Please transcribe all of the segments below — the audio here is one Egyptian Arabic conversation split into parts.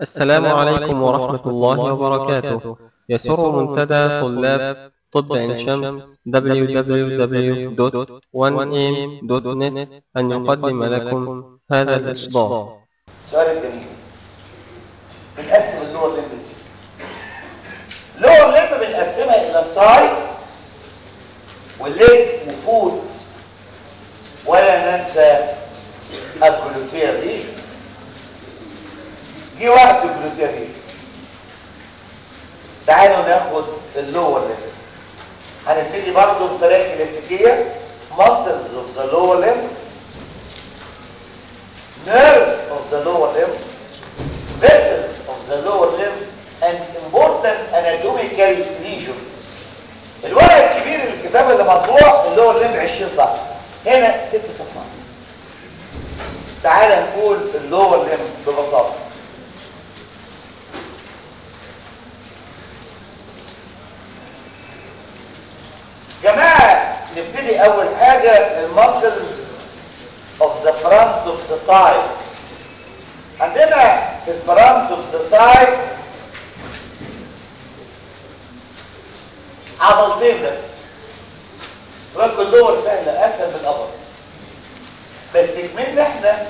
السلام عليكم ورحمة الله وبركاته يسر منتدى طلاب طب عين شمس www.1am.net أن يقدم لكم هذا الإصدار السؤال الجميل بنقسم اللور ليمب ازاي اللور ليمب بنقسمها الى سايد والليج وفوت ولا ننسى الجلوتير ريجن جه وقت الجلوتير ريجن تعالوا ناخد اللور ليمب هنبتدي برضه بطريقه كلاسيكيه muscles of the lower limb nerves of the lower limb, vessels of the lower limb, and important anatomical regions. الورق الكبير الكتاب اللي مطبوع اللور ليمب 20 صفحه هنا ست صفحات تعال نقول اللور ليمب ببساطه جماعه نبتدي اول حاجه المسلز of the front of the side عندنا في الفرونت of the side عضلتين بس رك اللور سهلة أسهل من الأبر بس كمان احنا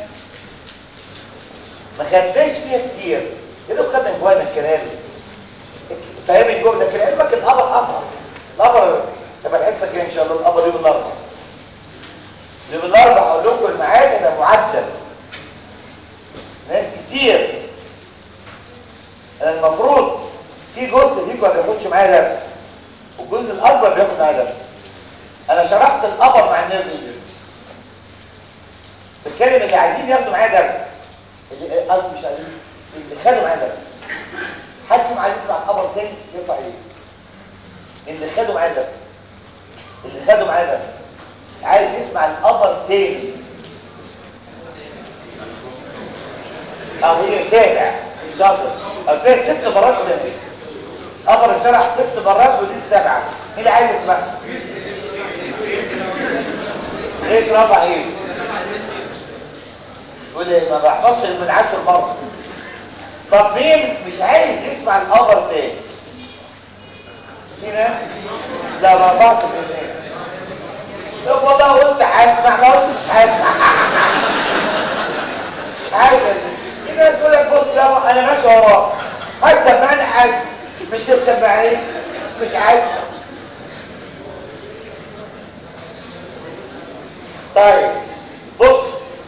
ما خدناش فيها كتير كده خدنا جوانا الكلام فاهم الجمله كده علمك الأبر أصعب الأبر تبقى الحصة الجاية إن شاء الله الأبر يوم الأربعاء يوم الاربع اقول لكم الميعاد هيبقى معدل ناس كتير انا المفروض في جزء فيكم ما بياخدش معايا درس والجزء الاكبر بياخد معايا درس انا شرحت الابر مع النيرف ليدر بتكلم اللي عايزين ياخدوا معايا درس اللي قصدي مش عايزين اللي خدوا معايا درس حد فيهم عايز يسمع الابر تاني يرفع ايده اللي خدوا معايا درس اللي خدوا معايا درس عايز يسمع الابر تاني او هي سابع شاطر او فيها ست مرات سابع ابر اتشرح ست مرات ودي السابعه مين اللي عايز يسمعها ايه رفع ايه يقول لي ما بحفظش من عشر مرات طب مين مش عايز يسمع الابر تاني في ناس لا ما بعرفش الاثنين طب والله قلت هسمع ما قلت مش هسمع عايز كده تقول لك بص يابا انا ماشي وراك هتسمعني عادي مش هتسمعني مش عايز طيب بص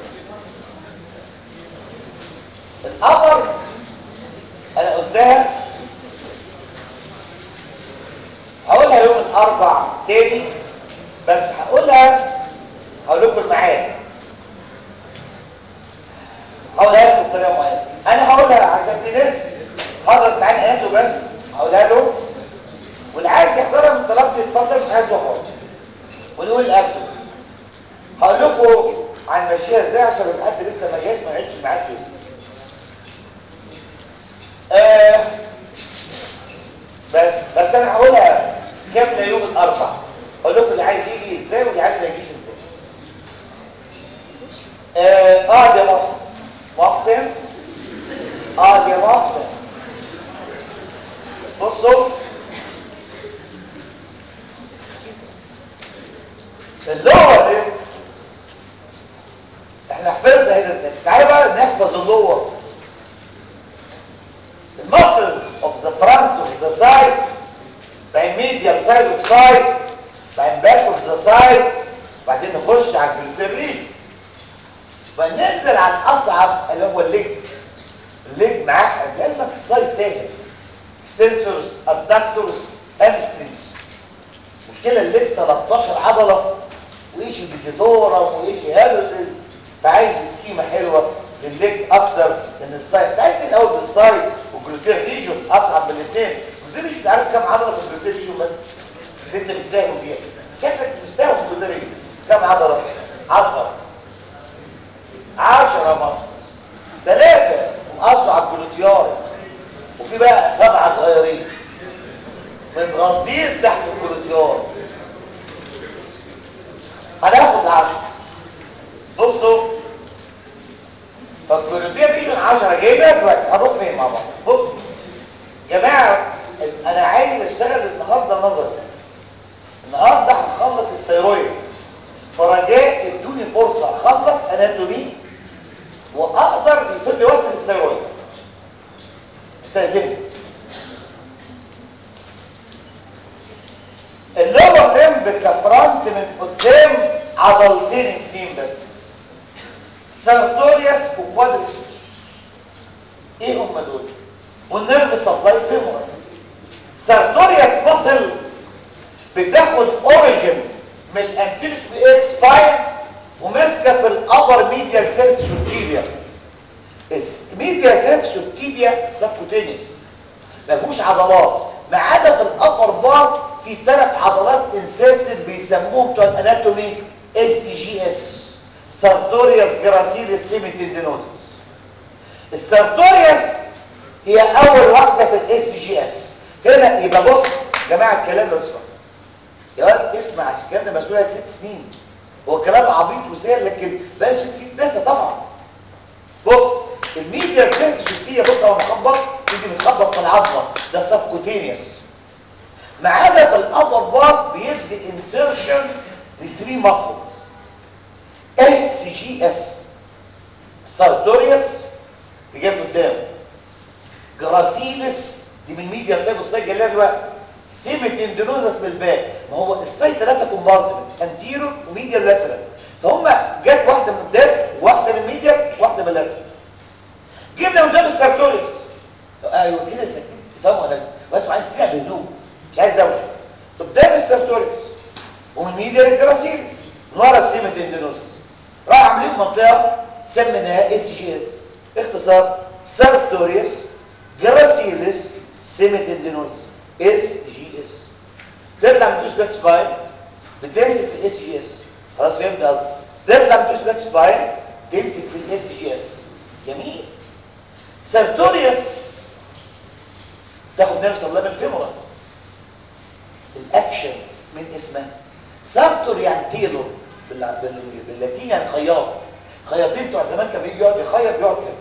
الامر انا قلتها هقولها يوم الاربع تاني بس هقولها هقول لكم الميعاد هقولها لكم بطريقه معينه انا هقولها عشان في ناس حضرت معايا اياته بس هقولها له واللي عايز يحضرها من طلبتي يتفضل مش عايز يحضر ونقول قبله هقول لكم عن ماشيه ازاي عشان لو حد لسه ما جاش ما يعيدش معاك كده آه بس بس انا هقولها كامله يوم الاربع اقول لكم اللي عايز يجي ازاي واللي عايز ما يجيش ازاي اه اقعد يا محسن محسن اقعد يا محسن بصوا اللور ايه احنا حفظنا هنا تعالى بقى نحفظ اللور المسلز of the front of the side بعدين medial side of side بعدين back of the side بعدين نخش على الجلوتيرين فننزل على الاصعب اللي هو الليج الليج معقد لعلمك السايد سهل extensors abductors hamstrings مشكله الليج 13 عضله وايش الديجيتورا وايش هالوتز فعايز سكيمه حلوه للليج اكتر من السايد تعالى الاول بالسايد والجلوتير ريجون اصعب من الاثنين الجلوتير مش عارف كام عضله في الجلوتير ريجون بس اللي انت مستاهل بيها شكلك مستاهل في الجلوتير ريجون كام عضله 10 10 مصر ثلاثه اصعب جلوتيار وفي بقى سبعه صغيرين متغطين تحت الجلوتيار هناخد 10 بصوا فالكولوبيا ريجن 10 جاي لك دلوقتي هنروح فين مع بعض بص يا جماعه انا عايز اشتغل النهارده نظري النهارده هنخلص الثيرويد فرجاء ادوني فرصه اخلص اناتومي واقدر يفوت لي وقت للثيرويد استاذنك اللور لمب كفرنت من قدام عضلتين اتنين بس سارتوريوس وكوادريسبس ايه هم دول والنيرف سبلاي فيمور سارتوريوس ماسل بتاخد اوريجن من الانتيريس اكس سباين وماسكه في الابر ميديال سيرفيس اوف تيبيا ميديال سيرفيس اوف تيبيا سبكوتينيوس ما فيهوش عضلات ما عدا في الابر بار في ثلاث عضلات انسيرتد بيسموهم بتوع الاناتومي اس جي اس سارتوريوس جراسيلس سيميتندينوزس السارتوريوس هي اول واحده في الاس جي اس هنا يبقى بص يا جماعه الكلام لو تسمع يا ولد اسمع عشان الكلام ده مسؤوليه ست سنين هو كلام عبيط وسهل لكن بلاش تسيب ناسا طبعا بص الميديا سيرفيس بص هو مخبط يجي متخبط في العظمه ده سبكوتينيوس ما عدا في الابر بار بيدي انسيرشن ل 3 ماسلز اس جي اس سارتوريوس اللي جاي قدام جراسيلس دي من ميديا سايب السايد جايه دلوقتي سيمت اندونوزس من الباك ما هو السايد ثلاثه كومبارتمنت انتيرو وميديا لاترال فهم جت واحده من قدام واحده من ميديا واحده من لاترال جبنا قدام السارتوريوس ايوه كده سكت تفهموا ولا وانتوا عايز تسمع بهدوء مش عايز دوشه قدام السارتوريوس ومن ميديا للجراسيلس من ورا السيمت اندونوزس راح عاملين منطقه سميناها اس جي اس اختصار سارتوريوس جراسيلس سيمت اندونوزس اس جي اس تطلع من دوش باك سباين بتمسك في الاس جي اس خلاص فهمت قصدي تطلع من دوش باك سباين تمسك في الاس جي اس جميل سارتوريوس تاخد نفس الله من الفيمورا الاكشن من اسمها سارتور يعني تيلور بال... بال... باللاتيني يعني خياط خياطين بتوع زمان كان بيجي يقعد يخيط يقعد كده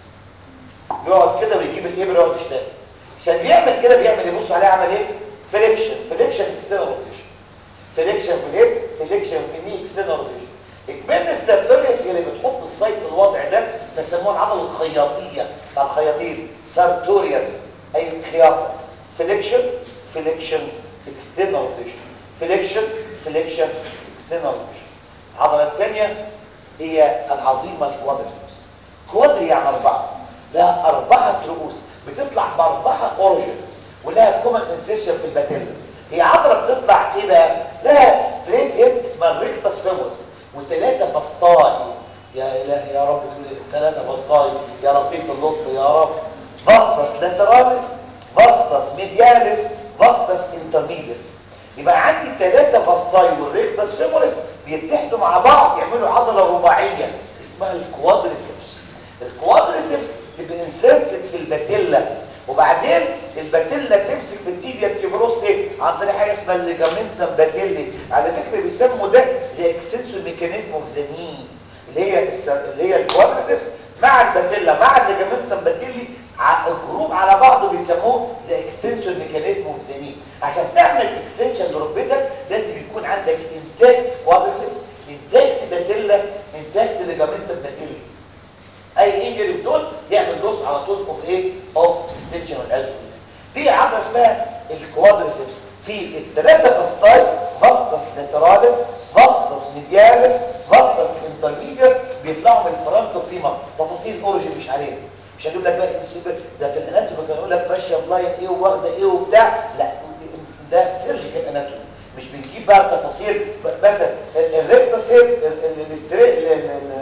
يقعد كده ويجيب الابره ويقعد يشتغل عشان بيعمل كده بيعمل يبص عليه عمل ايه فليكشن فليكشن اكسترنال روتيشن فليكشن في الهيد فليكشن في الني اكسترنال روتيشن اكمال السيرتوريوس اللي بتحط السايت في الوضع ده بيسموها العضله الخياطيه بتاع الخياطين سارتوريوس اي خياطه فليكشن فليكشن اكسترنال روتيشن فليكشن فليكشن اكسترنال روتيشن العضله الثانيه هي العظيمه الكوادريسبس كوادري يعني اربعه لها اربعه رؤوس بتطلع باربعه اوريجنز ولها كومن انسيشن في الباتيلا هي عضله بتطلع ايه بقى لها ستريت هيد اسمها الريكتس فيمورس وثلاثه فسطاي يا الهي يا رب ثلاثه فسطاي يا لطيف اللطف يا رب فاستس لاتراليس فاستس ميدياليس فاستس انترميديس يبقى عندي ثلاثه فسطاي والريكتس فيمورس بيتحدوا مع بعض يعملوا عضله رباعيه اسمها الكوادريسبس الكوادريسبس تبقى انسرتد في الباتيلا وبعدين الباتيلا تمسك في التيبيا تيبروس ايه عن طريق حاجه اسمها الليجامنتم باتيلي على فكره بيسموا ده زي اكستنسور ميكانيزم اوف ذا ني اللي هي الس... اللي هي الكوادريسبس مع الباتيلا مع الليجامنتم باتيلي الجروب على بعضه بيسموه زي اكستنسور ميكانيزم اوف ذا ني عشان تعمل اكستنشن لركبتك لازم يكون عندك انتاج كوادريسبس انتاج باتيلا انتاج ليجامنتم باتيلي اي انجري في دول يعمل لوس على طول اوف ايه اوف اكستنشن والالف دي عضله اسمها الكوادريسبس في الثلاثه فاسطاي فاستس لاتراليس فاستس ميدياليس فاستس انترميديس بيطلعوا من الفرونتو فيما تفاصيل اوريجين مش عليها مش هجيب لك بقى ده في الاناتومي كان يقول لك ماشيه بلاين ايه وواخده ايه وبتاع لا ده سيرجيكال اناتومي مش بنجيب بقى التفاصيل مثلا الريكتس هيد الاستريت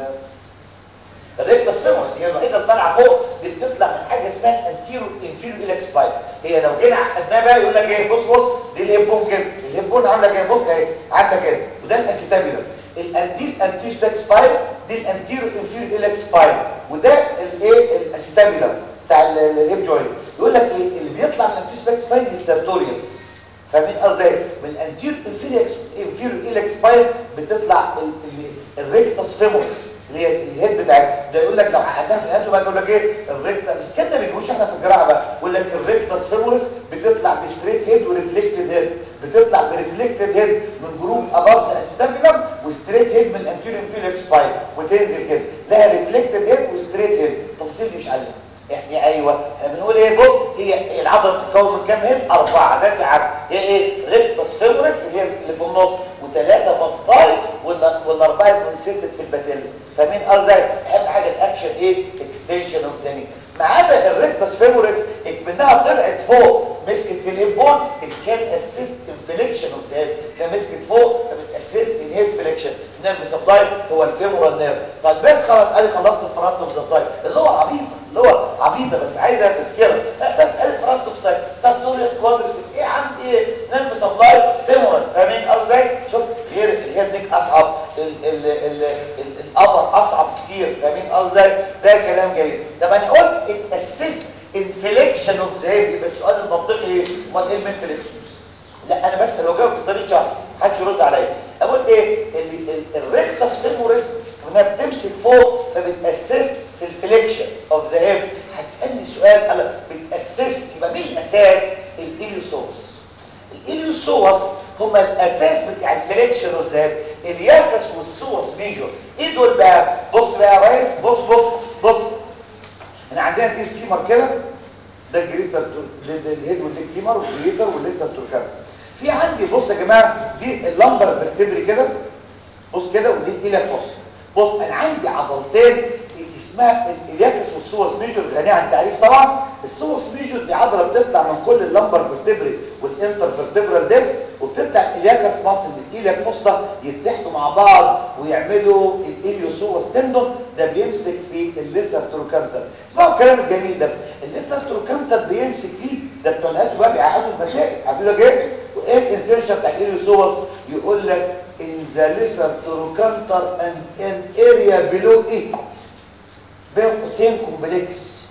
الريكتس فيمورس هي الوحيده اللي طالعه فوق دي بتطلع من حاجه اسمها انتيرو انفيرو اليكس بايب هي لو جينا عقدناها بقى يقول لك ايه بص بص دي الهيبون كده الهيبون عامله كده بص اهي عامله كده وده الاسيتابيلر الانتير انتيش باك سبايب دي الانتيرو انفيرو اليكس بايب وده الايه الاسيتابيلر بتاع الهيب جوينت يقول لك ايه اللي بيطلع من الانتيش باك سبايب السيرتوريوس فاهمين قصدي من الانتير انفيرو انفيرو اليكس بايب بتطلع الريكتس فيمورس اللي هي الهيد بتاعتها ده يقول لك لو حققناها في الهيد بقى يقول لك ايه الريكتا بس كده ما بيجوش احنا في الجراحه بقى يقول لك الريكتاس فيمورس بتطلع بستريت هيد وريفلكتد هيد بتطلع بريفلكتد هيد من جروب اباف ذا استابيلم وستريت هيد من الانتيريور فيلكس سباين وتنزل كده لها ريفلكتد هيد وستريت هيد التفاصيل دي مش عليها احنا ايوه احنا بنقول ايه بص هي العضله بتتكون من كام هيد اربعه ده العدد هي ايه ريكتاس فيمورس اللي هي اللي في النص وثلاثه فاسطاي والاربعه كونسنتد في الباتيلا فاهمين قصدي اهم حاجه الاكشن ايه اكستنشن اوف ذا مع عدا الريكتاس فيمورس اكمنها طلعت فوق مسكت في الهيب بون كان اسيست انفليكشن اوف ذا كان مسكت فوق بتاسيست ان هيب فليكشن النيرف سبلاي هو الفيمورال نيرف طب بس خلاص ادي خلصت الفرونت اوف ذا سايد اللي هو عبيطه اللي هو عبيطه بس عايزه تذكره بس ادي الفرونت اوف سايد سابدوريوس كوادريسبس ايه يا عم ايه نيرف سبلاي فيمورال فاهمين قصدي شوف غير الهيد نيك اصعب الابر اصعب كتير فاهمين قصدي ده كلام جيد طب انا قلت الاسيست انفليكشن اوف ذا يبقى السؤال المنطقي ايه امال ايه المنتال اكسس لا انا بس لو جاوبت بطريقه شرح محدش يرد عليا اقول ايه الريكتاس فيموريس انها بتمسك فوق فبتاسست في الفليكشن اوف ذا هيب هتسالني سؤال انا بتاسست يبقى مين الاساس الاليوسوس الاليوسوس هما الاساس بتاع الفليكشن اوف ذا هيب الياكس والسوس ميجور ايه دول بقى بص بقى يا ريس بص بص بص احنا عندنا دي فيمر كده ده الجريتر الهيد والليك فيمر والجريتر والليسر توركان في عندي بص يا جماعه دي اللمبر فيرتبري كده بص كده ودي ايلك بص بص انا عندي عضلتين اسمها الياكس والسوس ميجور غنيه عن تعريف طبعا السوس ميجور دي عضله بتطلع من كل اللمبر فيرتبري والانتر فيرتبرال ديسك وبتطلع الياكس ماسل بالايلك فصه يتحدوا مع بعض ويعملوا الاليوسوس تندون ده بيمسك في الليسر تروكانتر اسمعوا الكلام الجميل ده الليسر تروكانتر بيمسك فيه ده بتوع الهاتف بقى بيعقدوا المسائل عارفين لك ايه وايه الانسيرشن بتاع الاليوسوس يقول لك in the lesser trochanter and an area below it بين قوسين كومبلكس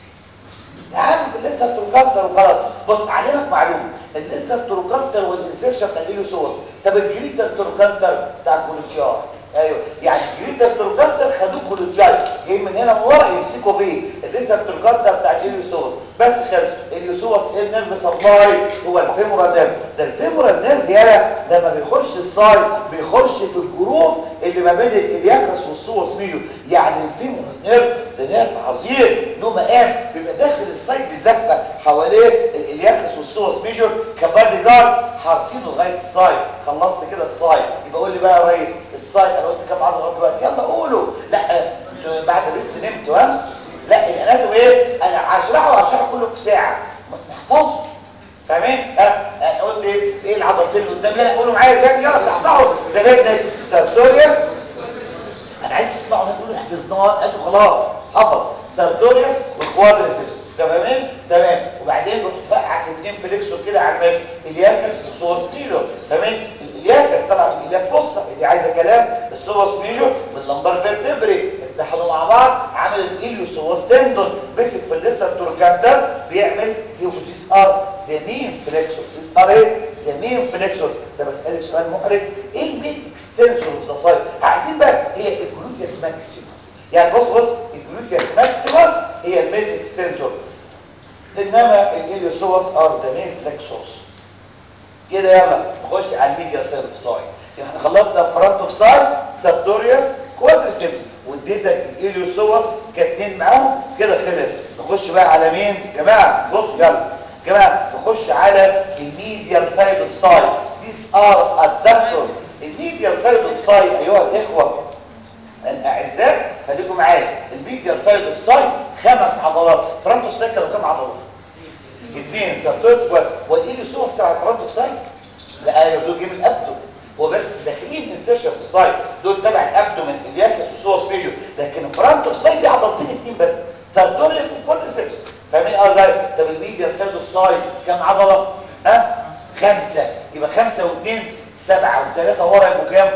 تعالوا الليسر تروكانتر وخلاص بص علمك معلومه الليسر تروكانتر والانسيرشن بتاع الاليوسوس طب الجريتر تروكانتر بتاع الكولوتيار ايوه يعني الجريتر تروكانتر خدوه كولوتيار جاي من هنا من ورا يمسكوا فيه الليسر تروكانتر بتاع الاليوسوس بس خد الاليوسوس ايه النيرف سبلاي هو الفيمورال نيرف ده الفيمورال نيرف يالا لما بيخش السايد بيخش في الجروف اللي ما بين الياكرس والسوس ميجو يعني الفيمورال نيرف ده نيرف عظيم له مقام بيبقى داخل السايد بزفه حواليه الياكرس والسوس ميجور كبادي جارد حارسينه لغايه السايد خلصت كده السايد يبقى قول لي بقى يا ريس السايد انا قلت كام عضله لغايه دلوقتي يلا قولوا لا انتوا بعد لسه نمتوا ها لا الاناتوم ايه انا هشرحه وهشرحه كله في ساعه نحفظه فاهمين اه قلت ايه ايه العضلتين اللي قدام لا قولوا معايا تاني يلا صحصحوا زلاتنا سارتوريوس انا عايز تطلعوا تقولوا حفظناه انتوا خلاص حفظ سارتوريوس وكوادريسبس تمام تمام وبعدين رحت فقعك الاثنين فليكسور كده على الماشي الياكس وسوس ميلو تمام الياكس طبعا الياك فصه دي عايزه كلام السوس ميلو باللمبر فيرتبري اتحدوا مع بعض عمل اليو سوس تندون مسك في الليستر توركانتر بيعمل هيوبوتيس ار زمين فليكسور سيس ار ايه زمين فليكسور ده بسالك سؤال محرج ايه المين اكستنسور اوف ذا سايد عايزين بقى هي الجلوتيوس ماكسيموس يعني بص بص الجلوتيوس ماكسيموس هي المين اكستنسور انما الاليوسوس ار ذا مين فليكسورز كده يلا نخش على الميديا سايد اوف سايد احنا خلصنا فرونت اوف سايد سابتوريوس كوادريسبس واديتك الاليوسوس كاتنين معاهم كده خلص نخش بقى على مين يا جماعه بصوا يلا يا جماعه نخش على الميديال سايد اوف سايد these are adductor الميديال سايد اوف سايد ايها الاخوه الاعزاء خليكم معايا الميديال سايد اوف سايد خمس عضلات فرونت اوف سايد كانوا كام عضله اثنين سابتوريوس والاليوسوس بتاع فرونت اوف سايد لا ايوه دول جيم الابدو وبس داخلين انسيرشن في السايد دول تبع الابدومن الياكس وسوس ميجور لكن فرونت اوف سايد في عضلتين اثنين بس سارتوريوس وكوادريسبس فاهمين ازاي طب الميديال سايد اوف سايد كام عضله ها خمسه يبقى خمسه واثنين سبعه وثلاثه ورا يبقوا كام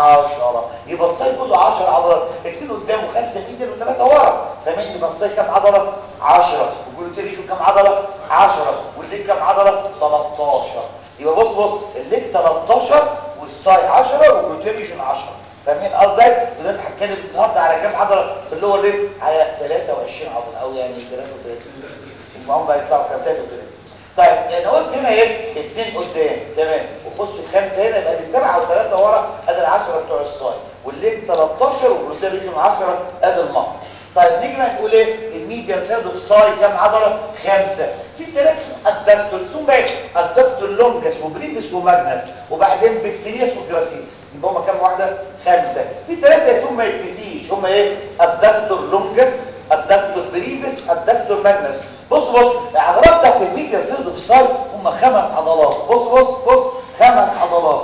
10 يبقى السايد كله 10 عضلات اثنين قدام وخمسه ميديال وثلاثه ورا فاهمين يبقى السايد كام عضله 10 والجلوتيريشو كام عضله 10 والليك كام عضله 13 يبقى بص بص الليك 13 والساي 10 والجلوتيريشن 10 فاهمين قصدي دلوقتي هتكلم النهارده على كام عضله وهم بقى يطلعوا كارتات وكده طيب انا قلت هنا ايه اثنين قدام تمام وخش الخمسه هنا يبقى دي سبعه وثلاثه ورا ادي العشره بتوع الصايم والليج 13 والبروتين ريجون 10 ادي المصر طيب نيجي بقى نقول ايه الميديان سايد اوف ساي كام عضله خمسه في ثلاث الدكتور ثم بقى الدكتور لونجس وبريفس وماجنس وبعدين بكتيرياس وجراسيلس يبقى هم كام واحده خمسه في ثلاثه اسمهم ما يتنسيش هم ايه الدكتور لونجس الدكتور بريفس الدكتور ماجنس بص بص العضلات بتاعت الميديان سايد اوف ساي هم خمس عضلات بص بص بص خمس عضلات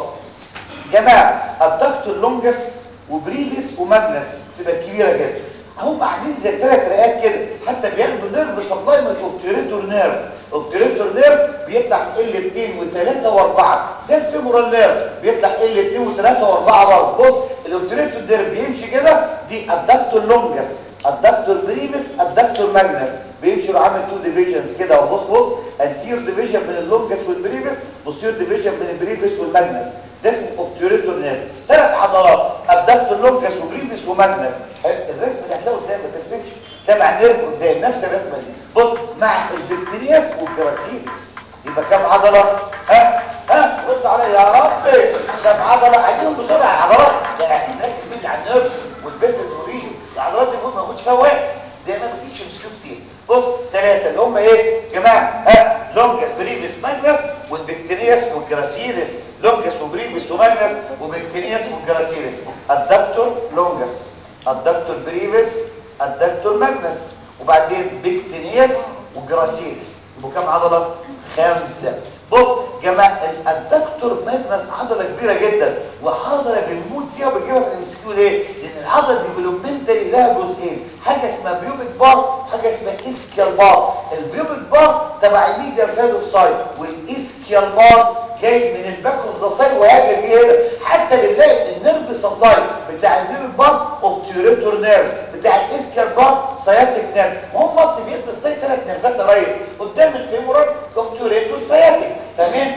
جماعه الدكتور لونجس وبريفس وماجنس تبقى كبيره جدا هم عاملين زي ثلاث رئات كده حتى بياخدوا نيرف سبلاي من اوبتيريتور نيرف اوبتيريتور نيرف بيطلع ال 2 و3 و4 زي الفيمورال نيرف بيطلع ال 2 و3 و4 برضه بص الاوبتيريتور نيرف بيمشي كده دي الدكتور لونجس الدكتور بريفس الدكتور ماجنس بيمشي عامل تو ديفيجنز كده وبص بص انتير ديفيجن من اللونجس والبريفس بوستير ديفيجن من البريفس والماجنس ده اسمه اوبتيريتور نيرف ثلاث عضلات الدكتور لونجس وبريفس وماجنس الرسم اللي هتلاقيه قدام ما ترسمش ده مع نيرف قدام نفس الرسمه دي بص مع البكتيرياس والجراسيلس يبقى كام عضله ها ها بص عليا يا رب كام عضله عايزين بسرعه العضلات يعني عايزين نركز جدا على النيرفز والبيسلز والريجن العضلات دي ما موجود فيها واحد ده ما بتجيش مسكوب كتير بص ثلاثه اللي هم ايه جماعه ها لونجس بريفيس ماجنس والبكتيرياس والجراسيلس لونجس وبريفيس وماجنس وبكتيرياس والجراسيلس الدكتور لونجس الدكتور بريفيس الدكتور ماجنس وبعدين بكتينياس وجراسيلس يبقوا كام عضله خمسه بص جماعه الدكتور ماجنس عضله كبيره جدا وعضله بنموت فيها وبنجيبها في الامسكيو ليه لان العضله ديفلوبمنتالي لها جزئين حاجه اسمها بيوبيك بار حاجه اسمها اسكيال بار البيوبيك بار تبع الميديال سايد اوف سايد والاسكيال بار جاي من الباك اوف ذا سايد وهاجر جه هنا حتى بنلاقي النيرف سبلاي بتاع البيبي بار اوبتيوريتور نيرف بتاع الاسكال بار سياتيك نيرف ما هم اصل بيدي السايد ثلاث نيرفات يا ريس قدام الفيمورال اوبتيوريتور سياتيك تمام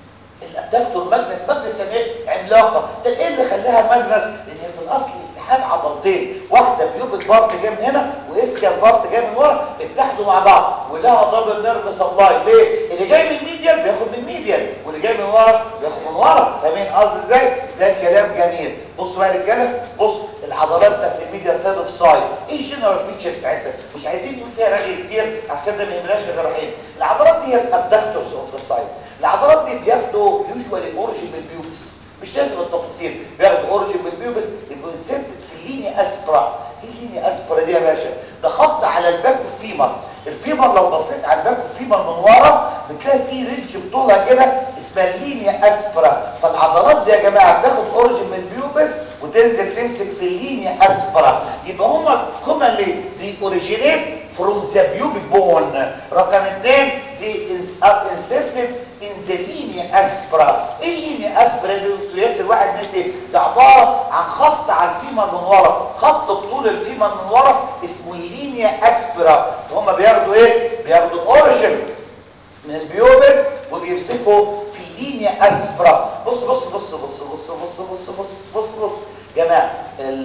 الدكتور ماجنس ماجنس ايه عملاقه ده ايه اللي خلاها ماجنس لان هي في الاصل اتحاد عضلتين واحده بيوبك بارت جاي من هنا واسكال بارت جاي من ورا اتحدوا مع بعض ولها دبل نيرف سبلاي ليه اللي جاي من الميديال بياخد من الميديال واللي جاي من ورا بياخد من ورا فاهمين قصدي ازاي ده كلام جميل بصوا بقى يا رجاله بص العضلات بتاعت الميديال سايد اوف سايد ايه الجنرال فيتشر بتاعتها مش عايزين نقول فيها رغي كتير عشان ده ما يهمناش الجراحين العضلات دي هي الادكتورز اوف ذا سايد العضلات دي بياخدوا يوجوالي اوريجين من البيوبس مش لازم التفاصيل بياخدوا اوريجين من البيوبس يبقوا انسرتد في اللينيا اسبرا ايه اللينيا اسبرا دي يا باشا ده خط على الباك فيمر الفيمر لو بصيت على الباك فيمر من ورا بتلاقي فيه ريدج بطولها كده اسمها اللينيا اسبرا فالعضلات دي يا جماعه بتاخد اوريجين من البيوبس وتنزل تمسك في اللينيا اسبرا يبقى هما كومنلي زي اوريجينيت فروم ذا بيوبيك بون رقم اثنين زي انسرتد ان ذا لينيا اسبرا ايه اللينيا اسبرا دي دكتور ياسر واحد نسي ده عباره عن خط على الفيمر من ورا خط بطول الفيمر من ورا اسمه اللينيا اسبرا هم بياخدوا ايه بياخدوا اوريجين من البيوبس وبيمسكوا في اللينيا اسبرا بص بص بص بص بص بص بص بص بص بص جماعه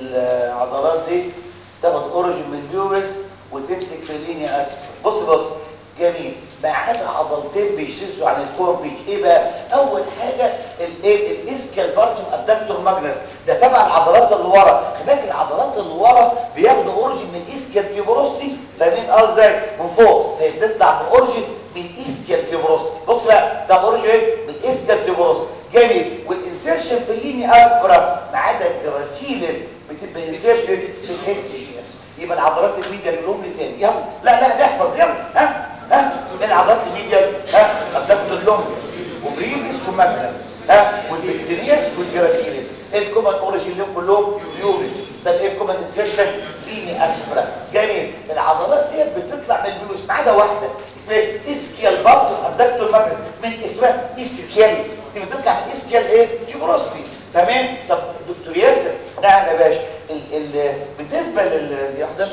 العضلات دي تاخد اوريجين من البيوبس وتمسك في اللينيا اسبرا بص بص جميل ما عدا عضلتين بيشدوا عن الكوربيك ايه بقى اول حاجه الايه الاسكال فارتوم ادكتور ماجنس ده تبع العضلات اللي ورا هناك العضلات اللي ورا بياخدوا اوريجين من اسكال كيبروستي فاهمين اه ازاي من فوق فهي بتطلع باوريجين من اسكال كيبروستي بص بقى ده اوريجين ايه من اسكال كيبروستي جميل والانسيرشن في الليني اسبرا ما عدا الجراسيلس بتبقى انسيرشن في الاس جي اس يبقى العضلات الميديا لهم تاني يلا لا لا نحفظ يلا ها ها العضلات الميديا ها الدكتور لونجس وبريفيس وماجنس ها والبكتيرياس والجراسيلس الكومن اوريجين لهم كلهم يوبس ده ايه الكومن انسيرشن ليني اسفرا جميل العضلات ديت بتطلع من البيوس ما عدا واحده اسمها اسكيال بارتو الدكتور ماجنس من اسمها اسكيال دي بتطلع من اسكيال ايه تيبروسبي تمام طب دكتور ياسر نعم يا باشا ال ال بالنسبه لل يحضر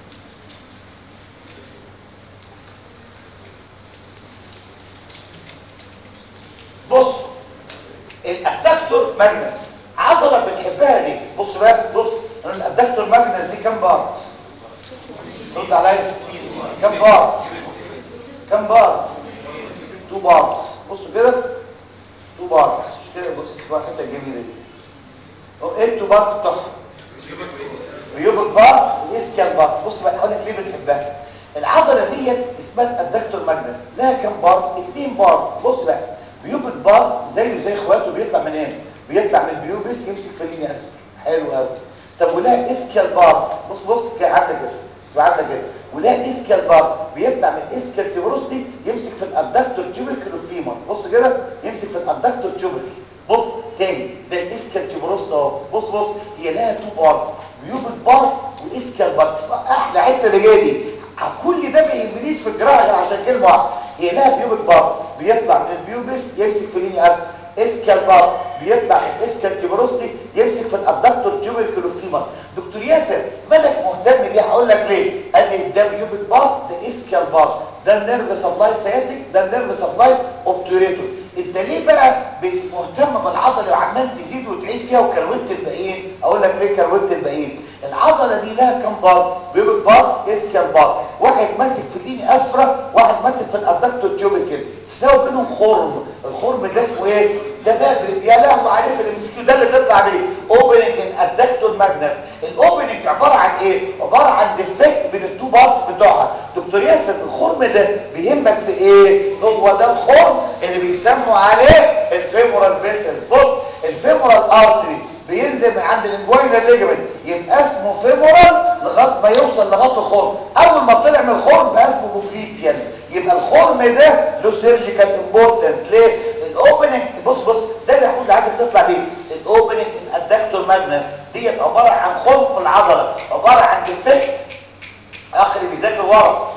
بص الادكتور ماجنس عضله بنحبها دي بص بقى بص الادكتور ماجنس دي كام بارت رد عليا كام بارت كم بار تو بارز بصوا كده تو بارز مش كده بص الحته الجميله دي هو ايه التو بارز بتوعها بيوبك بار واسكال بار بص بقى هقول لك ليه بنحبها العضله ديت اسمها الدكتور ماجنس لها كام بار اثنين بار بص بقى بيوبك بار زيه زي اخواته بيطلع من هنا بيطلع من البيوبس يمسك في اللينيا اسفل حلو قوي طب ولها اسكال بار بص بص كده عامله كده وعامله كده ولها اسكال بار بيطلع من اسكال تيبروستي يمسك في الادكتور تيوبيكل فيمر بص كده يمسك في الادكتور تيوبيكل بص تاني ده الاسكال تيبروست اهو بص بص هي لها تو بارز بيوبك بار واسكال بار احلى حته اللي جايه دي كل ده ما يهمنيش في الجراحه غير عشان كلمه واحده هي لها بيوبك بار بيطلع من البيوبس يمسك في لينيا اسفل اسكال بار بيطلع من اسكال تيبروستي يمسك في الادكتور تيوبيكل فيمر دكتور ياسر مالك مهتم بيها هقول لك ليه قال لي ده بيوبك بار ده اسكال بار ده النيرف سبلاي سياتيك ده النيرف سبلاي اوبتوريتور انت ليه بقى مهتم بالعضله وعمال تزيد وتعيد فيها وكروت الباقيين اقول لك ليه كروت الباقيين العضله دي لها كام بار بيوبك بار اسكال بار واحد ماسك في الليني اسفرا واحد ماسك في الادكتور تيوبيكل تساوي بينهم خرم الخرم ده اسمه ايه ده باب يا لهوي عارف اللي مسكه ده اللي تطلع بيه اوبننج الادكتور ماجنس الاوبننج عباره عن ايه عباره عن ديفكت بين التو بارتس بتوعها دكتور ياسر الخرم ده بيهمك في ايه هو ده الخرم اللي بيسموا عليه الفيمورال فيسل بص الفيمورال ارتري بينزل من عند الانجوينال ليجمنت يبقى اسمه فيمورال لغايه ما يوصل لغايه الخرم اول ما طلع من الخرم بقى اسمه بوبليتيان يبقى الخرم ده له سيرجيكال امبورتنس ليه الاوبننج بص بص ده اللي هاخد عايزك تطلع بيه الاوبننج الادكتور ماجنس ديت عباره عن خرم في العضله عباره عن ديفكت اخ اللي بيذاكر ورا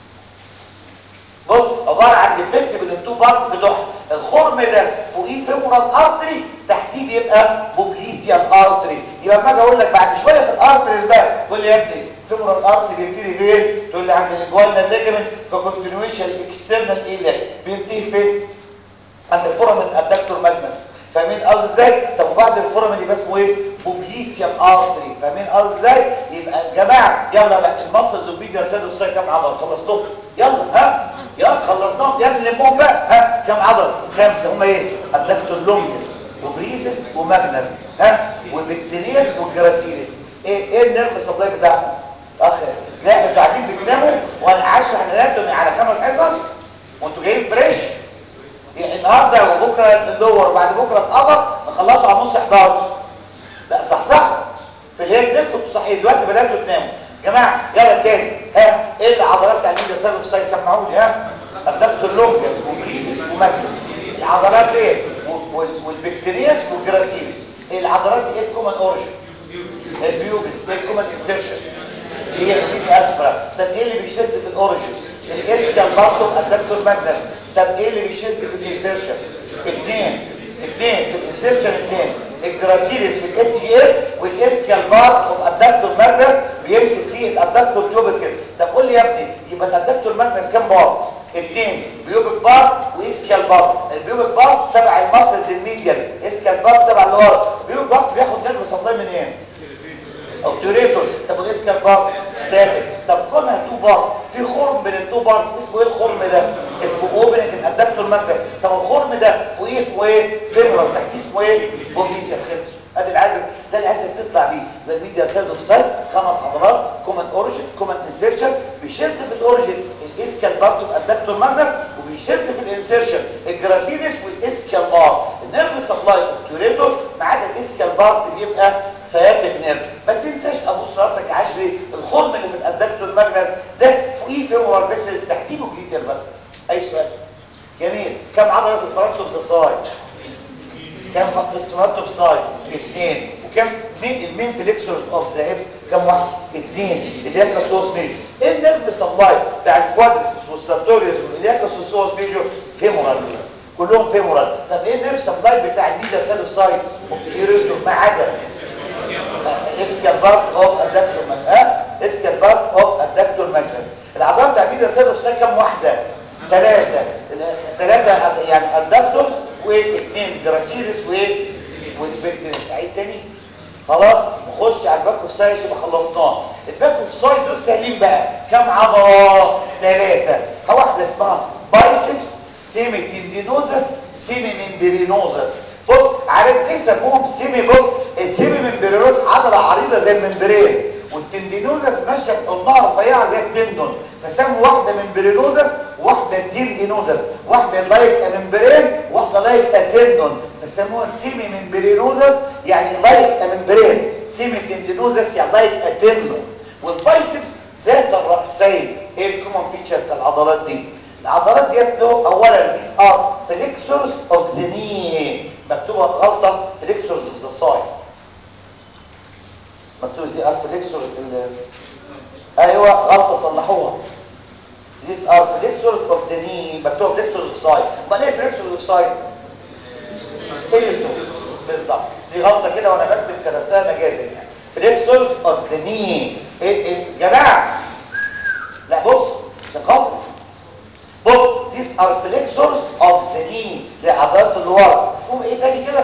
بص عباره عن ديفكت بين التو بارتس بتوعها الخرم ده فوقيه فيمورال ارتري تحتيه بيبقى بوبليتيان ارتري يبقى ما اجي اقول لك بعد شويه في الارتريز بقى تقول لي يا ابني فيمورال ارتري بيبتدي فين تقول لي عند الجوال ليجمنت ككونتينيويشن اكسترنال ايلك بينتهي فين عند الفورامين ادكتور ماجنس فاهمين قصدي ازاي طب وبعد الفورامين يبقى اسمه ايه بوبليتيان ارتري فاهمين قصدي ازاي يبقى يا جماعه يلا بقى المصل زوبيديا سادس ساي كام عضله خلصتهم يلا ها يلا خلصناهم يا ابني نلمهم بقى ها كام عضله خمسه هم ايه الدكتور لونجس وبريفس وماجنس ها وبكتيريس والجراسيلس ايه ايه النيرف سبلاي بتاعهم اخ لا انتوا قاعدين بتناموا وانا هشرح اناتومي على خمس حصص وانتوا جايين فريش يعني النهارده وبكره اللور وبعد بكره القمر نخلصوا على نص 11 لا صح صح في الليل نمتوا صحيح دلوقتي بداتوا تناموا يا جماعه يلا تاني ها ايه العضلات بتاع الميديا سيرف ساي سمعوني ها الدكتور لونجس وبريفس وماجنس العضلات ايه والبكتيرياس والجراسيلس العضلات ايه الكومن اوريجن البيوبس ايه الكومن انسيرشن هي السيتي اسبرا طب ايه اللي بيشد في الاوريجن الاسكال برضه الدكتور ماجنس طب ايه اللي بيشد في الانسيرشن اثنين اثنين في الانسيرشن اثنين الجراسيلس في الاس جي اس والاسكال بار الادكتور ماجنس بيمسك فيه الادكتور جوبيكل طب قول لي يا ابني يبقى الادكتور ماجنس كام بار اثنين بيوبك بار واسكال بار البيوبك بار تبع المصل الميديال اسكال بار تبع اللي ورا البيوبك بار بياخد نيرف سبلاي من ايه اوبتوريتور طب والاسكال بار ثابت طب كونها تو بار في خرم بين التو بارز اسمه ايه الخرم ده اسمه اوبننج الادكتور ماجنس طب الخرم ده فوقيه اسمه ايه فيمورال تحتيه اسمه ايه بوبليتيا خلص ادي اللي عايزك ده اللي عايزك تطلع بيه يبقى الميديا سيل اوف سايت خمس عضلات كومن اوريجن كومن انسيرشن بيشد في الاوريجن الاسكال بارت الادكتور ماجنس وبيشد في الانسيرشن الجراسيلس والاسكال بار النيرف سبلاي اوبتوريتور ما عدا الاسكال بارت بيبقى سيادتك نيرف ما تنساش ابص راسك يا عشري الخرم اللي في الادكتور ماجنس ده فوقيه فيمورال فيسلز تحتيه بوبليتيال فيسلز اي سؤال جميل كم عضله في الفرنت اوف سايد كم في السمات اوف سايد اثنين وكم مين المين فليكسور اوف ذا هيب كم واحد اثنين الياكاسوس ميجو ايه النيرف سبلاي بتاع الكوادريسس والسارتوريوس والياكاسوس ميجو فيمورال كلهم فيمورال طب ايه النيرف سبلاي بتاع الميديا سيل سايد اوبتيريتور ما عدا اسكال بارت اوف ادكتور ماجنس ها اسكال بارت اوف ادكتور ماجنس العضلات بتاع الميديا سيل سايد كم واحده ثلاثه ثلاثه يعني ادكتور واثنين جراسيلس و والفيكتوريس عيد تاني خلاص نخش على الباك اوف سايد يبقى خلصناه الباك اوف سايد دول سهلين بقى كم عضله ثلاثه واحده اسمها بايسبس سيمي تندينوزس سيمي ممبرينوزس بص عارف ليه سموهم سيمي بص السيمي ممبرينوز عضله عريضه زي الممبرين والتندينوزس ماشيه بطنها رفيعه زي التندون فسموا واحده ممبرينوزس واحده تندينوزس واحده لايك ممبرين واحده لايك تندون فسموها سيمي ممبرينوزس يعني لايك ممبرين سيمي تندينوزس يعني لايك تندون والبايسبس ذات الرأسين ايه الكومن فيتشر بتاع العضلات دي العضلات ديت له اولا these are flexors of the knee مكتوبه غلطه flexors of the side مكتوب دي are flexors ال ايوه غلطه صلحوها these are flexors of the knee مكتوب flexors of side امال ايه flexors of side flexors بالظبط دي غلطه كده وانا بكتب كتبتها مجازا يعني flexors of the knee ايه ايه جماعه لا بص عشان خاطر بص these are flexors of the knee لعضلات اللي ورا اسمهم ايه تاني كده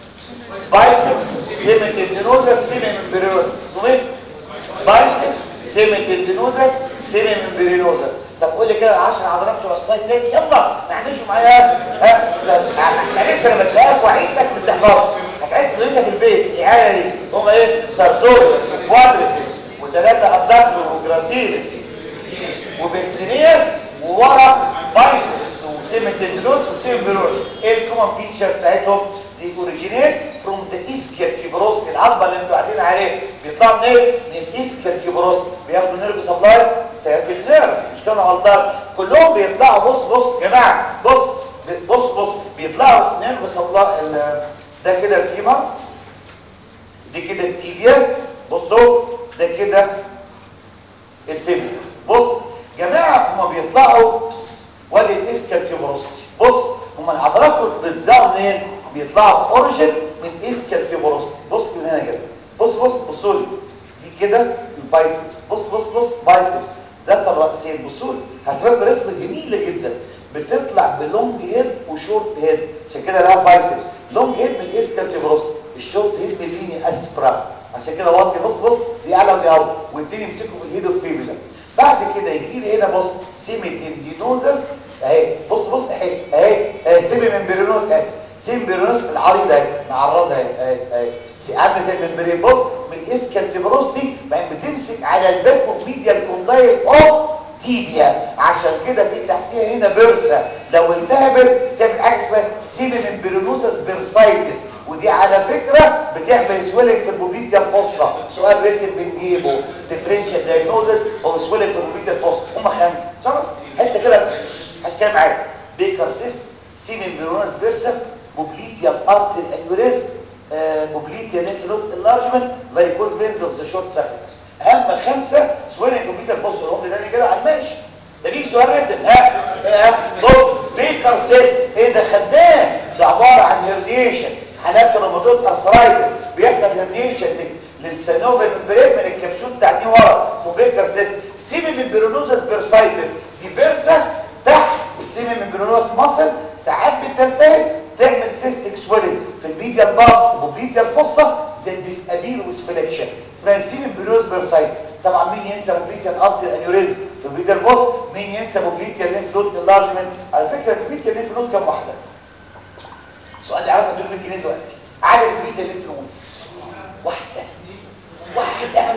biceps سيمي تندينوزس سيمي ممبرينوزس اسمهم ايه biceps سيمي تندينوزس سيمي ممبرينوزس طب قول لي كده 10 عضلات بتوع السايد تاني يلا ما عندوش معايا ها احنا لسه لما تلاقيك وعيد بس ما بتحفظش هتعيد انت في البيت الاعاده دي هم ايه سارتوريوس وكوادريسيس وثلاثه ابداكتور وجراسيلس وبكتيرياس وورا بايسس وسيمنتيدلوس وسيمبلوس ايه الكومن فيتشر بتاعتهم دي اوريجينيت فروم ذا اسكيال كيبروس العظمه اللي انتوا قاعدين عليها بيطلعوا منين من الاسكيال كيبروس بياخدوا نيرف سبلاي سيركت نيرف مش كانوا غلطان كلهم بيطلعوا بص بص يا جماعه بص بص بص بيطلعوا نيرف سبلاي ده كده الفيمر دي كده التيبيا بصوا ده كده الفيمر بص جماعه هما بيطلعوا وادي الاسكال تيوبروستي بص هما العضلات بيطلعوا منين بيطلعوا اوريجين من اسكال تيوبروستي بص من هنا كده بص بص بصوا لي دي كده البايسبس بص بص بص بايسبس ذات الرأسين بصوا لي هتفهم رسمه جميله جدا بتطلع بلونج هيد وشورت هيد عشان كده ده بايسبس لونج هيد من الاسكال تيوبروستي الشورت هيد من ليني اسبرا عشان كده واطي بص بص دي اعلى ودي اوطى والاثنين يمسكوا في الهيد والفيبولا بعد كده يجي لي هنا بص سيمي تندينوزس اهي بص بص اهي اهي اهي سيمي ممبرينوز اسف سيمي ممبرينوز العريضه اهي معرضها اهي اهي اهي عامله زي الممبرين بص من اسكال تيبروس دي بقى بتمسك على الباك اوف ميديال كوندايل اوف تيبيا عشان كده في تحتيها هنا بيرسا لو التهبت تعمل حاجه اسمها سيمي ممبرينوزس بيرسايتس ودي على فكرة بتعمل سويلنج في البوبيديا الفصة سؤال ريسك بنجيبه ديفرنشال دايجنوزس او سويلنج في البوبيديا الفصة هم خمسة خلاص حته كده هتكلم معاك بيكر سيست سيمي ميرونس بيرسا بوبليديا ارتر انيوريزم بوبليديا لينف نود انلارجمنت فاريكوز فينز اوف ذا شورت سيرفيس اهم خمسه سويلنج في البوبيديا الفصة الام ده كده على الماشي ده بيجي سؤال ريتم ها بص بيكر سيست ايه ده خدام ده عباره عن هيرديشن حالات الروماتويد ارثرايتس بيحصل هيرديشن للسينوفيل ممبرين من الكبسول بتاع دي ورا اسمه بيكر سيست سيمي ممبرينوزس بيرسايتس دي بيرسا تحت السيمي ممبرينوز ماسل ساعات بتلتهب تعمل سيستيك سويلنج في الميديا الضغط وبليديا الفصه زي الديسابيل وسفليكشن اسمها السيمي ممبرينوز بيرسايتس طبعا مين ينسى موبليتيا الارتر انيوريزم في الميديا الفص مين ينسى موبليتيا الليمف نود انلارجمنت على فكره الموبليتيا الليمف نود كام واحده السؤال اللي عارفه اديله 100 جنيه دلوقتي عدد الميتا اللي في نودز واحده واحده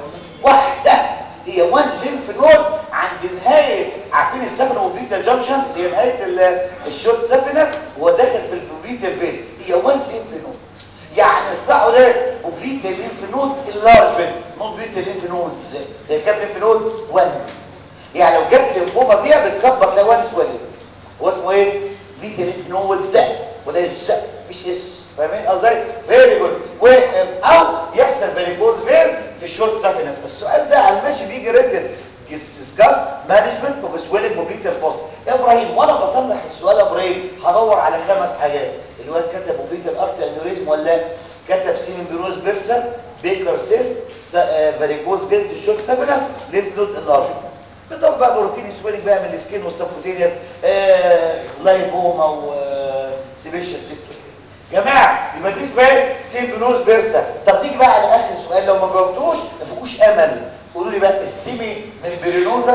واحده هي وان ليمف نود عند نهايه عارفين السفنه وبيتا جانكشن اللي هي نهايه الشورت سفنس هو داخل في البوبيتا فين هي وان ليمف نود يعني الصح ده بوبيتا ليمف نود اللارجمنت نود بيتا ليمف نودز هي كام ليمف نود 1 يعني لو جت ليمفوما فيها بتكبر تلاقي وان سويلنج هو اسمه ايه بيتا ليمف نود ده وده يسق مفيش اس فاهمين قصدي فيري جود او يحصل فيريكوز فيرز في الشورت سافينس السؤال ده على الماشي بيجي ريتن ديسكاس مانجمنت اوف سويلنج موبيليتي الفصل يا ابراهيم وانا بصلح السؤال يا ابراهيم هدور على خمس حاجات الواد كتب موبيليتي الارتي انيوريزم ولا كتب سيمين بيروز بيرسا بيكر سيست فيريكوز فيرز في الشورت سافينس ليمف نود انلارجمنت بنضرب بقى بروتين سويلنج بقى من السكين والسبكوتينيوس آه لايبوما وسيبيشال سيستم جماعه يبقى دي اسمها سيمبينوز بيرسا طب نيجي بقى على اخر سؤال لو ما جاوبتوش ما فيكوش امل قولوا لي بقى السيمي ممبرينوزس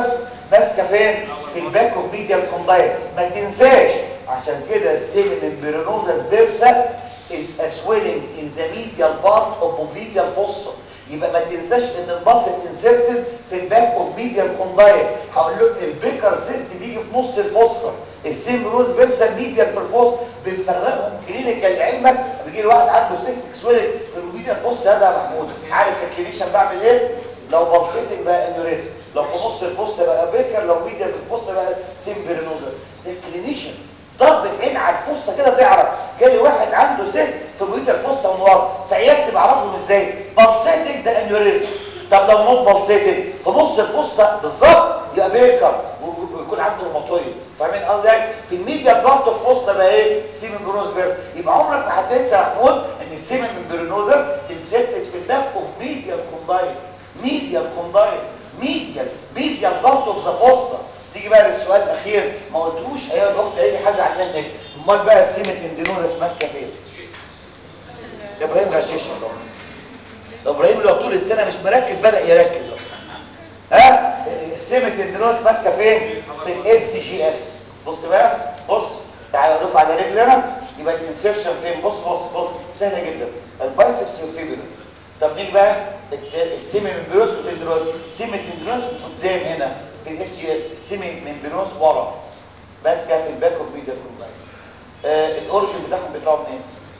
ماسكه فين في الباك اوف ميديال كومباين ما تنساش عشان كده السيل ممبرينوزا بيبسا is a swelling in the medial part of popliteal fossa يبقى ما تنساش ان الباص انسرتد في الباك اوف ميديال كومباين هقول لك البيكر سيست بيجي في نص الفصه السيمبروز بيرسا ميديال في الفص بنفرقهم كلينيكال لعلمك بيجي لي واحد عنده سيستك سويلنج في الميديال فص هذا يا محمود عارف الكلينيشن بعمل ايه لو بلسيتك بقى انيوريزم لو في نص الفص بقى بيكر لو ميديال في الفص بقى سيمبرينوزس ده الكلينيشن ضرب العين على الفصه كده تعرف جالي واحد عنده سيست في ميديال الفصه من ورا فعيادتي بعرفهم ازاي بلسيتك ده انيوريزم طب لو نوت بلسيتك في نص الفصه بالظبط يبقى بيكر ويكون عنده روماتويد فاهمين قصدي في الميديا بلانت الفصه بقى ايه سيمن برونوز بيرس يبقى عمرك ما هتنسى يا محمود ان السيمن من برونوزس انسكتد في الباك اوف ميديال كومباين ميديال كومباين ميديال ميديال بلانت اوف ذا فصه تيجي بقى للسؤال الاخير ما قلتوش ايوه الاخت هيجي هزعل منك امال بقى السيمن اندينوزس ماسكه فين ابراهيم غششها طبعا ابراهيم لو طول السنه مش مركز بدا يركز اهو ها السيمت الدروس ماسكه فين في الاس جي اس بص بقى بص تعالى اقول لكم على رجل هنا يبقى الانسيرشن فين بص بص بص سهله جدا البايسبس والفيبولا طب نيجي بقى السيمي ممبروس والدروس سيمي الدروس قدام هنا في الاس جي اس السيمي ممبروس ورا ماسكه في الباك اوف ميديا كومباين آه الاوريجن بتاعهم بيطلعوا منين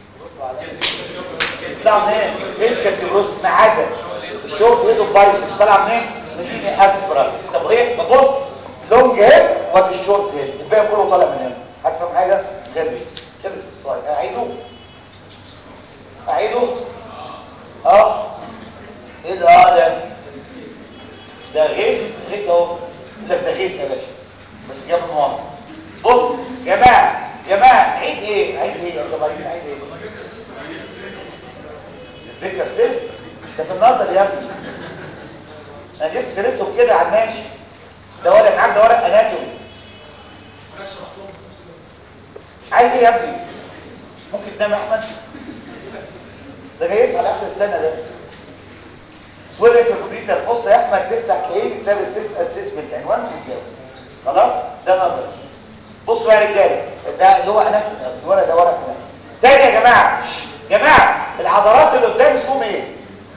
بيطلعوا منين فيسكال فيبروس ما عدا الشورت هيد بايسبس طالع منين من اسبرا طب ايه ببص لونج هيد وادي الشورت هيد الباقي كله طالع من هنا هتفهم حاجه غلس غلس الصايع اعيده اعيده اه ايه ده اه ده ده غيث غيث اهو لك ده غيث يا باشا بس جاب من ورا بص يا جماعه يا جماعه عيد ايه عيد ايه طب عايزين عيد ايه الفكره سيست ده في النظر يا ابني انا جبت سيرتهم كده على الماشي ده ورق معاك ده ورق اناتومي عايز ايه يا ابني ممكن تنام يا احمد ده جاي يسال اخر السنه ده سويلة في الكمبيوتر بص يا احمد تفتح ايه كتاب السيلف اسسمنت عنوان وتجاوب خلاص ده نظري بص بقى يا رجاله ده اللي هو اناتومي اصل الورق ده ورق اناتومي تاني يا جماعه جماعه العضلات اللي قدام اسمهم ايه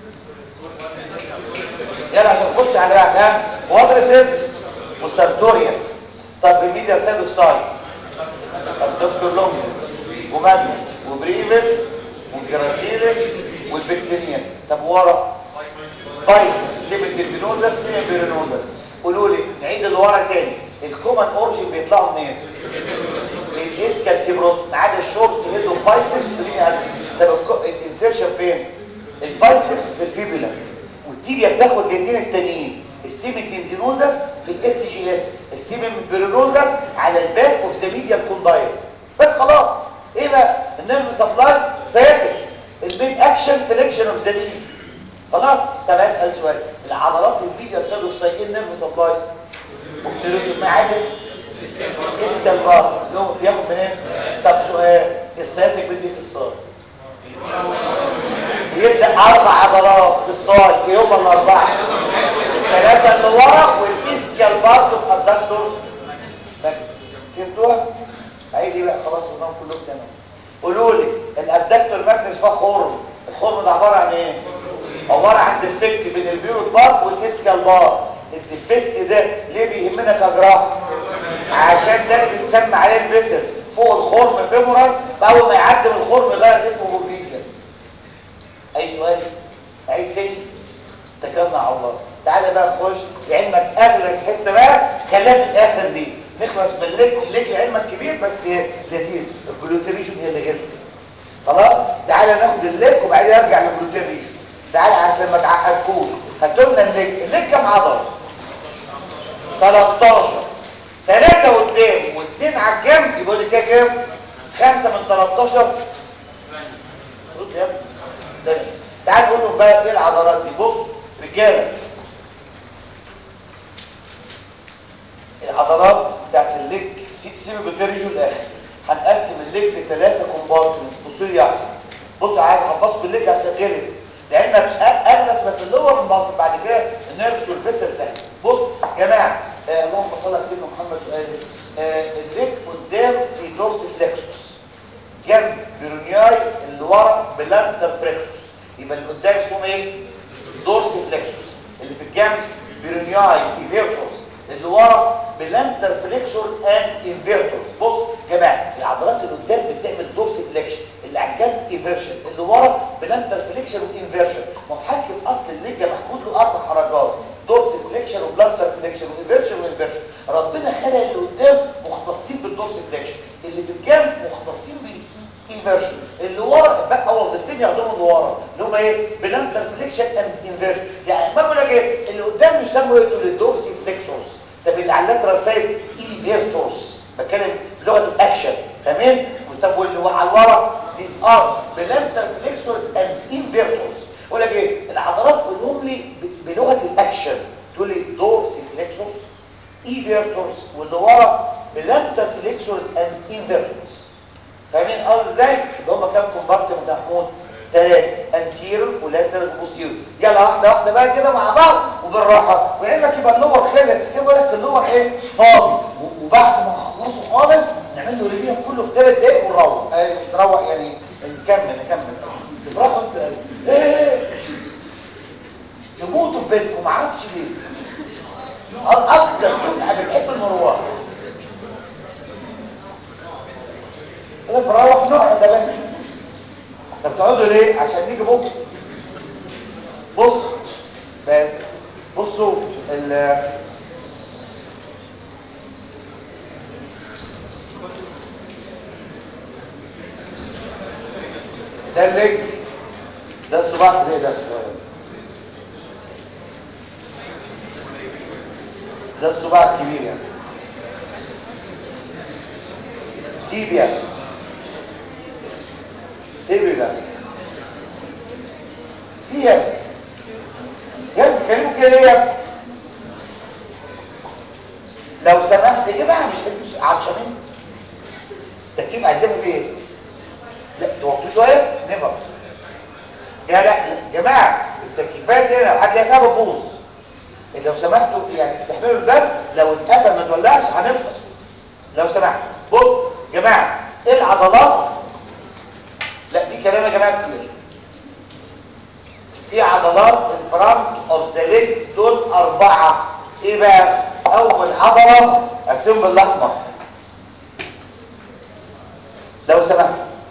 يلا عشان نخش على بعض ها وادرسز وسارتوريوس طب الميديا سايد السايد الدكتور لونجس وماجنس وبريفس والجراتيلس والبكتينيس طب ورا بايسس سيمتيربينوزس سيمبيرينوزس قولوا لي نعيد اللي ورا تاني الكومن اورجن بيطلعوا منين الاسكال كيبروس ما عدا الشورت هيد وبايسبس طب الانسيرشن فين البايسبس في الفيبولا والتيبيا بتاخد الاثنين التانيين السيمنتينوزس في الاس جي اس السيمنتينوزس على الباك اوف ذا ميديال كوندايل بس خلاص ايه بقى النيرف سبلاي سياتيك المين اكشن فليكشن اوف ذا ني خلاص طب اسال شويه العضلات الميديال سادو سايكين نيرف سبلاي وبتريد ما عدا اسكال بار لو بياخد من طب سؤال السياتيك بدي في الصار يبدأ أربع عضلات بالصاج يوم الأربعة الثلاثة اللي ورا والإسكيال برضه في الدكتور فهمتوها؟ عيدي بقى خلاص ونام كلهم تمام قولوا لي الابدكتور ماجنس فيها خرم الخرم ده عبارة عن ايه؟ عبارة عن ديفكت بين البيوت بار والإسكيال بار الديفكت ده ليه بيهمنا كجراح؟ عشان ده بنسمى عليه الفيسل فوق الخرم فيمورال اول ما يعدي من الخرم يغير اسمه بوبليكا اي سؤال عيد تاني تكلنا على الله تعالى بقى نخش لعلمك اغلس حته بقى خليها في الاخر دي نخلص من الليك الليك لعلمك كبير بس لذيذ الجلوتريشن هي اللي غلسه خلاص تعالى ناخد الليك وبعدين ارجع للجلوتريشن تعالى عشان ما تعقدكوش هاتوا لنا الليك الليك كام عضله 13 ثلاثه قدام واثنين على الجنب يبقى لي كده كام خمسه من 13 رد يا ابني تاني تعال نقول لهم بقى ايه العضلات دي بص رجاله العضلات بتاعت الليج سيبي بالريجو الاخر هنقسم الليج لثلاثه كومبارتمنت بصوا لي يعني بص عايز احفظكم الليج عشان غلس لان اغلس ما في اللور المصر بعد كده النيرفس والفيسل سهل بص يا جماعه آه اللهم صل على سيدنا محمد وآله آه الليج قدام في دورس فليكسوس جنب برونياي اللي ورا بلانتر بريكسوس يبقى اللي قدام اسمه ايه دورس فليكسوس اللي في الجنب برونياي ايفيرتوس اللي ورا بلانتر فليكسور اند انفيرتوس بص يا جماعه العضلات اللي قدام بتعمل دورس فليكشن اللي على الجنب ايفيرشن اللي ورا بلانتر فليكشن وانفيرشن محكم اصل الليجا محمود له اربع حركات دورس فليكشن وبلانتر فليكشن وانفيرشن وانفيرشن ربنا خلق اللي قدام مختصين بالدورس فليكشن اللي في الجنب مختصين بالانفيرشن اللي ورا بقى وظيفتين ياخدوهم اللي ورا اللي هم ايه بلانتر فليكشن اند انفيرشن يعني ما بقول لك ايه اللي قدام يسموا ايه الدورس فليكسورس طب اللي على اللاترال سايد ايفيرتورس بتكلم بلغه الاكشن تمام طب واللي على ورا these are بلانتر فليكسورس اند انفيرتورس اقول لك ايه العضلات قولهم لي بلغه الاكشن تقول لي دورس فليكسورس ايفيرتورس واللي ورا بلانتر فليكسورس اند انفيرتورس فاهمين قصدي ازاي اللي هم كام كومبارتمنت يا محمود ثلاثة انتيرو ولاترال وبوستيرو يلا واحدة واحدة بقى كده مع بعض وبالراحة وعلمك يبقى اللور خلص كده بالك اللور ايه فاضي وبعد ما نخلصه خالص نعمل له ريفيو كله في ثلاث دقايق ونروح ايه مش نروح يعني نكمل نكمل تفرحوا انت ايه تموتوا في بيتكم معرفش ليه اكتر دفعه بتحب المروح كده بروح نقعد يا بنت طب بتقعدوا ليه عشان نيجي بكره بص بس بصوا ال ده الليج ده الصباع ليه ده ده الصباع الكبير يعني تيبيا تيبيا فيها يا كلمه كده ليه لو سمحت يا جماعه مش مش عطشانين التركيب عايزينه في ايه لا توطوا شويه نفر يا لا يا جماعه التكييفات دي لو حد يفهم بتبوظ لو سمحتوا يعني استحملوا البرد لو اتقفل ما تولعش هنفطس لو سمحت بص يا جماعه ايه العضلات لا دي كلام يا جماعه كتير في عضلات الفرونت اوف ذا ليج دول اربعه ايه بقى اول عضله ارسم بالاحمر لو سمحت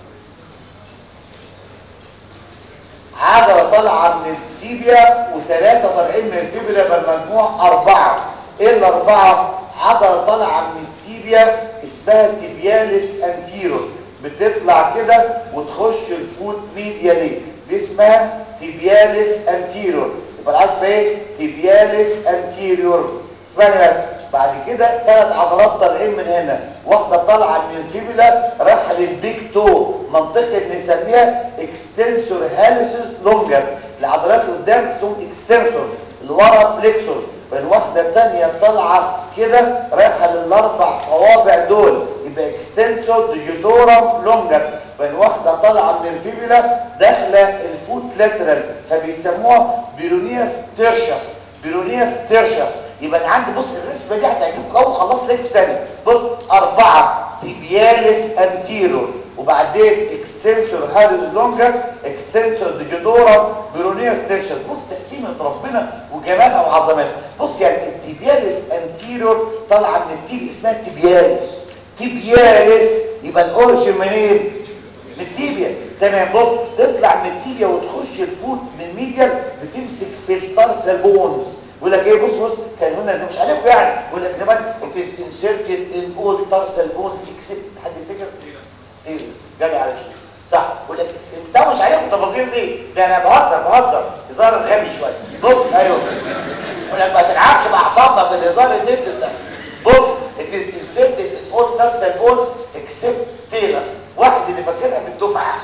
عضله طالعه من التيبيا وثلاثه طالعين من الفيبولا بالمجموع اربعه ايه الاربعه عضله طالعه من التيبيا اسمها تيبياليس انتيرور بتطلع كده وتخش الفوت ميديالي دي اسمها تيبياليس انتيرور يبقى العصب ايه تيبياليس انتيرور اسمعني بس بعد كده ثلاث عضلات طالعين من هنا واحده طالعه من الفيبولا رايحه للبيك تو منطقه نسميها اكستنسور هاليسوس لونجاس العضلات اللي قدام اسمهم اكستنسور اللي ورا فليكسور والواحده الثانيه طالعه كده رايحه للاربع صوابع دول يبقى اكستنسور ديجيتورم لونجاس والواحده طالعه من الفيبولا داخله الفوت لاترال فبيسموها بيرونياس تيرشس بيرونياس تيرشس يبقى انا عندي بص الرسمه دي هتعجبك قوي خلصت لك في ثانيه بص اربعه تيبياليس انتيرور وبعدين اكستنسور هاريز لونجر اكستنسور ديجيتورا بيرونياس تيرشس بص تقسيمه ربنا وجمالها وعظمتها بص يعني التيبياليس انتيرور طالعه من التيب اسمها تيبياليس تيبياليس يبقى الاوريجين منين من التيبيا تمام بص تطلع من التيبيا وتخش الفوت من الميديال بتمسك في التارسال بونز يقول لك ايه بص بص كان هنا زي مش عليكم يعني يقول لك زمان انسيرتد ان اول تارسال بونز اكسبت حد يفتكر ايه بس جالي على شيء صح يقول لك ده مش عليكم التفاصيل دي ده انا بهزر بهزر هزار غبي شويه بص ايوه يقول لك ما تلعبش مع اعصابنا في الهزار النت ده بص it is inserted in all tarsal bones except talus واحد اللي فاكرها في الدفعه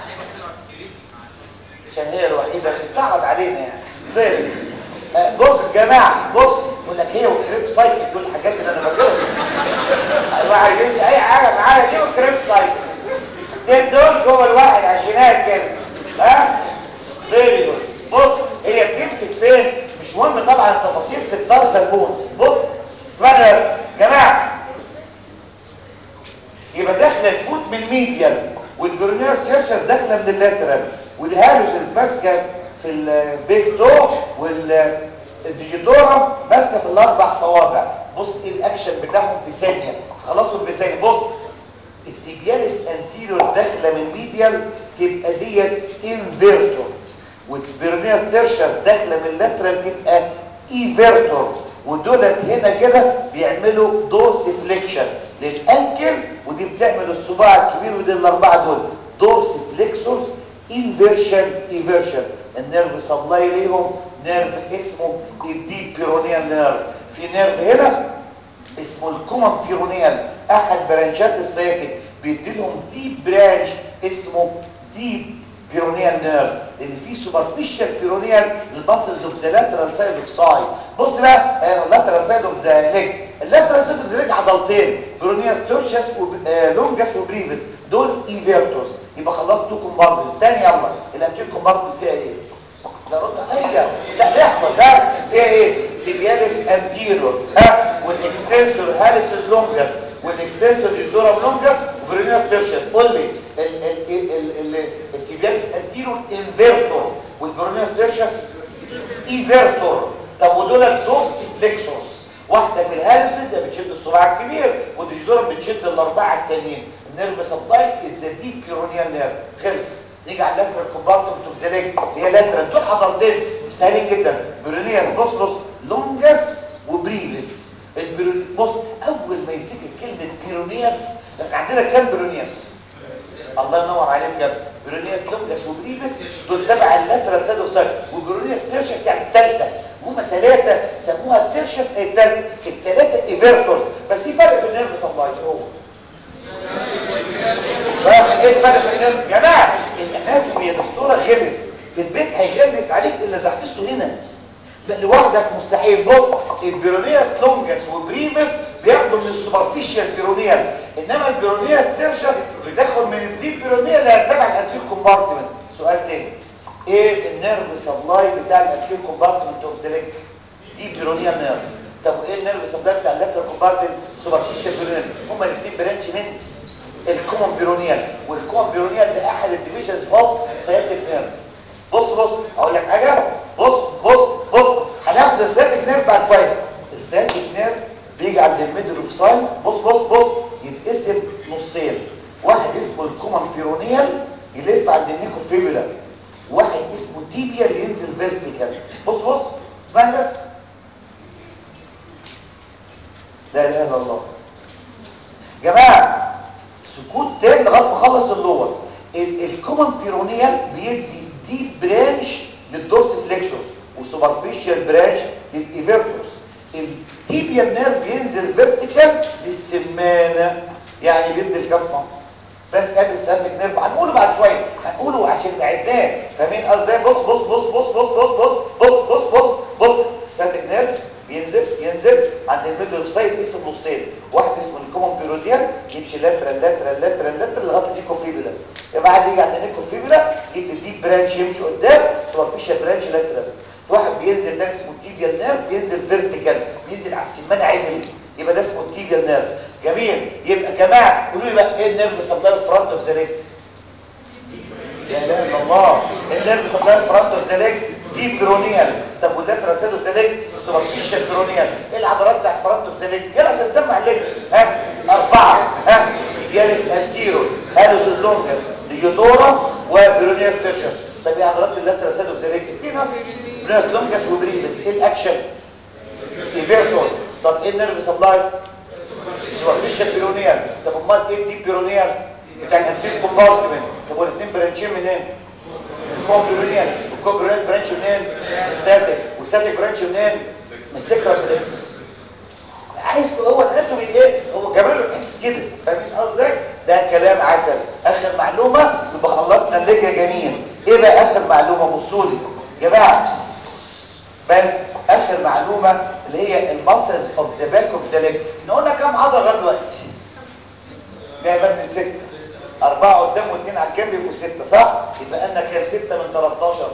عشان هي الوحيده اللي استعرض علينا يعني بس آه بص يا جماعه بص يقول لك هي وكريب سايكل دول الحاجات اللي انا فاكرها الواحد يمشي اي حاجه معايا دي وكريب سايكل دول دول جوه الواحد عشرينات كده ها فيري جود بص هي بتمسك فين مش مهم طبعا التفاصيل في التارسال بونز بص اسمعنا يا جماعه يبقى داخله الفوت من الميديال والبرونير تشرشز داخله من اللاترال والهالوزز ماسكه في البيك تو والديجيتورا ماسكه في الاربع صوابع بص ايه الاكشن بتاعهم في ثانيه خلصوا في ثانيه بص التيبياليس انتيريور داخله من ميديال تبقى ديت انفيرتور والبرونير تيرشر داخله من اللاترال تبقى ايفيرتور ودولت هنا كده بيعملوا دورسيفليكشن للانكل ودي بتعمل الصباع الكبير ودي الاربعه دول دورسيفليكسورز انفيرشن ايفيرشن النيرف سبلاي ليهم نيرف اسمه الديب بيرونيال نيرف في نيرف هنا اسمه الكومن بيرونيال احد برانشات السياتيك بيدي لهم ديب برانش اسمه ديب بيرونيال نيرف لان في سوبرفيشال بيرونيال الباسلز اوف ذا لاترال سايد اوف ساي بص بقى اللاترال سايد اوف ذا ليج اللاترال سايد اوف ذا ليج عضلتين بيرونياس تورشس ولونجس وبريفس دول ايفيرتوس يبقى خلصتوا كومبارتمنت تاني يلا الانتير كومبارتمنت فيها ايه لا رد عليا لا لحظه ده فيها ايه ليبياليس انتيرور ها والاكستنسور هاليس لونجس والاكستنسور ديدورا لونجس وبرينيوس تيرشس قول لي الكيبياليس انتيرور انفيرتور والبرينيوس تيرشس ايفيرتور طب ودول الدورسي فليكسورز واحده من الهالسز بتشد الصباع الكبير والديدورا بتشد الاربعه التانيين النيرف سبلاي از ذا ديب بيرونيال نيرف خلص نيجي على اللاترال كومبارتمنت اوف ذا ليج هي لاترال دول عضلتين سهلين جدا بيرونياس بوسلوس لونجس وبريفس البيرون بص اول ما يمسك كلمه بيرونياس احنا عندنا كام بيرونياس الله ينور عليك يا بيرونياس لونجس وبريفس دول تبع اللاترال سادو سايد وبيرونياس تيرشس يعني الثالثه هما ثلاثه سموها تيرشس اي الثالثه الثلاثه ايفيرتورز بس في فرق في النيرف سبلاي هو ايه الفرق في النيرف يا جماعه الاناتومي يا دكتوره غلس في البيت هيغلس عليك الا اذا حفظته هنا لوحدك مستحيل بص البيرونياس لونجس وبريمس بياخدوا من السوبرفيشال بيرونيال انما البيرونياس تيرشس بتاخد من الديب بيرونيال اللي هتبع الانتير كومبارتمنت سؤال تاني ايه النيرف سبلاي بتاع الانتير كومبارتمنت اوف ذا ليج ديب بيرونيال نيرف طب وايه النيرف سبلاي بتاع اللاترال كومبارتمنت سوبرفيشال بيرونيال هما الاثنين برانش من الكومن بيرونيال والكومن بيرونيال ده احد الديفيجن فولت سيادتك نيرف بص بص اقول لك حاجه بص بص بص هناخد السيادتك نيرف بعد شويه السيادتك نيرف بيجي عند الميدل اوف ساين بص بص بص يتقسم نصين واحد اسمه الكومن بيرونيال يلف عند النيكو فيبولا واحد اسمه تيبيال ينزل فيرتيكال بص بص اسمعني بس لا اله الا الله جماعه سكوت تاني لغايه ما اخلص اللور الكومن بيرونيال بيدي ديب برانش للدورس فليكسوس وسوبرفيشال برانش للايفيرتوس التيبيال نيرف بينزل فيرتيكال للسمانه يعني بيدي الكف مصر بس قبل السمك نيرف هنقوله بعد شويه هنقوله عشان نعداه فاهمين قصدي بص بص بص بص بص بص بص بص بص بص بص السمك نيرف ينزل ينزل عند الميدل اوف سايد اسم نصين واحد اسمه الكومن بيروديال يمشي لاترال لاترال لاترال لاترال لغايه النيكو فيبولا يبقى بعد يجي عند النيكو فيبولا يدي ديب برانش يمشي قدام سوبرفيشال برانش لاترال في واحد بينزل ده اسمه تيبيال نيرف بينزل فيرتيكال بينزل على السمانه عدل يبقى ده اسمه التيبيال نيرف جميل يبقى يا جماعه قولوا لي بقى ايه النيرف سبلاي فرونت اوف ذا ليج يا اله الا الله النيرف سبلاي فرونت اوف ذا ليج دي برونيال طب واللاترال سيل اوف ذا ليج سوبرفيشال برونيال ايه العضلات بتاعت فرونت اوف ذا ليج يلا عشان نسمع الليج ها اربعه ها دياليس انتيرو هالوس لونجر ديودورا وبرونيال تيرشس طب ايه عضلات اللاترال سيل اوف ذا ليج في ناس برونيال لونجس وبريبس ايه الاكشن ايفيرتور طب ايه النيرف سبلاي سوبرفيشال بيرونيال طب امال ايه الديب بيرونيال بتاع الانتير كومبارتمنت طب والاثنين برانشين منين الكومبيرونيال الكومبيرونيال برانش منين الساتيك والساتيك برانش منين من السكرة فليكسس عايز هو الاناتومي ايه هو جمال الحس كده فاهمين قصدي ده كلام عسل اخر معلومه يبقى خلصنا الليج يا جميل ايه بقى اخر معلومه بصوا لي يا جماعه بس اخر معلومه اللي هي المسلز اوف ذا باك اوف ذا ليج قلنا كام عضله لغايه دلوقتي ده بس سته أربعة قدام واثنين على الجنب يبقوا ستة صح؟ يبقى لنا كام ستة من 13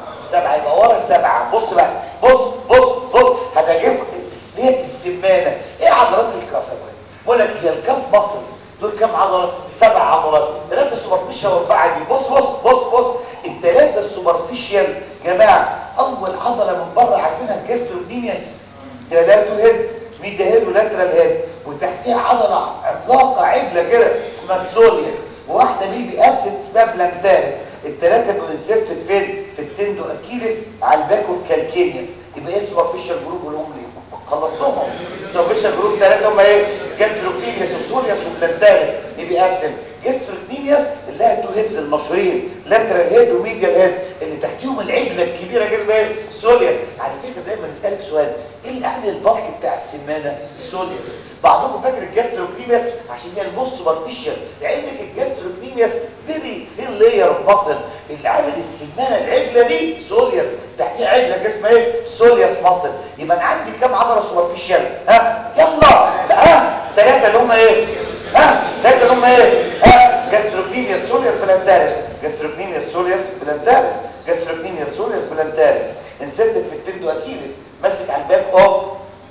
سبعة يبقى ورا السبعة بص بقى بص بص بص هتجيب هي السمانة عضلات الكف بقول لك هي الكف مصر دول كام عضله سبع عضلات ثلاثه سوبرفيشال واربعه دي بص بص بص بص الثلاثه السوبرفيشال جماعه اول عضله من بره عارفينها الجاستروبينيس ثلاثه هيدز ميديا هيد ولاترال هيد وتحتيها عضله عملاقه عجله كده اسمها السوليوس وواحده بيبي ابسنت اسمها بلانتاريس الثلاثه كونسبتد فين في التندو اكيليس على الباك اوف كالكينيوس يبقى اسمه اوفيشال جروب والهم ليه خلصتهم اوفيشال جروب ثلاثه هم ايه جاستروكينيوس وسوليوس وبلانتاريس يبقى ابسنت جاستروكينيوس اللي هي التو هيدز المشهورين لاترال هيد وميديال هيد اللي تحتيهم العجله الكبيره كده ايه سوليوس على فكره دايما نسالك سؤال ايه اللي عامل البلك بتاع السمانه السوليوس بعضكم فاكر الجاستروكريميس عشان هي البوست سوبرفيشال لعلمك الجاستروكريميس فيري ثين لاير اوف ماسل اللي عامل السمانه العجله دي سوليوس تحتيها عجله اسمها ايه سوليوس ماسل يبقى انا عندي كام عضله سوبرفيشال ها يلا ها ثلاثه اللي هم ايه ها ثلاثه اللي هم ايه ها جاستروكريميس سوليوس بلانتاريس جاستروكريميس سوليوس بلانتاريس جاستروكريميس سوليوس بلانتاريس انسدت في التندو اكيليس ماسك على الباك اوف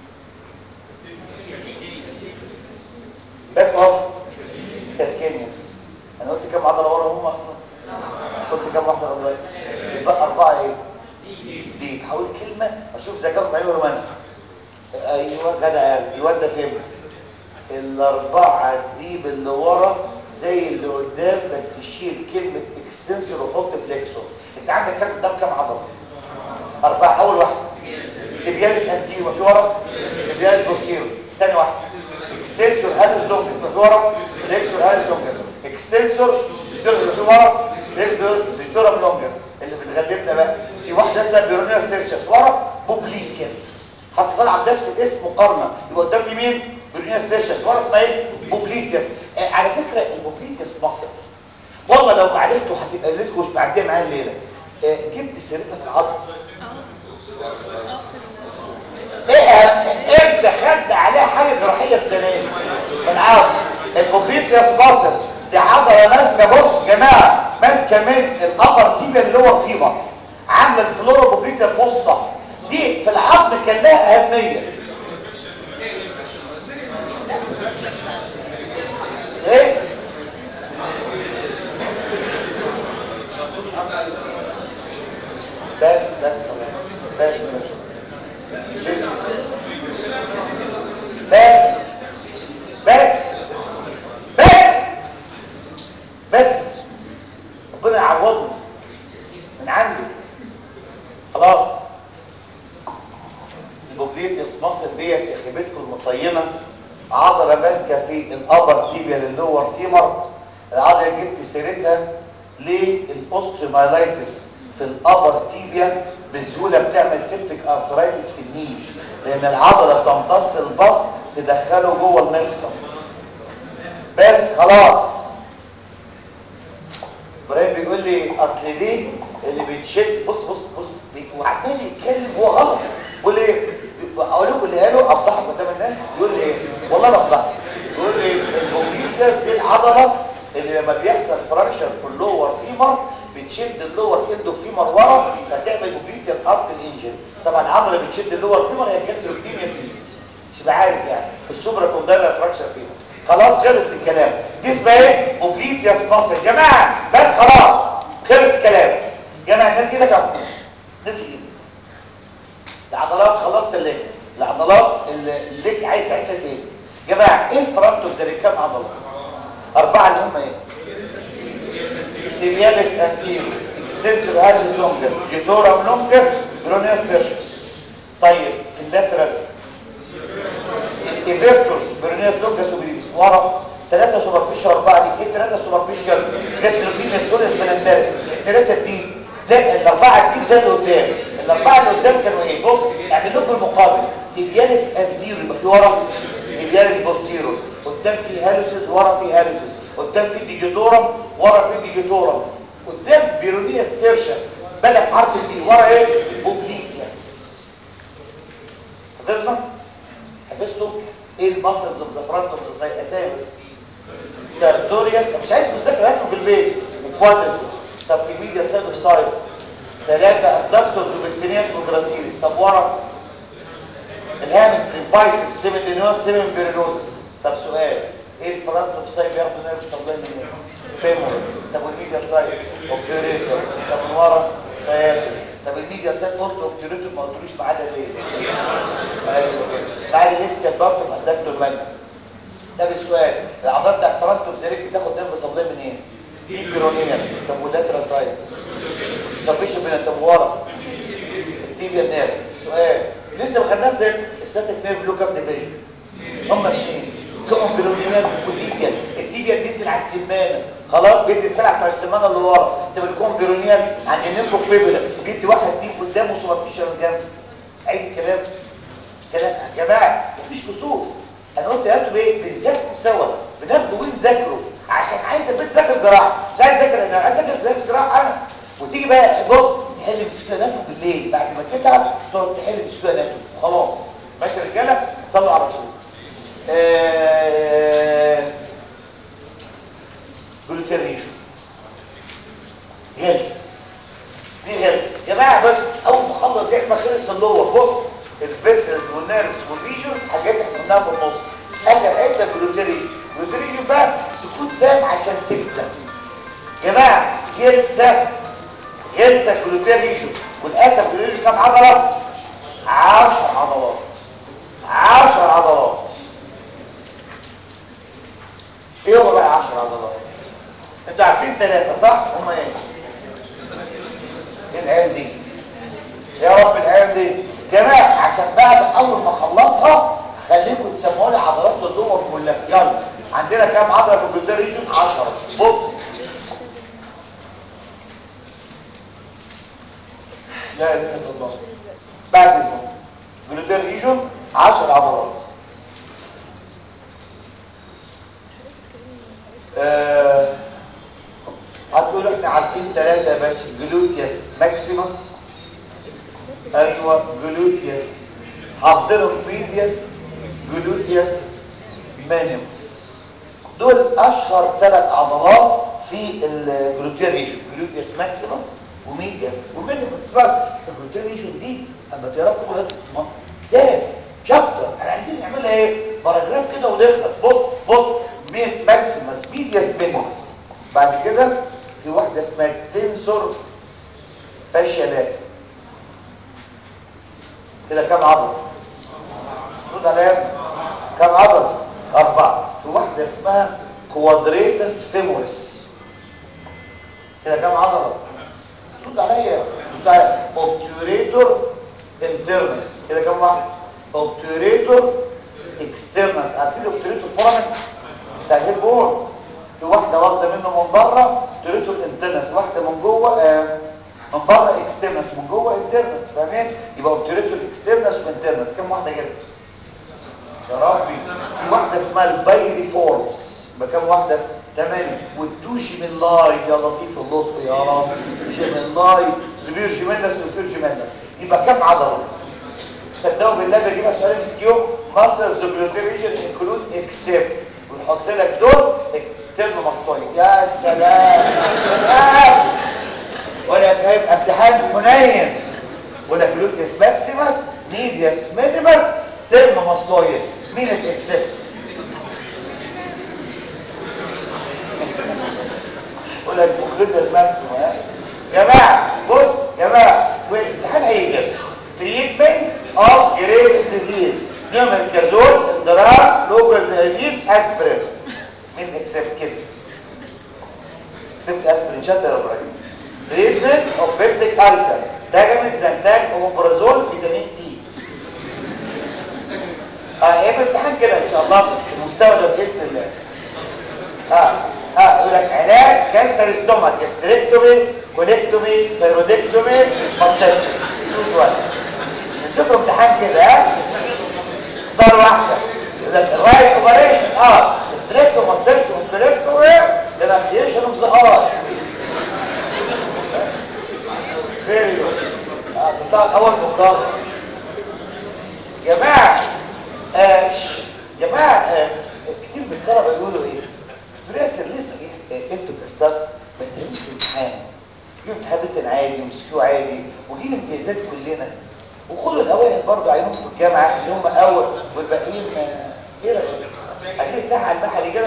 باك اوف كالكينيوس انا قلت كم عضله ورا هم اصلا قلت كم واحده دلوقتي يبقى اربعه ايه دي هقول كلمه اشوف ذكائكم ايوه ولا انا ايوه جدع الواد ده فين الاربعه ديب اللي ورا زي اللي قدام بس شيل كلمه اكستنسور وحط فليكسور انت عندك كام قدام كام عضله اربعه اول واحده تبيالس انتيرو في ورا تبيالس بوستيرو ثاني واحده اكستنسور هالس لونجس في ورا فليكسور هالس لونجس اكستنسور في ورا فليكسور لونجس اللي بتغلبنا بقى في واحده اسمها بيرونيا ستيرشس ورا بوبليكيس هتطلع بنفس الاسم مقارنه يبقى قدام في مين بيرونيا ستيرشس ورا اسمها ايه بوبليكيس آه على فكره البوبليكيس مصر والله لو معرفته هتبقى ليلتكم مش معديه معايا الليله آه جبت سيرتها في العظم ايه امتى خد عليها حاجه جراحيه السنه دي من عارف البوبليكيس مصر دي عضله ماسكه بص يا جماعه ماسكه من الابر تيبيا اللي هو فيما عامله الفلورا بوبليكا الفصه دي في العظم كان لها اهميه ايه بس بس بس بس بس بس بس ربنا يعوضنا من عنده خلاص البوبليتيس مصر ديت يا خيبتكم المصينه عضله ماسكه في الابر تيبيا للور فيمر العضله جبت سيرتها للاوستيومايلايتس في الابر تيبيا بسهوله بتعمل سيبتيك ارثرايتس في النيل لان العضله بتمتص البص تدخله جوه المفصل بس خلاص ابراهيم بيقول لي اصل ليه اللي بيتشد بص بص بص وعمال يتكلم هو غلط بيقول لي اقول لكم اللي قاله افضحك قدام الناس يقول لي ايه والله انا افضحك يقول لي البوبليكا دي العضله اللي لما بيحصل فراكشر في اللور فيمر بتشد اللور اندو فيمر ورا فتعمل بوبليكا ارت الانجل طبعا العضله اللي بتشد اللور فيمر هي الجسر فيمر مش عارف يعني السوبرا كوندايلر فراكشر فيمر خلاص خلص الكلام دي اسمها ايه بوبليتياس ماسل يا جماعه بس خلاص خلص الكلام يا جماعه الناس كده كام ناس كده العضلات خلصت الليج العضلات الليج عايز ساعتها ايه يا جماعه ايه الفرونتو زي كام عضله اربعه اللي هم ايه سيرياليس انتيريور اكستنسور هالس لونجس جيتورام لونجس برونيوس بيرشس طيب في اللاترال ايفيرتور برونيوس لونجس وبريبس ورا ثلاثة سوبرفيشال أربعة دي ايه ثلاثة سوبرفيشال جاستروبين سكولس بلانتاريس الثلاثة دي زي الأربعة دي زادوا قدام الأربعة اللي قدام كانوا ايه بص اعمل لكم المقابل تيبياليس انتيرو يبقى في ورا تيبياليس بوستيرو قدام في هالوسز ورا في هالوسز قدام في ديجيتورم ورا في ديجيتورم قدام بيرونيا ستيرشس بدأ حرف البي ورا ايه بوبليكياس حفظنا حفظتوا ايه الماسلز اوف ذا فرونت اوف ذا سايد اسامي سارتوريا مش عايز تذاكر هاتوا في البيت وكوادرس طب في ميديا سايد اوف سايد ثلاثه ادكتورز وبكتينياس وجراسيلس طب ورا الهامسترنج بايسبس سيمن دينوس سيمن بيرينوزس طب سؤال ايه الفرنت اوف سايد بياخدوا نيرف سبلاي من ايه؟ فيمور طب والميديال سايد اوبتيوريتور طب من ورا سياتو طب الميديال سايد قلت اوبتيوريتور ما قلتلوش ما عدا ليه؟ ايوه ما عدا لسه برضه ما ادكتور مان ده السؤال الاعضاء بتاع الفرنت اوف زيريك بتاخد نيرف سبلاي من ايه؟ دي بيرونيال طب واللاترال سايد طب ايش بين طب ورا التيبيا نيرف السؤال لسه ما خدناش زي الساتيك نيرف له كام ديفيجن هما اثنين كوم بيرونيال والتيبيا التيبيا بينزل على السمانه خلاص بيدي السلع بتاع السمانه اللي ورا انت بتكون بيرونيال عند النيرف فيبولا بيدي واحد ديب قدامه وسوبرفيشال من جنب اي كلام كلام يا جماعه مفيش كسوف انا قلت يا انتوا ايه بنذاكروا سوا بناخده ونذاكره عشان عايز البيت ذاكر جراحه مش عايز اذاكر انا عايز اذاكر جراحه انا وتيجي بقى بص تحل مسكناته بالليل بعد ما تتعب تقعد تحل مسكناته خلاص ماشي يا رجاله صلوا على الرسول آه... جلوتيريشن هيلث دي هيلث يا جماعه بس اول ما خلص دي ما خلص اللور بص الفيسلز والنيرفز والريجنز حاجات احنا قلناها في النص اخر حته جلوتيريشن جلوتيريشن بقى سكوت تام عشان تكسب يا جماعه هيلث ينسى الجلوتين ريجن والاسف الجلوتين كام عضله 10 عضلات 10 عضلات ايه هو بقى 10 عضلات انتوا عارفين ثلاثه صح هم ايه ايه العيال دي يا رب العيال دي جماعه عشان بعد اول ما اخلصها خليكم تسمعوا لي عضلات الدور كلها يلا عندنا كام عضله في الجلوتين ريجن 10 بص لا اله الا الله بعد اذنك جلوتين ريجون 10 عضلات آه هتقولوا احنا عارفين ثلاثه يا باشا جلوتيوس ماكسيموس ايوه جلوتيوس حافظينهم ميديوس جلوتيوس مانيموس دول اشهر ثلاث عضلات في الجلوتين ريجون جلوتيوس ماكسيموس وميدياس وميدياس بس الجلوتيريشن دي اما تقرا كده ده شابتر احنا عايزين نعملها ايه باراجراف كده ونخلص بص بص ميد ماكسيمس ميدياس مينيمس بعد كده في واحده اسمها تنسور فاشيالات كده كام عضله رد عليا كام عضله اربعه في واحده اسمها كوادريتس فيموريس كده كام عضله رد عليا بتاع اوبتوريتور انترنس كده كام واحد اوبتوريتور اكسترنس عارفين اوبتوريتور فورامن بتاع الهيد بون في واحده واخده منه من بره اوبتوريتور انترنس واحده من جوه آه من بره اكسترنس من جوه انترنس فاهمين يبقى اوبتوريتور اكسترنس وانترنس كام واحده كده يا ربي في واحده اسمها البايري فورمز يبقى كام واحده تمام والتوشي من لاي يا لطيف اللطف يا رب من لاي سبير جيمنس وفير جيمنس يبقى كم عضله صدقوا بالله بجيبها سؤال ام اس كيو ماسل زوبلوتيريشن انكلود اكسبت ويحط لك دول اكسترنال ماستويد يا سلام سلام ولا هيبقى امتحان حنين ولا جلوتيوس ماكسيمس ميدياس مينيمس ستيرن ماستويد مين الاكسبت ولا الجلوتيوس ماكسيمس يا جماعه بص يا جماعه والامتحان هيجي تريتمنت اوف جريد ديزيز نعمل كازول اندرار لوكال زهايدين اسبرين من اكسبت كده اكسبت اسبرين شد يا ابراهيم تريتمنت اوف بيبتيك السر داجمنت زنتاج اومبرازول فيتامين سي اه ايه الامتحان كده ان شاء الله المستوى ده باذن الله اه اه يقول لك علاج كانسر ستومك استريكتومي كوليكتومي سيرودكتومي ماستكتومي شوف واحد نشوف امتحان كده ها اختار واحده يقول لك الرايت اوبريشن اه استريكتومي ماستكتومي كوليكتومي ديناميشن اوف ذا ار فيري جود اه بتاع اول مقرر جماعه آه جماعه آه كتير من الطلبه يقولوا ايه براسل لسه ايه كتبت كاستاف بس مش امتحان يوم امتحان بنت عادي ومسكوه عادي وجيب امتيازات كلنا وخدوا الاوائل برضه عينهم في الجامعه اللي هم اول والباقيين آه، ايه رايك عايزين نفتح على المحل كده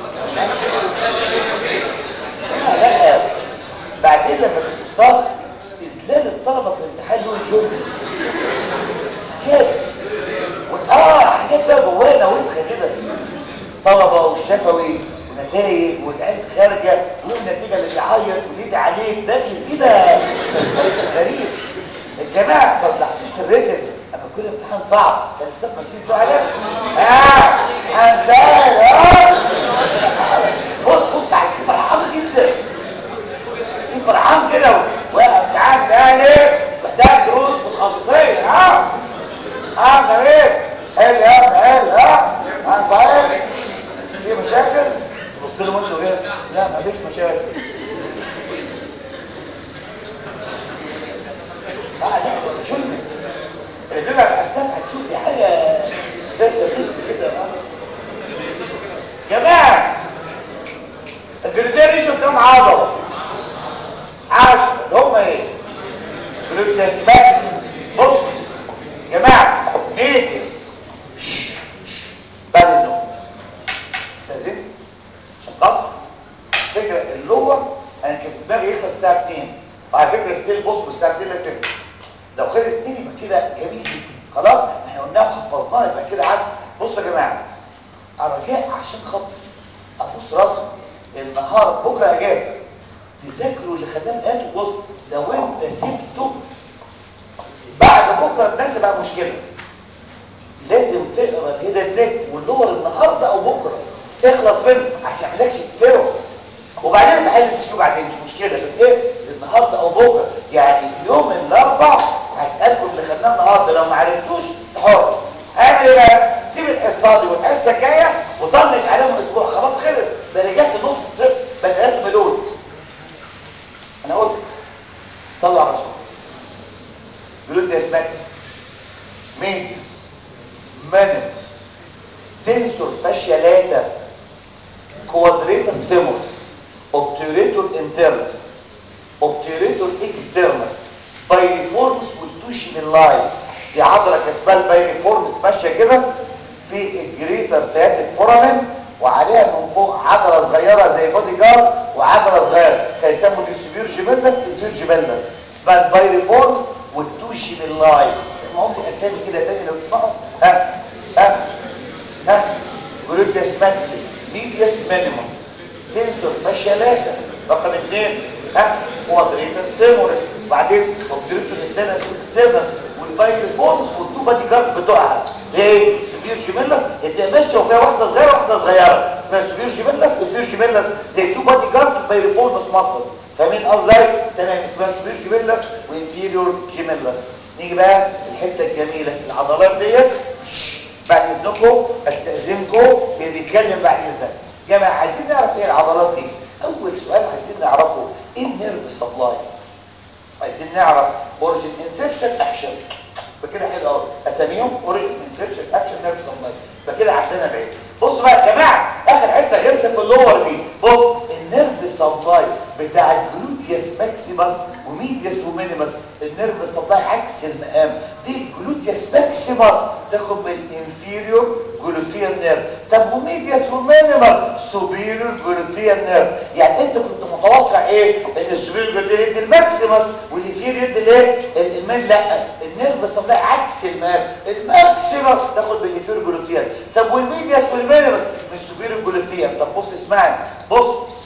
لا لا بعدين لما تختار اذلال الطلبه في الامتحان له الجمله كده اه حاجات بقى جوانا وسخه كده طلبه والشفوي ونتائج والعيال خارجه والنتيجه اللي بيعيط واليد عليك ده كده تسلسل غريب الجماعه ما طلعتوش في الريتم اما كل امتحان صعب كان لسه ماشيين سؤال اه هنزل اه بص بص على فرحان جدا فرحان كده وامتحان تاني محتاج دروس متخصصيه ها ها جميل حلو يا ابني حلو ها ها فاهم في مشاكل بص لهم انتوا كده لا ما فيش مشاكل اه لا شو اللي بيبقى الاسنان هتشوف دي حاجه سبيشال كده جماعه الجلديه دي كام عضله عشرة اللي هم ايه جلوتياس ماكس بص يا جماعه ميديس بعد اذنكم استاذن عشان خاطر فكره اللور انا كان في دماغي يخلص الساعه 2 وعلى فكره ستيل بص بالساعه 2 لا تفرق لو خلص 2 يبقى كده جميل جدا خلاص احنا قلناها وحفظناها يبقى كده عسل بصوا يا جماعه الرجاء عشان خاطر ابص راسي النهار بكره اجازه تذاكروا اللي خدام قالوا بص لو انت سبته بعد بكره الناس بقى مشكله لازم تقرا الهيدن نيك واللور النهارده او بكره اخلص منه عشان ما يعملكش كتير وبعدين بحل السيو بعدين مش مشكله بس ايه النهارده او بكره يعني يوم الاربع هسالكم اللي خدناه النهارده لو ما عرفتوش حر اعمل ايه بقى سيب الحصه دي والحصه الجايه وطنش عليهم اسبوع خلاص خلص ده رجعت نقطه صفر بقيت ملول انا قلت طلع رشد جلوتياس ماكس ميديس مانس تنسور فاشيالاتا كوادريتاس فيمورس اوبتيوريتور انترنس اوبتيوريتور اكسترنس بايريفورمس والتوشي من لاين دي عضله كسبان بايريفورمس ماشيه كده في الجريتر سياتيك فورامين وعليها من فوق عضله صغيره زي بودي جارد وعضله صغيره كان يسموا دي سوبير جيميلس انفير جيميلس اسمها البايريفورمس والتوشي من لاين اسمهم باسامي كده تاني لو تسمعوا ها ها ها جلوتياس ماكسيمس ميدياس مينيموس تنسور فاشيالاتا رقم اثنين ها كوادريتاس فيمورس بعدين اوبتريتور انترنس واكسترنس والبايريفورمس والتو بادي جارد بتوعها ايه سوبير جيميلس اللي ماشيه وفيها واحده صغيره واحده صغيره اسمها سوبير جيميلس انفير جيميلس زي تو بادي جارد البايريفورمس مصر فاهمين قصدي تمام اسمها سوبير جيميلس وانفيريور جيميلس نيجي بقى الحته الجميله العضلات ديت بعد اذنكم استاذنكم في اللي بيتكلم بعد اذنك يا جماعه عايزين نعرف ايه العضلات دي اول سؤال عايزين نعرفه ايه النيرف سبلاي عايزين نعرف اوريجين انسرشن اكشن فكده حلو قوي اساميهم اوريجين انسرشن اكشن نيرف سبلاي فكده عندنا بعيد بصوا بقى يا جماعه اخر حته غلسه في اللور دي بص النيرف سبلاي بتاع الجلوتيوس ماكسيمس وميديوس ومينيمس النيرف سبلاي عكس المقام دي الجلوتيوس ماكسيمس تاخد من الانفيريور جلوتيال نيرف طب وميديوس ومينيمس سوبيريور جلوتيال نيرف يعني انت كنت متوقع ايه ان السوبيريور جلوتيال يدي الماكسيمس والانفيريور يدي الايه المين لا النيرف سبلاي عكس المقام الماكسيمس تاخد من الانفيريور جلوتيال طب والميديوس والمينيمس من السوبيريور جلوتيال طب بص اسمعني بص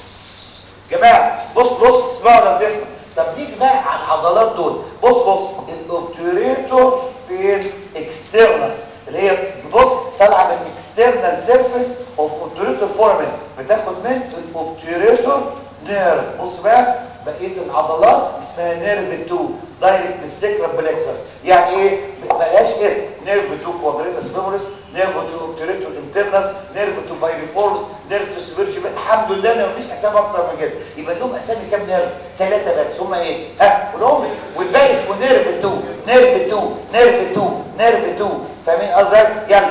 جماعه بص بص اسمعوا لو تسمع طب نيجي بقى على العضلات دول بص بص الاوبتوريتور فين اكسترنس اللي هي بص طالعه من اكسترنال سيرفيس اوف اوبتوريتور فورمن بتاخد من الاوبتوريتور نيرف بص بقى بقيه العضلات اسمها نيرف 2 دايركت بالسكرم بلكسس يعني ايه بلاش اسم نيرف 2 كوادريتاس فيمورس نيرف 2 اوبتوريتور انترنس نيرف 2 بايريفورمس نيرف 2 سبيرجي الحمد لله ان مفيش اسامي اكتر من كده يبقى لهم اسامي كام نيرف ثلاثه بس هم ايه ها قولهم لي والباقي اسمه نيرف 2 نيرف 2 نيرف 2 نيرف 2 فاهمين قصدي يلا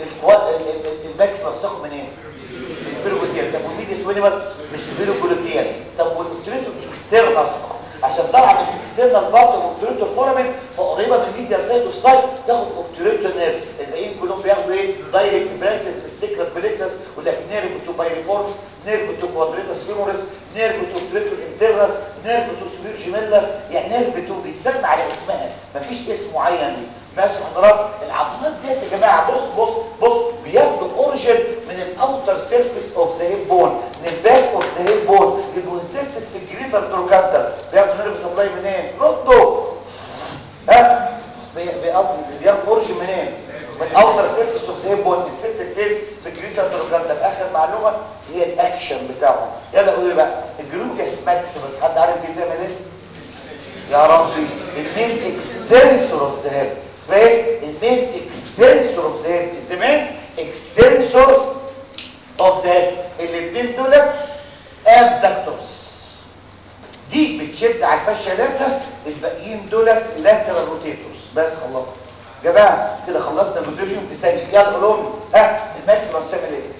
الماكسيمس تاخد من ايه الفيروجلوتيال طب والميديس وينيمس مش فيروجلوتيال طب والاوبتوريتور اكسترنس عشان طالعه من اكسترنال بارت اوف اوبتوريتور فورامين فقريبه من الميديال سايد اوف سايد تاخد اوبتوريتور نيرف الباقيين كلهم بياخدوا ايه دايركت بريكسس في السكرت بليكسس ولا نيرف تو بايريفورمس نيرف تو كوادريتس فيمورس نيرف تو اوبتوريتور انترنس نيرف تو سوبير جيميلاس يعني نيرف تو بيتسمى على اسمها مفيش اسم معين ليه ماشي حضرتك العضلات ديت يا جماعه بص بص بص بياخدوا اوريجن من الاوتر سيرفيس اوف ذا هيب بون من الباك اوف ذا هيب بون يبقوا انسرتد في الجريتر تروكانتر بياخدوا نيرف سبلاي منين ردوا ها بياخدوا بياخدوا اوريجن منين من الاوتر سيرفيس اوف ذا هيب بون انسرتد فين في الجريتر تروكانتر اخر معلومه هي الاكشن بتاعهم يلا قولوا لي بقى الجلوتيوس ماكسيمس حد عارف دي بتعمل ايه يا ربي المين اكستنسور اوف ذا هيب اسمها ايه المين اكستنسور اوف ذا هيب زمان اكستنسور اوف ذا هيب الاثنين دول ابدكتورز دي بتشد على الفشه لاتا الباقيين دول لاترال روتيتورز بس خلصنا جماعه كده خلصنا الروتيشن في ثانيه يلا قولوا لي ها الماكسيمم بتعمل ايه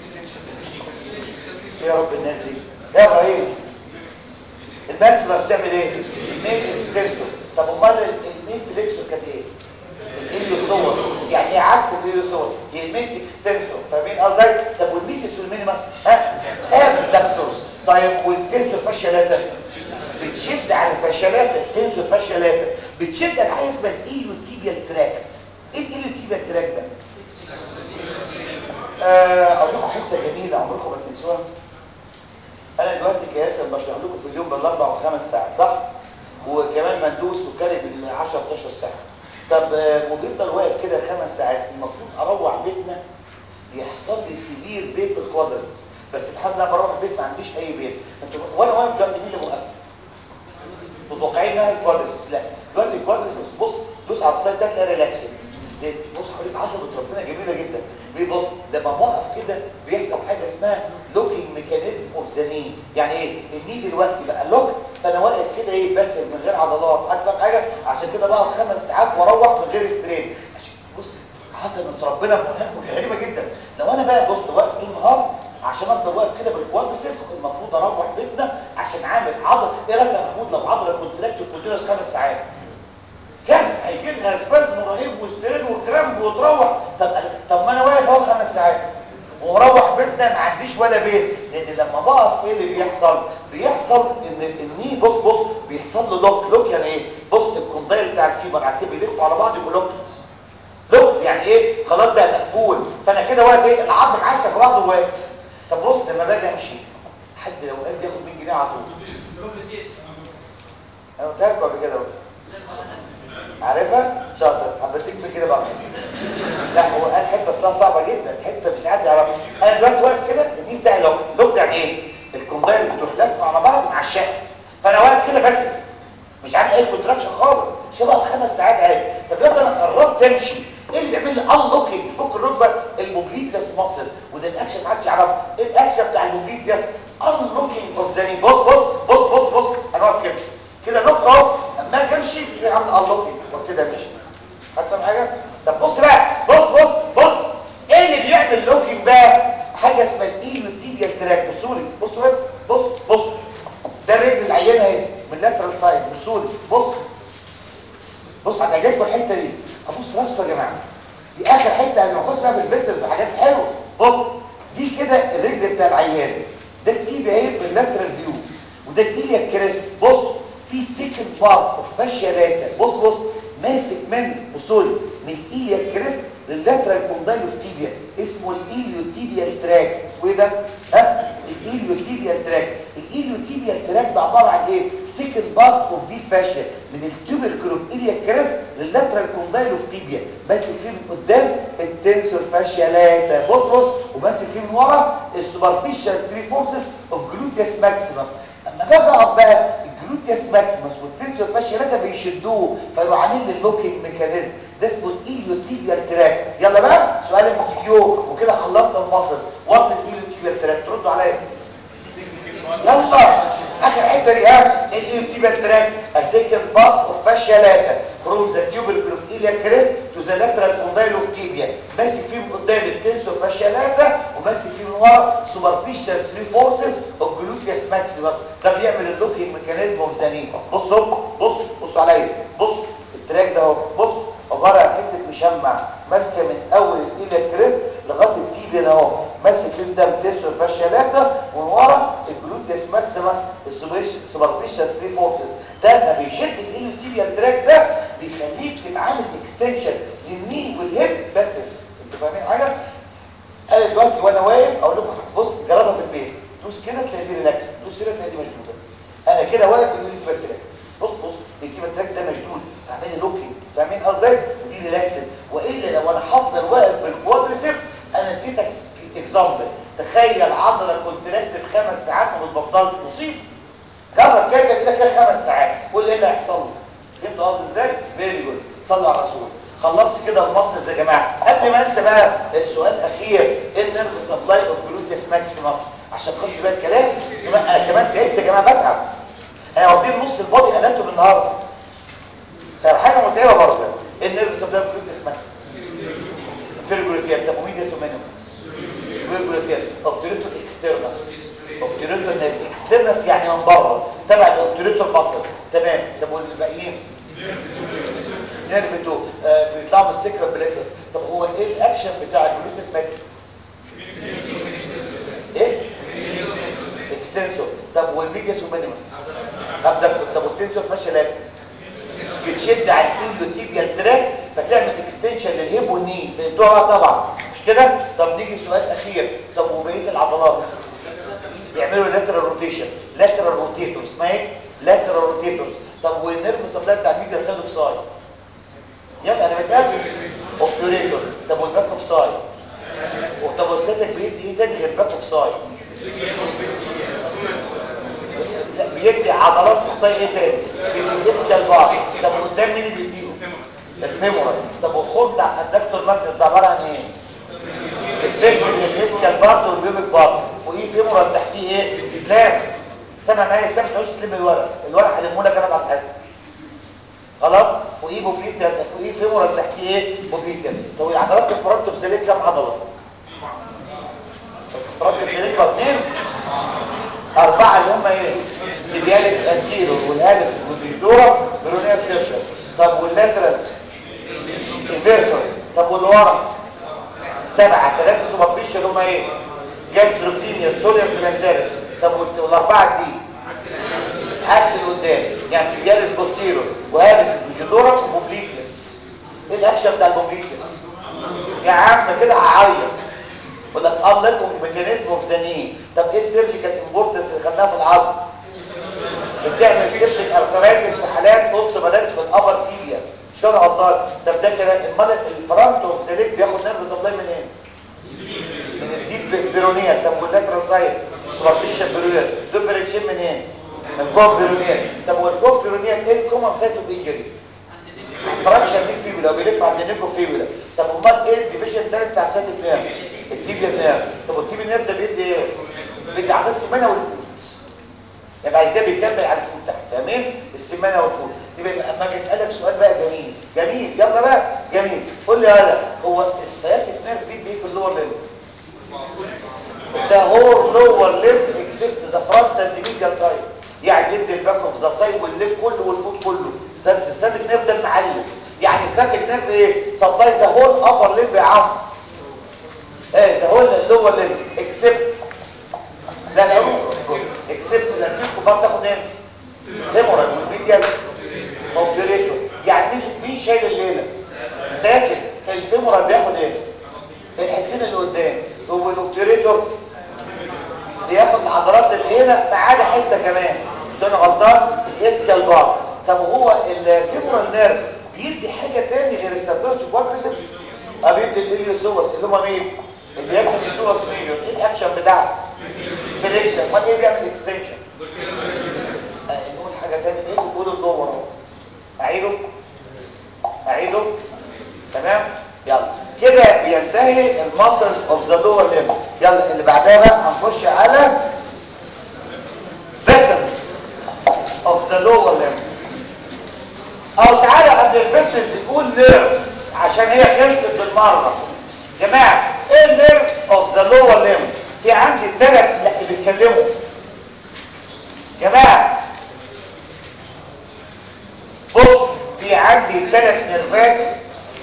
يا رب الناس دي يا ابراهيم الماكسيمم بتعمل ايه المين اكستنسور طب امال المين فليكسور كانت ايه الاليو صور يعني ايه عكس الاليو صور هي المين اكستنسور فاهمين قصدي طب والميديس والمينيمس ها ابدكتورز طيب والتنسور فاشيالاتا بتشد على الفاشيالاتا التنسور فاشيالاتا بتشد على حاجه اسمها الاليو تيبيال تراكت ايه الاليو تيبيال تراكت ده آه اقول لكم حته جميله عمركم ما تنسوها انا دلوقتي كياسر بشرح لكم في اليوم بالاربع وخمس ساعات صح وكمان مندوس وكاري بال 10 12 ساعه طب آه، وبيفضل واقف كده خمس ساعات المفروض اروح بيتنا يحصل لي سيفير بيت في الكوادرز بس الحمد لله بروح البيت ما عنديش اي بيت انتوا وانا واقف دلوقتي مين اللي موقف متوقعين انها الكوادرز لا دلوقتي الكوادرز بص دوس على السايد ده تلاقي ريلاكسنج بص حضرتك عصبة ربنا جميلة جدا بيبص لما موقف كده بيحصل حاجة اسمها لوكينج ميكانيزم اوف ذا ني يعني ايه الني دلوقتي بقى لوك فانا واقف كده ايه بس من غير عضلات هتفهم حاجة عشان كده بقعد خمس ساعات واروح من غير سترين بص عصبة ربنا غريبة جدا لو انا بقى بص واقف طول النهار عشان افضل واقف كده بالكوادريسبس المفروض اروح بيتنا عشان عامل عضل ايه رايك يا محمود لو عضله كونتراكت كونتينوس خمس ساعات كارثه هيجي لها سبازم رهيب وسترين وكرامب وتروح طب طب ما انا واقف اهو خمس ساعات ومروح بيتنا ما عنديش ولا بيت لان لما بقف ايه اللي بيحصل بيحصل ان الني بص بص بيحصل له لوك لوك يعني ايه بص الكوندايل بتاع الفيبر عارفين بيلفوا على بعض يبقوا لوك لوك يعني ايه خلاص بقى مقفول فانا كده واقف ايه العظم عايشه في بعضه واقف طب بص لما باجي امشي حد لو قال ياخد 100 جنيه على طول انا قلت لكم قبل كده عارفها شاطر حبيتك كده بقى لا هو قال حته اصلها صعبه جدا حته مش عارف يعرفها انا دلوقتي واقف كده الدين بتاعي لوك لوك يعني ايه الكومبايل بتروح لفه على بعض مع الشقه فانا واقف كده بس مش عامل اي كونتراكشن خالص شبه خمس ساعات عادي طب يلا انا قربت امشي ايه اللي بيعمل لي انلوكينج فوق الركبه الموبليتس ماسل وده الاكشن محدش يعرفه ايه الاكشن بتاع الموبليتس انلوكينج اوف ذا بص بص بص بص بص انا واقف كده كده نقطه اهو اما اجي امشي في عامل انلوكينج وكده امشي هتفهم حاجه طب بص بقى بص بص بص ايه اللي بيعمل لوكينج بقى حاجه اسمها الايلو تيبيال تراك بصوا لي بص بس بص بص ده الرجل العيانه اهي من اللاترال سايد بصوا لي بص بص انا جايب الحته دي ابص راسكم يا جماعه دي اخر حته اللي بنخش فيها في الفيسل في حاجات حلوه بص دي كده الرجل بتاع العيان ده التيبي اهي من اللاترال فيو وده الايليا كريست بص في سيكند بارت اوف فاشيا لاتا بص بص ماسك من وصول من الايليا كريست لللاترال كوندايلوس تيبيا اسمه الايليو تيبيال تراك اسمه ايه ده ها الايليو تيبيال تراك الايليو تيبيال تراك ده عباره عن ايه سيكند بارت اوف دي فاشيا من التوبركل اوف ايليا كريست لللاترال كوندايلوس تيبيا ماسك فيه من قدام التنسور فاشيا لاتا بص بص وماسك فيه من ورا السوبرفيشال ثري فورسز اوف جلوتيوس ماكسيمس اما باجي اقف بقى الجلوتيوس ماكسيمس والتنسور فاشيا لاتا بيشدوه فيروح عامل لي اللوكينج ميكانيزم ده اسمه الايليو تيبيال تراك يلا بقى سؤال ام سي كيو وكده خلصنا المصل وات از ايليو تيبيال تراك تردوا عليا يلا اخر حته دي ها الايليو تيبيال تراك a second part of fascia lata from the tubercle of iliac crest to the lateral condyle of tibia ماسك فيه من قدام التنسور فاشيا لاتا وماسك فيه من ورا superficial three forces of gluteus maximus ده بيعمل اللوكينج ميكانيزم اوف ذا بصوا بص ماكسيمس السوبرفيشال ثري فورسز ده لما بيشد الهيليوتيبيال تراك ده بيخليك تبقى عامل اكستنشن للني والهيب بس انتوا فاهمين حاجه انا دلوقتي وانا واقف اقول لكم بص جربها في البيت دوس كده تلاقي دي ريلاكس دوس كده تلاقي دي مشدوده انا كده واقف الهيليوتيبيال تراك بص بص الهيليوتيبيال تراك ده مشدود فاهمين لوكينج فاهمين قصدي ودي ريلاكسد والا لو انا هفضل واقف بالكوادريسبس انا اديتك اكزامبل تخيل عضله كونتراكتد خمس ساعات ما بتبطلش مصيبه جرب كده كده كده خمس ساعات قول ايه اللي هيحصل له فهمت قصدي ازاي فيري جود صلوا على الرسول خلصت كده المصل يا جماعه قبل ما انسى بقى سؤال اخير ايه النيرف سبلاي اوف جلوتيس ماكسيمس عشان خدت بالك كلام انا كمان تعبت يا جماعه بتعب انا واخدين نص البادي اناتوم النهارده فحاجه متعبه برضه ايه النيرف سبلاي اوف جلوتيس ماكسيمس فيرجوليتير طب ومين اسمه مينيمس فيرجوليتير اوبتيريتور اكسترنس اوبتيريتور اكسترنس يعني من بره تبع الاوبتيريتور مصر تمام طب والباقيين نيرف 2 آه بيطلعوا من السكرة بلكسس طب هو ايه الاكشن بتاع الجلوتس ماكسس ايه اكستنسور طب والميدياس ومينيمس طب ده طب والتنسور ماشي لاك بتشد على الكيلوتيبيال تراك فتعمل اكستنشن للهيب والني فهمتوها طبعا مش كده طب نيجي سؤال اخير طب وبقيه العضلات بيعملوا لاترال روتيشن لاترال روتيتورز اسمها ايه لاترال روتيتورز طب والنيرف سبلاي بتاع الميديا سيل اوف سايد يلا انا بسال اوبتوريتور طب والباك اوف سايد طب والسيتك بيدي ايه تاني غير الباك اوف سايد لا بيدي عضلات في السايد ايه تاني بيدي اسكال بار طب قدام مين اللي بيديهم الفيمورال طب والخوف بتاع الدكتور مركز ده عباره عن ايه السيجمنت الاسكال بارت والبيبك بارت وايه فيمورال تحتيه ايه اسلام سامع معايا اسلام تقولش تلم الورق الورق هلمه لك انا بعد حاسب خلاص فوقيه بوبليتر فوقيه فيمورال تحتيه ايه بوبليتر طب عضلات الفرونت بسليك كام عضله الفرونت بسليك اثنين اربعه اللي هم ايه الدياليس انتيرو والهدف والبيدورا برونيا ستيرشر طب واللاترال الفيرتور طب والورا سبعه ثلاثه سوبرفيشال اللي هم ايه جاستروكتينيا سوليوس بلانتاريس طب والاربعه دي عكس قدام يعني جالس بوستيرو وهادف الجدورة وبوبليكلس ايه الاكشن بتاع البوبليكلس يا عم كده هعيط يقول لك الله ميكانيزم اوف زنين طب ايه السيرجيكال امبورتنس اللي خدناها في العظم بتعمل سيرجيك ارثرايتس في حالات نص بلانس في الابر تيبيا مش كده غلطان طب ده كلام امال الفرونت اوف ذا ليج بياخد نيرف سبلاي من ايه من الديب بيرونيال طب واللاترال سايد سوبرفيشال بيرونيال دول بريتشين من ايه من جوه بيرونيال طب والجوه بيرونيال ايه الكومن سايت اوف انجري فراكشن دي فيبولا بيلف عند النيكو فيبولا طب امال ايه الديفيجن الثاني بتاع سايت نيرف التيبيا نيرف طب التيبيا نيرف ده بيدي ايه بيدي عضلات السمانه والفوت يبقى عايز ده بيكمل على الفوت تحت فاهمين السمانه والفوت يبقى اما اجي اسالك سؤال بقى جميل جميل يلا بقى جميل قول لي هذا هو السياتيك نيرف بيدي ايه في اللور ليمب the whole lower limb except the front and the medial side يعني يدي الباك اوف ذا سايد والليب كله والفوت كله الساتيك نيرف ده المعلم يعني الساتيك نيرف ايه سبلاي ذا هول ابر ليمب يا عم ايه ذا هول اللور ليمب اكسبت لا لا اكسبت لما الكبار تاخد ايه هيمورال والميديال اوبتريتور يعني مين شايل الليله ساكن الفيمورال بياخد ايه الحتتين اللي قدام هو الاوبتريتور بياخد عضلات الهيلة ما عدا حته كمان مش انا غلطان الاسكال بار طب هو الفيمورال نيرف بيدي حاجه تاني غير السبلوت كوادريسبس اه بيدي الهيليوسوس اللي هم مين اللي ياخد السوس ميجر ايه الاكشن بتاعه فليكشن امال ايه بيعمل اكستنشن نقول حاجه تاني ايه بتقول الدور اهو اعيده اعيده تمام يلا كده بينتهي المسلز اوف ذا لور ليمب يلا اللي بعدها بقى هنخش على vessels of the lower limb او تعالى قبل الفيسلز نقول nerves عشان هي خلصت بالمره جماعه ايه النيرفز اوف ذا لور ليمب في عندي ثلاث لا بيتكلموا جماعه بص في عندي ثلاث نيرفات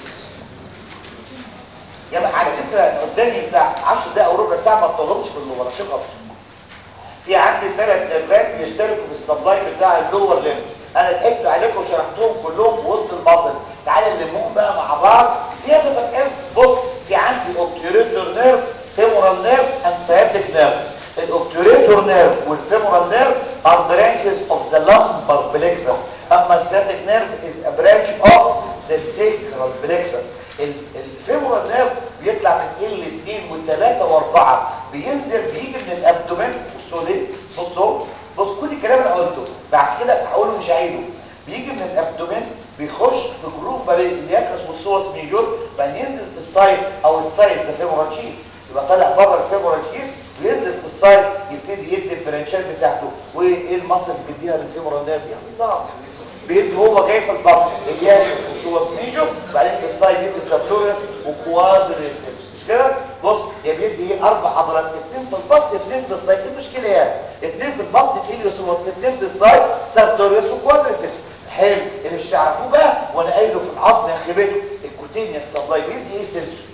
جماعه على فكره قدامي بتاع 10 دقايق او ربع ساعه ما تطلبش في اللغه شوف في عندي ثلاث نيرفات بيشتركوا في السبلاي بتاع اللور ليمب انا ضحكت عليكم وشرحتهم كلهم في وسط المصل تعالى نلمهم بقى مع بعض زياده في الحفظ بص في عندي اوبتيوريتور نيرف فيمورال نيرف اند سياتيك نيرف الاوبتيوريتور نيرف والفيمورال نيرف are branches of the lumbar plexus اما السياتيك نيرف is a branch of the sacral plexus الفيمورال نيرف بيطلع من ال 2 و3 و4 بينزل بيجي من الابدومين بصوا ليه بصوا بص كل الكلام اللي قلته بعد كده هقوله مش هعيده بيجي من الابدومين بيخش في جروب ما بين الياكس والسوس ميجور بعدين ينزل في السايد او السايد ذا فيمورال شيس يبقى طالع بره الفيمورال شيس وينزل في السايد يبتدي يدي البرانشات بتاعته وايه الماسلز بيديها للفيمورال نيرف يعني الله بيدي هو جاي في البطن الياكس والسوس ميجور بعدين في السايد يدي سافلوريس وكوادريسبس مش كده بص يا بيدي ايه اربع عضلات اثنين في البطن اثنين في السايد ايه المشكله يعني اثنين في البطن اليوس اثنين في السايد سافلوريس وكوادريسبس حلو اللي مش تعرفوه بقى وانا قايله في العظم يا خيبته الكوتينيا السبلاي بيدي ايه سنسور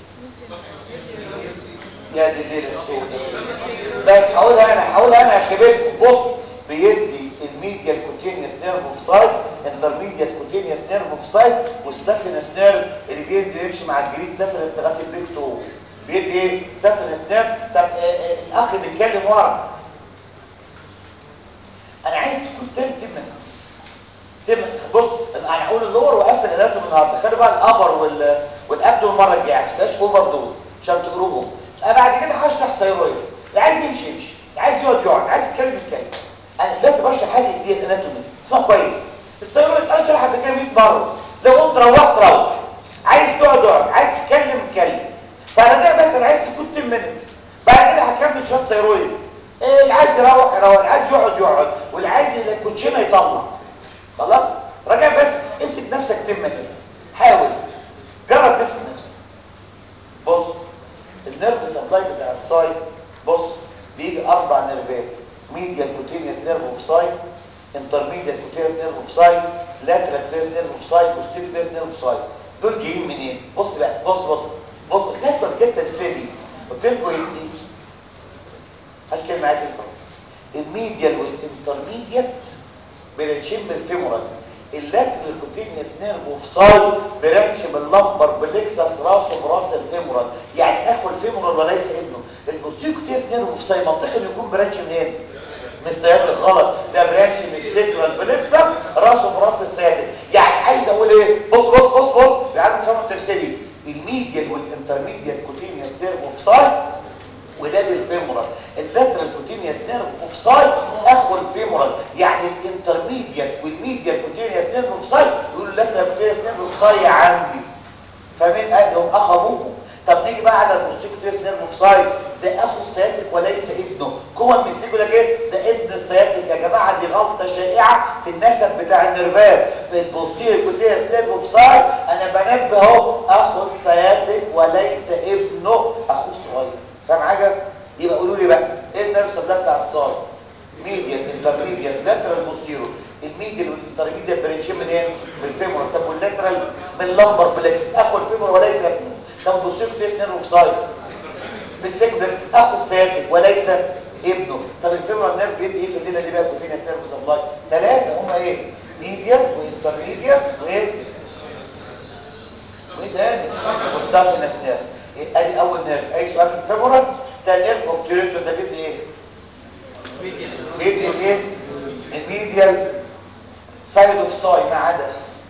يا دي الليله السوداء بس هقولها انا هقولها انا يا خيبتكم بص بيدي الميديا الكوتينيوس نيرف اوف سايد انترميديا الكوتينيوس نيرف اوف سايد والسافينس نيرف اللي بينزل يمشي مع الجريد سافينس لغايه البيك تو بيدي ايه سافينس نيرف طب آه آه الاخ بيتكلم ورا انا عايز تكون 10 minutes بص انا هقول اللور واقفل الاناتوم النهارده خلي بقى الابر وال والابدو المره الجايه عشان مبقاش اوفر دوز عشان تقروهم انا بعد كده هشرح سيرويد اللي عايز يمشي يمشي اللي عايز يقعد يقعد عايز يتكلم يتكلم انا دلوقتي بشرح حاجه جديده الاناتومي اسمها كويس السيرويد انا شرحها قبل كده 100 مره لو قمت روحت روح عايز تقعد اقعد عايز تتكلم اتكلم فانا ده بس انا عايز تكون 10 minutes بعد كده هكمل شويه سيرويد إيه اللي عايز يروح يروح اللي عايز يقعد يقعد واللي عايز الكوتشينه يطلع خلاص راجع بس امسك نفسك تم كده حاول جرب تمسك نفسك بص النيرف سبلاي بتاع السايد بص بيجي اربع نيرفات ميديا كوتينيوس نيرف اوف سايد انترميديا كوتينيوس نيرف اوف سايد لاترال كوتينيوس نيرف اوف سايد وستيل نيرف اوف سايد دول جايين منين بص بقى بص بص بص قلت لكم كده تمثيلي قلت لكم ايه هشكل معاك الخلاص الميديال والانترميديت برانشين بالفيمورال اللاترال كوتينيوس نيرف اوف سايد برانش باللمبر بلكسس راسه براس الفيمورال يعني اخو الفيمورال وليس ابنه البوستيريو كوتينيوس نيرف اوف سايد منطقي انه يكون برانش منين من السيادة غلط ده برانش من السيكرال بلكسس راسه براس السادس يعني عايز اقول ايه بص بص بص بص يعني فهموا التمثيلي الميديال والانترميديال كوتينيوس نيرف اوف سايد وده بالفيمورال اللاترال كوتينيوس نيرف اوف سايد اخو الفيمورال يعني الانترميديت والميديال كوتينيوس نيرف اوف سايد يقولوا اللاترال كوتينيوس نيرف اوف سايد عندي فمين قال لهم اخ ابوهم طب نيجي بقى على البوستيكوتيوس نيرف اوف سايد ده اخو السياتيك وليس ابنه هو المستيك لك ايه ده ابن السياتيك يا جماعه دي غلطه شائعه في النسب بتاع النيرفات في البوستيكوتيوس نيرف اوف سايد انا بنبه اهو اخو السياتيك وليس ابنه اخوه الصغير فاهم حاجه يبقى قولوا لي بقى ايه النرفس ده بتاع الصاج ميديال انترميديال لاترال بوستيرو الميديال والانترميديال برينشين من ايه من الفيمور طب واللاترال من اللمبر فليكس اخو الفيمور وليس ابنه طب البوستيرو ليس نيرف اوف سايد بالسيكبلكس اخو السياتيك وليس ابنه طب الفيمور نيرف بيدي ايه في الليله دي بقى كوتينيوس نيرف سبلاي ثلاثه هم ايه ميديال وانترميديال وايه وايه تاني والسافينس نيرف ادي اول نيرف اي سؤال في الفيمورال ده نيرف اوبتيريتور ده بيدي ايه بيدي ايه الميديال سايد اوف ساي ما عدا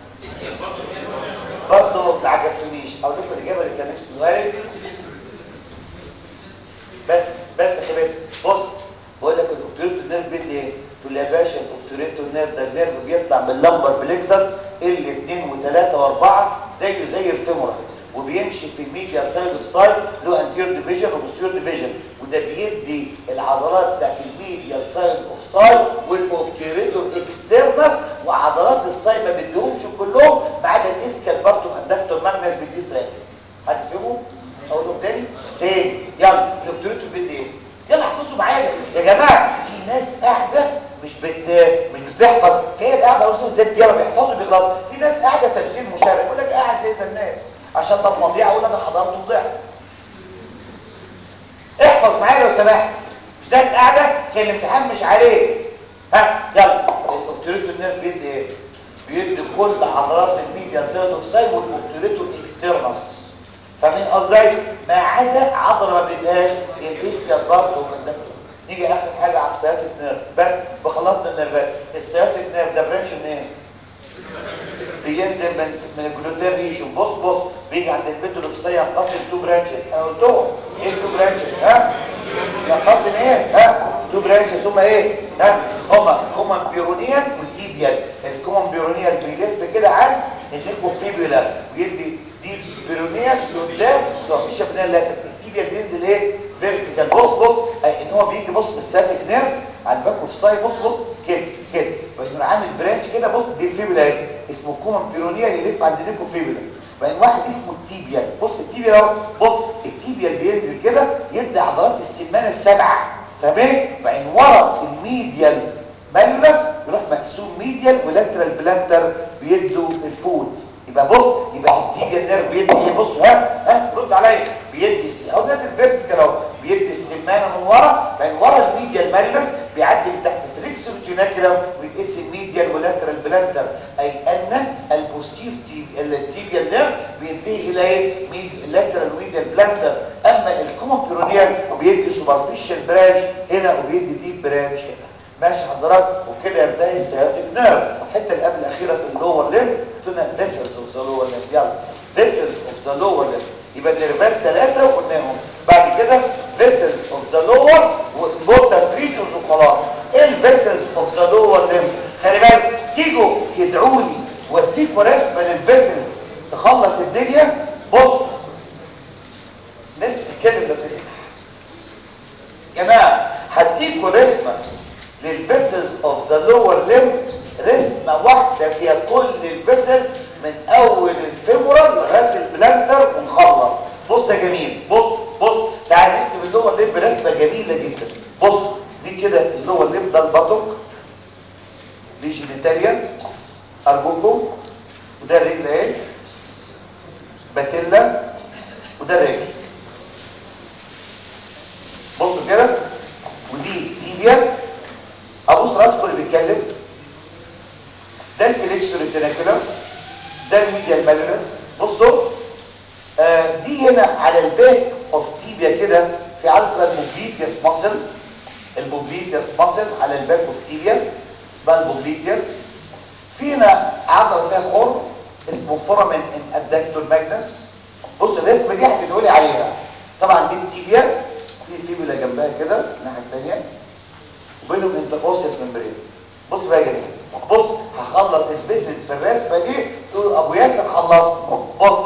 برضه ما عجبتنيش اقول لكم الاجابه اللي كان نفسي الوالد بس بس يا شباب بص بقول لك الاوبتيريتور نيرف بيدي ايه تقول لي يا باشا الاوبتيريتور نيرف ده النيرف بيطلع من اللمبر بليكسس ال 2 و3 و4 زيه زي الفيمورال وبيمشي في الميديال سايد اوف سايد له انتير ديفيجن وبوستير ديفيجن وده بيدي العضلات بتاعت الميديال سايد اوف سايد والاوبتيريتور اكسترنس وعضلات السايد ما بيديهمش كلهم ما عدا الاسكال بارتو اندكتور ماجنس بيدي سايد حد فهمه اقول لهم تاني تاني يلا الاوبتيريتور بيدي ايه يلا احفظوا معايا يا جماعه في ناس قاعده مش بت مش بتحفظ هي قاعده اصلا زي الديابه بيحفظوا بيخلصوا في ناس قاعده تمثيل مشارك يقول لك قاعد زي الناس عشان طب مضيع اقول انا حضرت وضعت احفظ معايا لو سمحت ناس قاعده كان الامتحان مش عليه ها يلا الاوبتوريتو نيرف بيدي ايه بيدي كل عضلات الميديا سيرد اوف سايد والاوبتوريتو اكسترنس فاهمين ازاي ما عدا عضله ما بيدهاش الاسكا بارت والكونتاكتور نيجي اخر حاجه على السياتيك نيرف بس بخلصنا النيرفات السياتيك نيرف ده برانش منين بينزل من من الجلوتين ريجن بص بص بيجي عند البيتروفسيه ينقسم تو برانشز انا قلتهم ايه تو برانشز ها ينقسم ايه ها تو برانشز هما ايه ها هما هما بيرونيال وتيبيال الكومن بيرونيال بيلف كده عن النيكوفيبولا ويدي دي بيرونيال قدام ومفيش بنال لاتر التيبيال بينزل ايه فيرتيكال بص بص ان هو بيجي بص في الساتيك نيرف على الباك اوف سايد بص بص كده كده وانه عامل برانش كده بص دي الفيبولا اهي اسمه كومن بيرونيال يلف عند النيكوفيبولا وبعدين واحد اسمه التيبيال بص التيبيال اهو بص التيبيال بينزل كده يدي عضلات السمانه السبعه تمام بعدين ورا الميديال مالوس يروح مقسوم ميديال ولاترال بلانتر بيدوا الفوت يبقى بص يبقى التيبيال نيرف بيدي ايه بص ها ها رد عليا بيدي الس... او نازل فيرتيكال اهو بيدي السمانه من ورا بعدين ورا الميديال مالوس بيعدي من تحت فليكسور تيوناكولم ويتقسم ميديال ولاترال بلانتر اي ان البوستير التيبيال نيرف بينتهي الى ايه ميد لاترال ميديال بلانتر اما الكومن بيرونيال بيدي سوبرفيشال برانش هنا وبيدي ديب برانش هنا ماشي حضرتك وكده ينتهي السياتيك نيرف الحته اللي قبل الاخيره في اللور ليم قلنا فيسلز اوف ذا لور ليم يلا فيسلز اوف ذا لور ليم يبقى النيرفات ثلاثه وقلناهم بعد كده فيسلز اوف ذا لور والبورتال ريجنز وخلاص ايه الفيسلز اوف ذا لور ليم خلي بالك تيجوا تدعوني واديكوا رسمه للفيسلز تخلص الدنيا بص ناس تتكلم لا تسمع جماعه هديكوا رسمه للفيسلز اوف ذا لور ليم رسمه واحده فيها كل الفيسلز من اول الفيمورال لغايه البلانتر ونخلص بص يا جميل بص بص تعال نرسم اللور ليم برسمه جميله جدا بص دي كده اللور ليم ده البطق دي جينيتاليا ارجوكم وده الرجل اهي باتيلا وده الرجل بصوا كده ودي تيبيا ابص راسكم اللي بيتكلم ده الفليكسور التناكولم ده الميديال مالورس بصوا آه دي هنا على الباك اوف تيبيا كده في عضله اسمها الموبليتياس ماسل الموبليتياس ماسل على الباك اوف تيبيا اسمها الموبليتياس في هنا عضله فيها خرم اسمه فورامين ان ادكتور ماجنس بص الرسمه دي هتقولي عليها طبعا دي التيبيا في فيبولا جنبها كده الناحيه الثانيه وبينهم انتركوسيس ممبرين بص بقى يا جماعه بص هخلص الفيسلز في الرسمه دي تقول ابو ياسر خلصت بص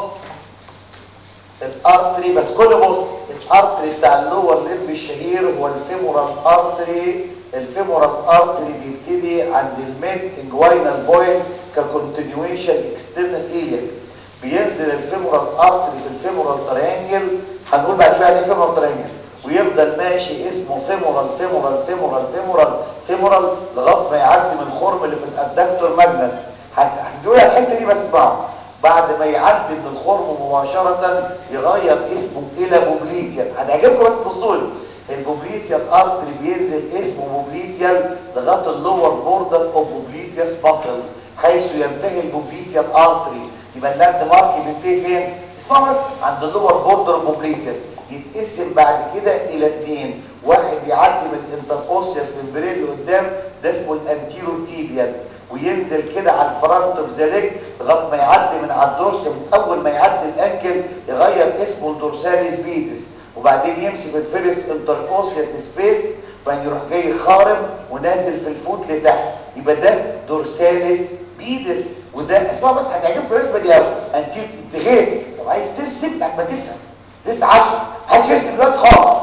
الارتري بس كل بص الارتري بتاع اللور ليمب الشهير هو الفيمورال ارتري الفيمورال ارتري بيبتدي عند الميد انجوينال بوينت ككونتينيويشن اكسترنال ايليك بينزل الفيمورال ارتري في الفيمورال تريانجل هنقول بعد شويه يعني ايه فيمورال تريانجل ويفضل ماشي اسمه فيمورال فيمورال فيمورال فيمورال فيمورال لغايه ما يعدي من الخرم اللي في الادكتور ماجنس هتقول الحته دي بس اسمعوا بعد ما يعدي من الخرم مباشره يغير اسمه الى بوبليتيال هتعجبكم بس بصوا لي البوبليتيال ارتري بينزل اسمه بوبليتيال لغايه اللور بوردر اوف بوبليتياس ماسل حيث ينتهي البوبليتيال ارتري يبقى اللاند مارك بينتهي فين اسمعوا بس عند اللور بوردر اوف بوبليتياس يتقسم بعد كده الى اثنين واحد يعدي من الانترفوسياس ممبرين اللي قدام ده اسمه الانتيرو تيبيال وينزل كده على الفرونت اوف ذا ليج لغايه ما يعدي من على الدورس من اول ما يعدي الانكل يغير اسمه الدورساليس بيدس وبعدين يمسك الفيرست انترفوسياس سبيس وبعدين يروح جاي خارم ونازل في الفوت لتحت يبقى ده دورساليس بيدس وده اسمها بس هتعجبكم الرسمه دي قوي انتير تغيث طب عايز ترسم بعد ما تفهم لسه 10 محدش يرسم دلوقتي خالص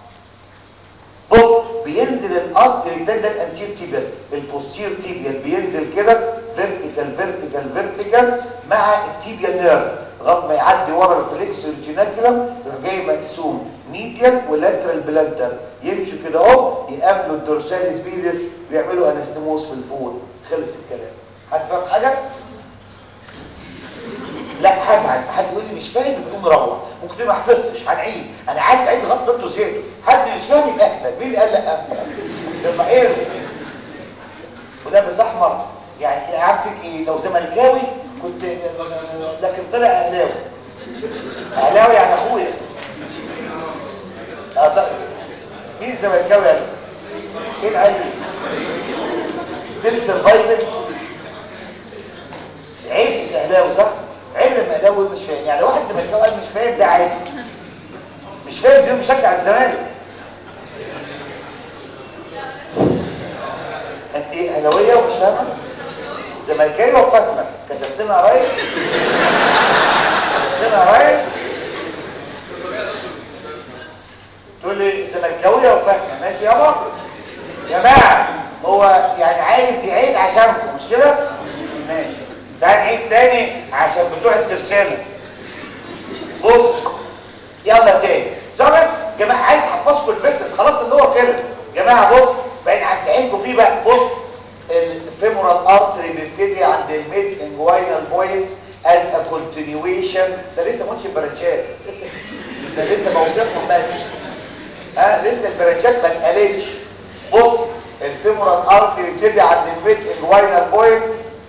بص بينزل الارتري ده ده الانتير تيبيال البوستير تيبيال بينزل كده فيرتيكال فيرتيكال فيرتيكال مع التيبيال نيرف لغايه ما يعدي ورا الفليكس ريتيناكولم يروح جاي مقسوم ميديال ولاترال بلانتر يمشوا كده اهو يقابلوا الدورساليس بيدس ويعملوا انستموس في الفول خلص الكلام هتفهم حاجه لا هزعل حد يقول لي مش فاهم يقوم مروح ممكن تبقى ما حفظتش هنعيد انا قعدت اعيد لغايه ما انتوا زهقتوا حد مش فاهم يبقى اهبل مين اللي قال لا لما ايه ولابس احمر يعني عارفك ايه لو زملكاوي كنت لكن طلع اهلاوي اهلاوي يعني اخويا اه طيب مين زملكاوي يعني ايه العيب ستيل سرفايفل عيب الاهلاوي صح عيب لما اهلاوي مش فاهم يعني واحد زملكاوي قال مش فاهم ده عيب مش فاهم ليه بيشجع الزمالك انت ايه اهلاويه ومش فاهمه زملكاويه وفاهمه كسبتنا يا ريس كسبتنا يا ريس تقول لي زملكاويه وفاهمه ماشي يابا جماعه هو يعني عايز يعيد عشانكم مش كده ماشي تعال نعيد تاني عشان بتوع الترسانه بص يلا تاني بس جماعه عايز احفظكم البيسس خلاص اللي هو خلص جماعه بص بقينا عندكم فيه بقى بص الفيمورال ارتري بيبتدي عند الميد انجوينال بوينت از ا كونتينيويشن ده لسه ما قلتش البرانشات ده لسه بوصفهم بس ها أه لسه البرانشات ما اتقالتش بص الفيمورال ارتري بيبتدي عند الميد انجوينال بوينت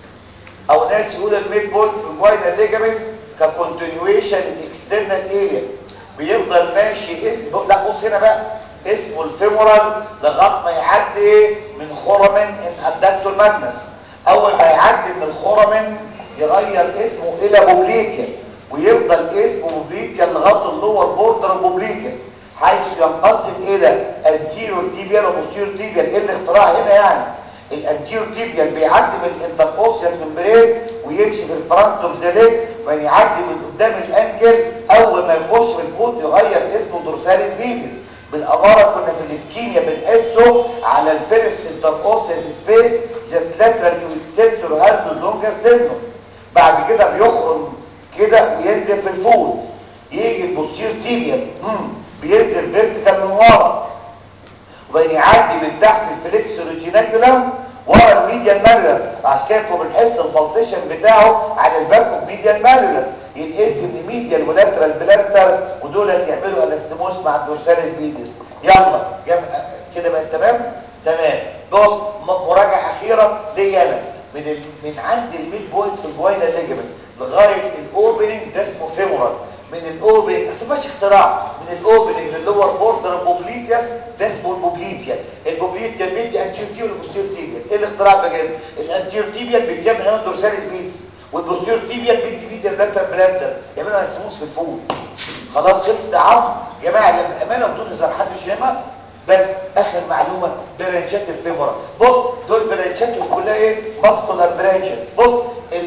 او ناس يقول الميد بوينت في الجوينال ليجامنت ككونتينيويشن اكسترنال اريا بيفضل ماشي لا بص هنا بقى اسمه الفيمورال لغايه ما يعدي من خرمن الادكتور ماجنس اول ما يعدي من الخرمن يغير اسمه الى بوبليكيا ويفضل اسمه بوبليكيا لغايه اللور بوردر بوبليكيا حيث ينقسم الى انتيريور تيبيال وبوستيريور تيبيال ايه الاختراع هنا يعني الانتيريور تيبيال بيعدي من الانتركوسيوس ممبرين ويمشي في الفرونت اوف ذا ليج وبعدين يعدي من قدام الانجل اول ما يخش في الفوت يغير اسمه دورساليس فيتس بالاماره كنا في الاسكيميا بنقيسه على الفيرست انتركوسيوس سبيس جاست لاترال تو اكستنتور هاند لونجست تندون بعد كده بيخرم كده وينزل في الفوت يجي البوستير تيبيال بينزل فيرتيكال من ورا وبعدين يعدي من تحت الفليكس روتيناكولم ورا الميديال مالولس عشان كده بنحس البلسيشن بتاعه على الباك اوف ميديال مالولس يتقسم لميديال ولاترال بلانتر ودول يعملوا انستموس مع الدورساليس بيدس يلا جم... كده بقى تمام تمام بص مراجعه اخيره ليا انا من ال... من عند الميد بوينت في الجوينا ليجمنت لغايه الاوبننج ده اسمه فيمورال من الاوبننج بس مش اختراع من الاوبننج للور بوردر بوبليتياس ده اسمه البوبليتيا البوبليتيا بيدي انتيوتيبيال وبوستيريور تيبيال ايه الاختراع بجد الانتيوتيبيال تيبيال بيتجمع هنا دورساليس بيدس والبوستيريور تيبيال بيدي بيدي بلانتر بلانتر يعملوا اسموس في الفوق خلاص خلص ده عظم يا جماعه لما امانه بدون هزار حد مش فاهمها بس اخر معلومه برانشات الفيمورا بص دول برانشات كلها ايه ماسكولار برانشز بص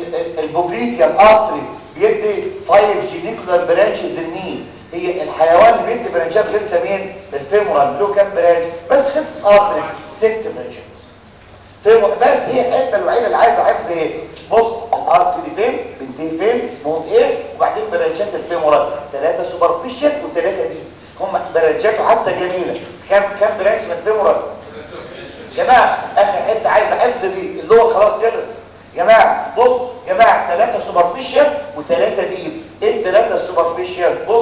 البوبليتيال ارتري بيدي 5 جينيكولار برانشز للنيل هي الحيوان اللي بيدي برانشات خلصه مين الفيمورال له كام برانش بس خلص ارتري ست برانشات فيمور بس هي الحته الوحيده اللي عايزه حفظ ايه بص الارتري فين بنتهي فين اسمهم ايه وبعدين برانشات الفيمورال ثلاثه سوبرفيشال وثلاثه دي هم برانشاته حتى جميله كام كام برانش من الفيمورال جماعه اخر حته عايزه حفظ دي اللي هو خلاص خلص جماعه بص جماعه ثلاثه سوبرفيشال وثلاثه ديب ايه الثلاثه السوبرفيشال بص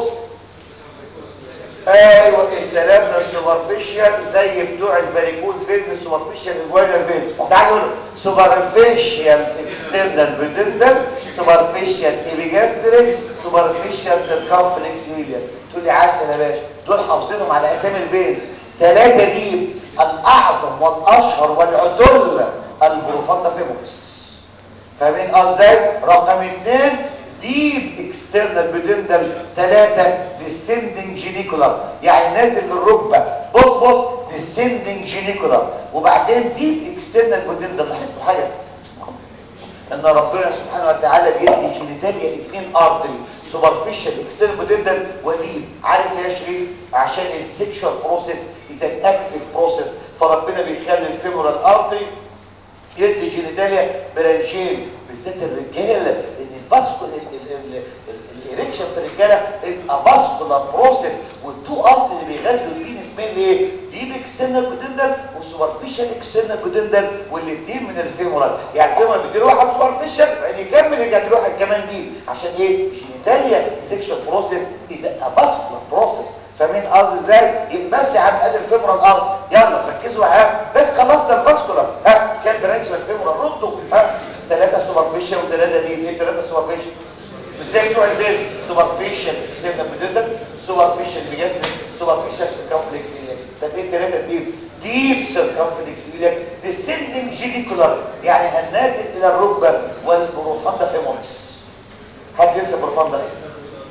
ايوه الثلاثه السوبرفيشال زي بتوع الفاريكوز فين السوبرفيشال الجوينال فين تعالوا سوبرفيشال اكسترنال بيدندل سوبرفيشال ايبيجاستريك سوبرفيشال سيركمفلكس ميديا تقول لي عسل يا باشا دول حافظينهم على اسامي البيت ثلاثه دي الاعظم والاشهر والعدل البروفاندا فيموكس فاهمين ازاي رقم اثنين ديب اكسترنال بيدندل ثلاثة ديسندنج جينيكولار يعني نازل للركبة بص بص ديسندنج جينيكولار وبعدين ديب اكسترنال بيدندل لاحظتوا حاجة ان ربنا سبحانه وتعالى بيدي جينيتاليا اثنين ارتري سوبرفيشال اكسترنال بيدندل وديب عارف ليه يا شريف عشان السكشوال بروسيس از ان اكتيف بروسيس فربنا بيخلي الفيمورال ارتري يدي جينيتاليا برانشين بالذات الرجاله ان الفاسكول الاريكشن في الرجاله از ا فاسكولار بروسيس والتو ارت اللي بيغذوا البين اسمين ايه ديب اكسترنال بودندل وسوبرفيشال اكسترنال بودندل والاثنين من الفيمورال يعني الفيمورال بيدي له واحد سوبرفيشال يعني يكمل يجي له واحد كمان دي عشان ايه جينيتاليا سيكشن بروسيس از ا فاسكولار بروسيس فاهمين قصدي ازاي يبقى بس يا عم ادي الفيمورال ارض يلا ركزوا معايا بس خلصنا الفاسكولار ها كان برانش من الفيمورال ردوا ها ثلاثه سوبرفيشال وثلاثه دي ايه ثلاثه سوبرفيشال ازاي بتوع البيت سوبرفيشال اكسترنال بيدل سوبرفيشال بيجاستريك سوبرفيشال سيركمفلكس طب ايه الثلاثه دي ديب سيركمفلكس ديسندنج جينيكولار يعني النازل الى الركبه والبروفاندا فيموريس حد ينسى بروفاندا ايه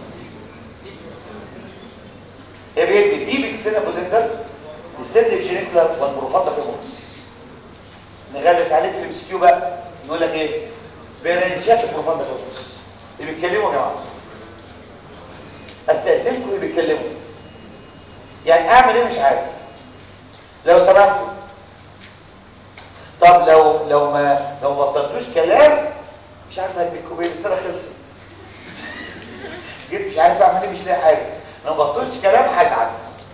ايه بيدي ديب اكسترنال بيدل ديسندنج جينيكولار والبروفاندا فيموريس نغلس عليه في الام كيو بقى يقول لك ايه برانشات البروفاندا فيموريس اللي بيتكلموا يا جماعه استاذنكم اللي بيتكلموا يعني اعمل ايه مش عارف لو سمحتوا طب لو لو ما لو ما بطلتوش كلام مش عارف هديكم ايه السنه خلصت جيت مش عارف اعمل ايه مش لاقي حاجه لو ما بطلتش كلام هزعل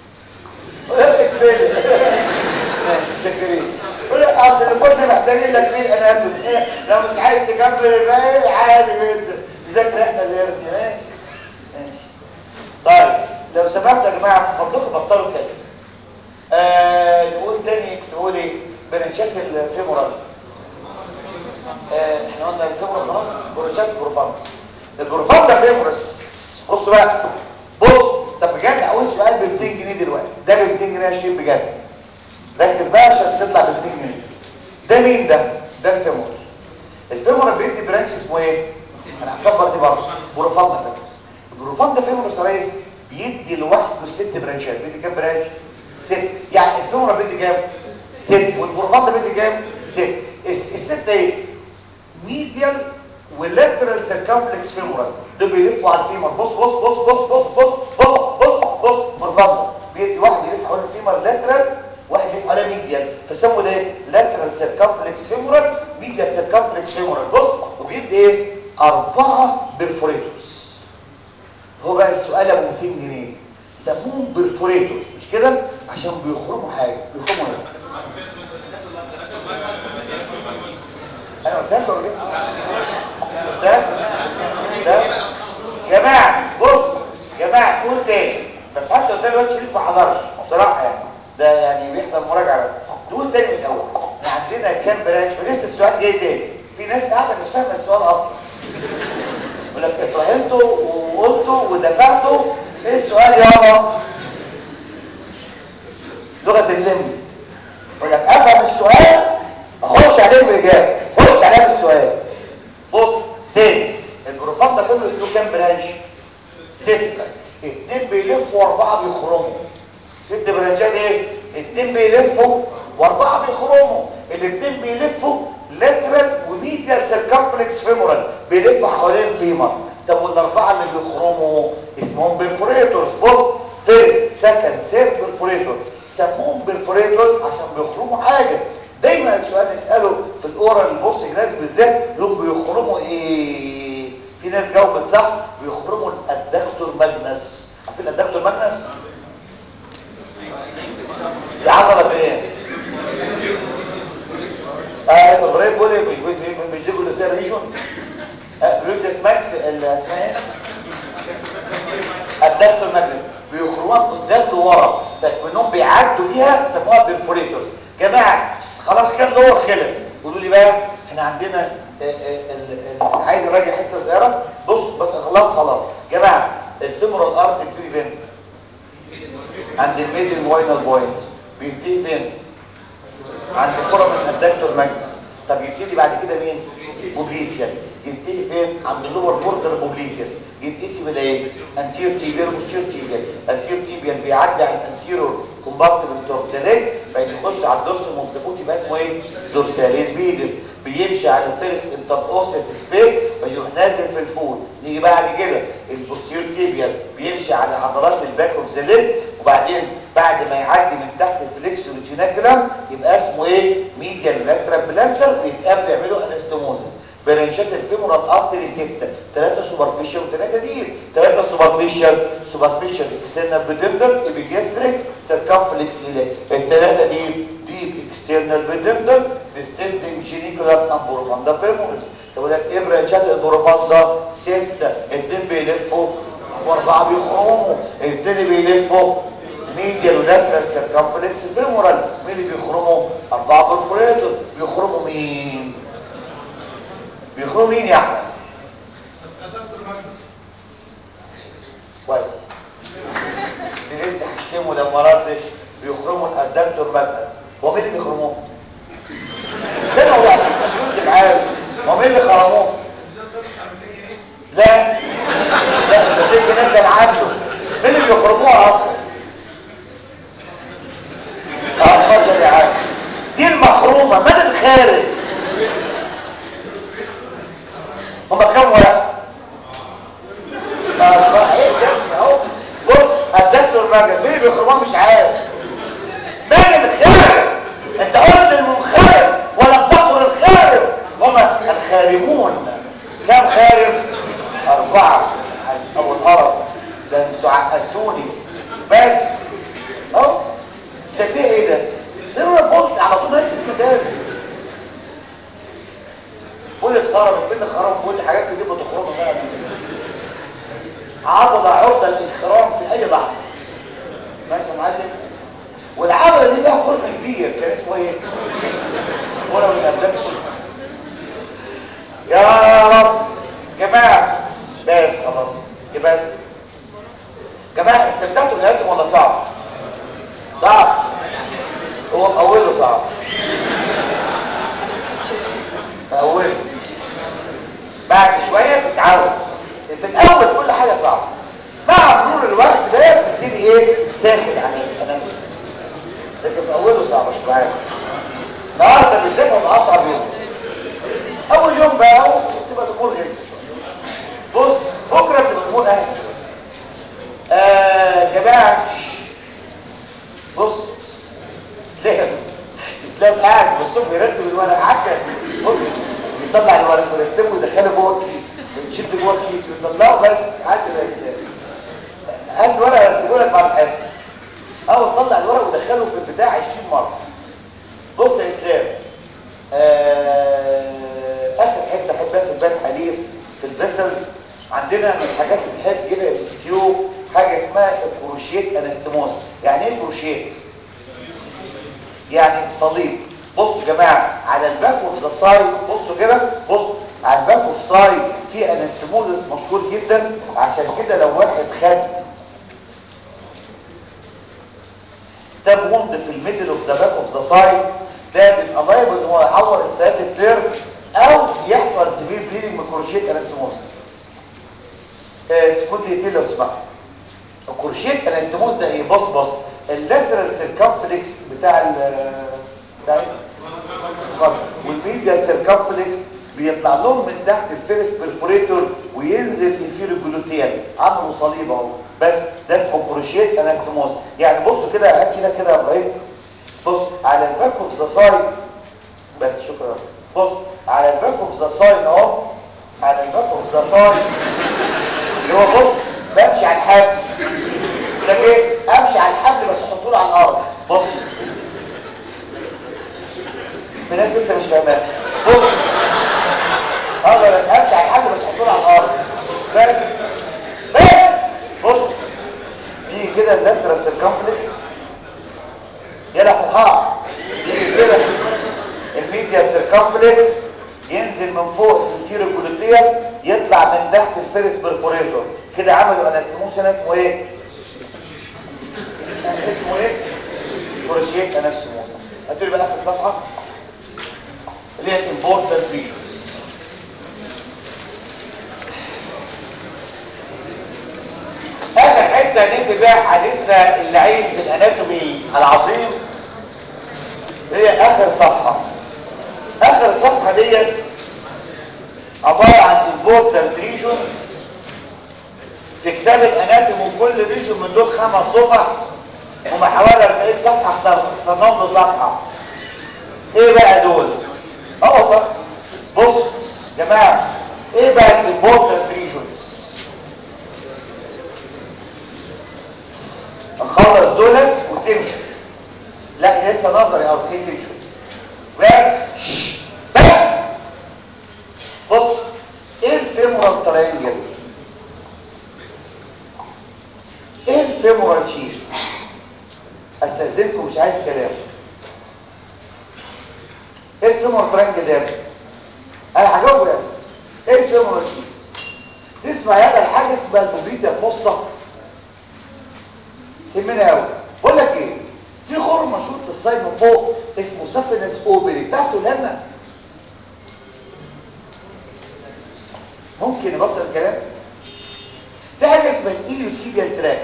اكفل شكرين اصل كل محتاجين لك مين انا ابن لو مش عايز تكمل الباقي عادي جدا نذاكر احنا اللي يرضي ماشي ماشي طيب لو سمحتوا يا جماعه فضلكم بطلوا كده آه نقول تاني نقول ايه برنشات الفيمورال آه احنا قلنا الفيمورال خلاص برنشات البروفاندا البروفاندا فيمورس بصوا بقى بص طب بجد عاوز سؤال ب 200 جنيه دلوقتي ده ب 200 جنيه يا شريف بجد ركز بقى عشان تطلع ب 200 جنيه ده مين ده ده الفيمور الفيمور بيدي برانش اسمه ايه انا هكبر دي برضه بروفاندا فيمورس البروفاندا فيمورس يا ريس بيدي لوحده ست برانشات بيدي كام برانش ست يعني الفيمور بيدي كام ست والبروفاندا بيدي كام ست الست ايه ميديال واللاترال سيركمفلكس فيمورال دول بيلفوا على الفيمر بص بص بص بص بص بص بص بص بص بروفاندا بيدي واحد يلف حول الفيمر لاترال واحد يلف على ميديال فسموا ده لاترال سيركمفلكس فيمورال ميديال سيركمفلكس فيمورال بص وبيدي ايه اربعه برفوريتورز هو بقى السؤال ابو 200 جنيه سموهم برفوريتورز مش كده عشان بيخرموا حاجه بيخرموا ايه انا قلت لك ولا قلت ده جماعه بص جماعه قول تاني بس حتى قلت له شريك ما حضرش بصراحه يعني ده يعني بيحضر مراجعه بس تقول تاني من الاول احنا عندنا كام برانش ولسه السؤال جاي تاني في ناس قاعده مش فاهمه السؤال اصلا يقول لك اتفهمتوا وقلتوا ودفعتوا ايه السؤال يابا لغه اللم يقول لك افهم السؤال اخش عليه بالاجابه خش عليه بالسؤال بص تاني البروفاندا كله اسمه كام برانش ستة اتنين بيلفوا واربعة بيخرموا ست برانشات ايه اتنين بيلفوا واربعة بيخرموا الاتنين بيلفوا لاترال وميديال سيركمفلكس فيمورال بيلفوا حوالين الفيمر طب والاربعة اللي بيخرموا اسمهم بيرفوريتورز بص فيرست سكند ثيرد بيرفوريتور سموهم بيرفوريتورز عشان بيخرموا حاجة دايما السؤال نسأله في الاورال البوست جراد بالذات لهم بيخرموا ايه في ناس جاوبت صح بيخرموا الادكتور ماجنس عارفين الادكتور ماجنس دي عضله فين اه ابراهيم بيقول ايه بيجيبوا له ريجون جلوتيس ماكس اسمها ايه الدكتور ماجنس بيخرموها قدام لورا منهم بيعدوا بيها سموها بيرفوريتورز جماعه خلاص كان دور خلص قولوا لي بقى احنا عندنا عايز اراجع حته صغيره بص بس خلاص خلاص جماعه الفيمورال ارت بتبتدي فين عند الميدل موينال بوينت بينتهي فين عند فورم الادكتور ماجنس طب يبتدي بعد كده مين بوبليتيال ينتهي فين عند اللور بوردر بوبليتيس يتقسم الى ايه انتير تيبيال وبوستير تيبيال انتير تيبيال بيعدي على الانتيرور كومبارتمنت اوف ذا ليج فيخش على الدورسال موكسابوت يبقى اسمه ايه دورساليس بيدس بيمشي على الفيرست انتروسيس سبيس فيروح نازل في الفول يجي بعد كده البوستير تيبيال بيمشي على عضلات الباك اوف ذا ليج وبعدين بعد ما يعدي من تحت الفليكس والجيناكولم يبقى اسمه ايه ميديال لاترال بلانتر ويتقابلوا يعملوا انستوموزس برانشات الفيمورال ارتري ستة ثلاثة سوبرفيشال وثلاثة دير ثلاثة سوبرفيشال سوبرفيشال اكسترنال بيدمدر ابيجاستريك سيركمفلكس إليك الثلاثة دي ديب اكسترنال بيدمدر ديستندنج جينيكولار امبروفاندا فيمورس تقول لك ايه برانشات البروفاندا ستة اتنين بيلفوا واربعه بيخرموا التاني بيلفوا ميديال ولاترال سيركمفلكس فيمورال مين اللي بيخرموا اربعه برفوريتور بيخرموا مين بيخرموا مين يا احمد كويس دي لسه هشتمه لو ما ردش بيخرموا الادكتور ماجنس هو مين اللي بيخرموه استنى هو الكمبيوتر معايا هو مين اللي خرموه لا لا ده تيجي نبدا عنده مين اللي بيخرموها اصلا اه اتفضل يا عم دي المخرومه من الخارج هما كام ورقه اه ايه ده اهو بص الدكتور ماجد مين اللي بيخرموها مش عارف من الخارج انت قلت المنخرم ولم تقل الخارج هما الخارمون كم خارم اربعه او القرف ده انتوا عقدتوني بس اهو تسميه ايه ده سيرور بولز على طول ماشي في المكان كل اتخرب البيت اتخرب كل حاجات دي بتخربها بقى عضله عرضه للانخرام في اي لحظه ماشي يا معلم والعضله دي لها خرم كبير كان اسمه ايه ولو من قبلك يا رب جماعه بس خلاص بس جماعه استمتعتوا بحياتكم ولا صعب صعب هو اوله صعب اوله بعد شويه بتتعود في الاول كل حاجه صعبه مع مرور الوقت ده بتبتدي ايه تاخد على الكلام لكن في اوله صعب مش عارف النهارده بالذات هيبقى اصعب يوم اول يوم بقى تبقى الامور غير بص بكره تبقى الامور اهدى آه جماعه بص اسلام اسلام قاعد بالصبح يرتب الورق عكا بص يطلع الورق ويرتبه ويدخله جوه الكيس ويشد جوه الكيس ويطلعه بس عسل يا اسلام هات الورق يرتبه لك مع الحاسب اول طلع الورق ودخله في البتاع 20 مره بص يا اسلام آه اخر حته احبها في الباب حديث في الفيسلز عندنا من الحاجات اللي بنحب جدا في سكيو حاجه اسمها الكروشيت انستموس يعني ايه كروشيت يعني صليب بصوا يا جماعه على الباك اوف ذا سايد بصوا كده بصوا على الباك اوف سايد في انستموزس مشهور جدا عشان كده لو واحد خد ستاب ووند في الميدل اوف ذا باك اوف ذا سايد ده بيبقى لايبل ان هو يعور السيات التيرم او يحصل سبيل بليدنج من كروشيت انستموس سكوت لي لو تسمح الكروشيت انستموس ده ايه بص بص اللاترال سيركمفلكس بتاع ال بتاع والميديال سيركمفلكس بيطلع لهم من تحت الفيرس برفوريتور وينزل الفيرو جلوتيال عملوا صليب اهو بس ده اسمه كروشيت انستموس يعني بصوا كده هات كده كده يا ابراهيم بص على الباك اوف ذا سايد بس شكرا بص على الباك اوف ذا سايد اهو على الباك اوف ذا سايد اللي هو بص بمشي على الحبل ده ايه امشي على الحبل بس احطه له على الارض بص في ناس لسه مش فاهمها بص اقدر امشي على الحبل بس احطه له على الارض بس بس بص دي كده اللاترال سيركمفلكس يلا فرحان يجي كده الميديا سيركمفلكس ينزل من فوق الفيرو جلوتيال يطلع من تحت الفيرس برفوريتور كده عملوا انستموس هنا اسمه ايه اسمه ايه كروشيت انستموس هاتوا لي بقى اخر صفحه اللي هي الامبورتنت فيجوالز اخر حته نكتب بيها حديثنا اللعين في الاناتومي العظيم هي اخر صفحه اخر صفحه ديت عباره عن important regions في كتاب الاناتومي كل ريجن من دول خمس صفح هم حوالي 40 صفحه اخترناهم بصفحه ايه بقى دول اه والله بص يا جماعه ايه بقى الامبورتنت ريجنز نخلص دولت وتمشوا لا لسه نظري قصدي ايه تمشوا بس شش. بس بص ايه الفيمورال ترينجل الفيمورال ترانجل ده انا هجاوب يعني ايه الفيمورال شيز تسمع يا الحاجه اسمها المبيدة فصة تهمنا قوي بقول لك ايه في خرم مشهور في الصيد من فوق اسمه سافينس اوبري بتاعته لنا ممكن نبطل الكلام في حاجه اسمها الايليوتيبيال تراك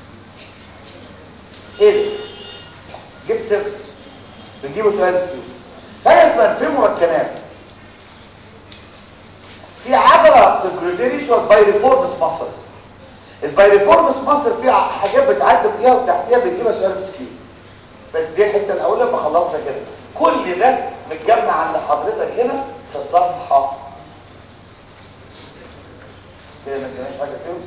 ايه ده جبت صفر بنجيبه سؤال بسيط حاجه اسمها الفيمورال كانال في عضله في الجلوتيريش والبايريفورمس مصر البايريفورمس مصر فيها حاجات بتعدي فيها وتحتيها بتجيبها سؤال مسكين بس دي الحته الاولى بخلصها كده كل ده متجمع عند حضرتك هنا في الصفحه كده ما سمعش حاجه فيهم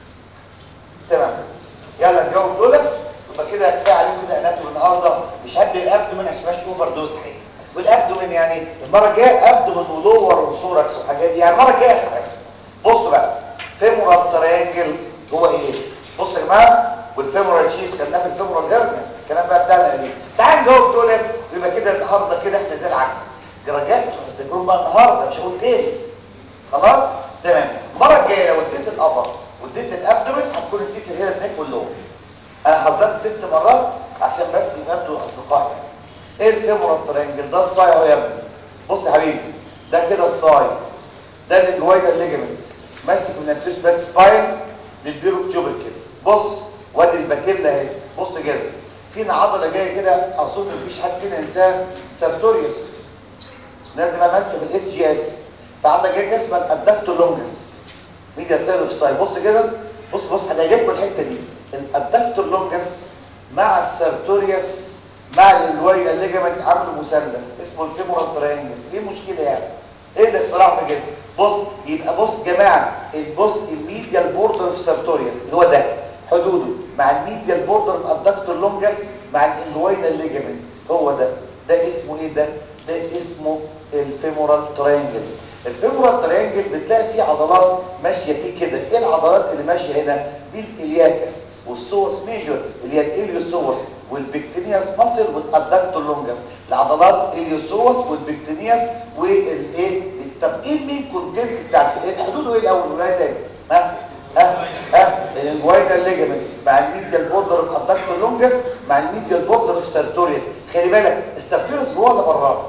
تمام يلا نجاوب دولت يبقى كده كفايه عليكم كده اناتومي النهارده مش هدي الابدومين عشان مش اوفر دوز حقيقي والابدومين يعني المره الجايه ابدومين ولور وسوركس وحاجات دي يعني المره الجايه اخر حاجه بصوا بقى فيمورال تريانجل هو ايه بصوا يا جماعه والفيمورال تشيز خدناه في الفيمورال هيرنيا الكلام بقى بتاعنا قديم تعال نجاوب دولت ويبقى كده النهارده كده احنا زي العسل درجات هتذاكرون بقى النهارده مش هقول تاني خلاص تمام المره الجايه لو اديت الابر واديت الابدومين هتكون نسيت الهيد نيك واللور انا حضرت ست مرات عشان بس يبدوا اصدقائي ايه الفيمورال ترينجل ده الصاي اهو يا ابني بص يا حبيبي ده كده الصاي ده الجويدا الليجمنت ماسك من الفيش باك سباين للبيرو تيوبر كده بص وادي الباكيلا اهي بص كده فينا عضله جايه كده اظن مفيش حد فينا ينساها سارتوريوس لازم ابقى ماسكه في الاس جي اس فعندك جايه اسمها الادكتو لونجس ميديا سيلف ساي بص كده بص بص هتعجبكم الحته دي الادكتور لونجس مع السارتوريوس مع الويلا الليجمنت عامل مثلث اسمه الفيمورال ترينجل ايه المشكله يعني ايه الاختراع في كده بص يبقى بص يا جماعه البص الميديال بوردر اوف سارتوريوس اللي هو ده حدوده مع الميديال بوردر اوف الادكتور لونجس مع الويلا الليجمنت هو ده ده اسمه ايه ده ده اسمه الفيمورال ترينجل الفيمورال ترينجل بتلاقي فيه عضلات ماشيه فيه كده ايه العضلات اللي ماشيه هنا دي الالياكس والسوس ميجور اللي هي الاليوسوس والبكتينياس ماسل والادكتور لونجس العضلات الاليوسوس والبكتينياس والايه طب ايه المين كونتنت بتاع حدوده ايه الاول ولا تاني ها ها ها الجوينا ليجمنت مع الميديال بوردر اوف الادكتور لونجس مع الميديال بوردر اوف سارتوريوس خلي بالك السارتوريوس جوه ولا بره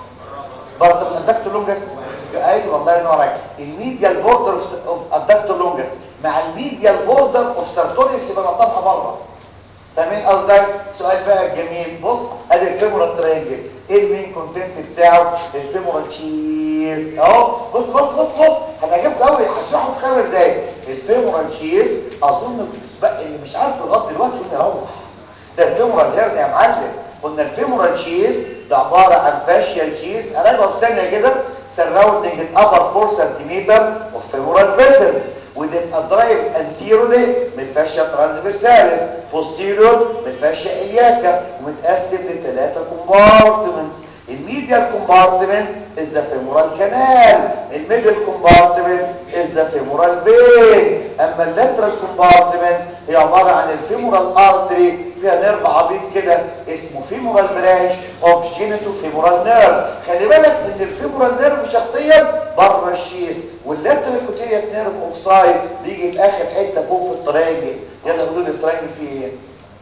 بره الادكتور لونجس ايوه الله ينور عليك الميديال بوردر اوف الادكتور لونجس مع الميديال بوردر اوف سارتوريوس يبقى نطبقها بره فاهمين قصدي سؤال بقى جميل بص ادي الفيمورال ترينجل ايه المين كونتنت بتاعه الفيمورال تشيز اهو بص بص بص بص هتعجبكم قوي هشرحه في خمس دقايق الفيمورال تشيز اظن بقى اللي مش عارف لغايه دلوقتي يقول يروح ده الفيمورال هيرن يا معلم قلنا الفيمورال تشيز ده عباره عن فاشيال تشيز اراجعه في ثانيه كده surrounding the upper 4 cm of femoral vessels وتبقى درايف anteriorly من الفاشيا ترانسفيرساليس posterior من الفاشيا الياكا ومتقسم لثلاثه كومبارتمنتس الميديال كومبارتمنت is the femoral canal الميدل كومبارتمنت is the femoral vein اما اللاترال كومبارتمنت هي عباره عن الفيمورال ارتري فيها نيرف عبيط كده اسمه فيمورال برانش اوف جينيتو فيمورال نيرف خلي بالك ان الفيمورال نيرف شخصيا بره الشيس واللاترال كوتيريوس نيرف اوف سايد بيجي في اخر حته فوق في الترينجل يلا قولوا لي الترينجل فيه ايه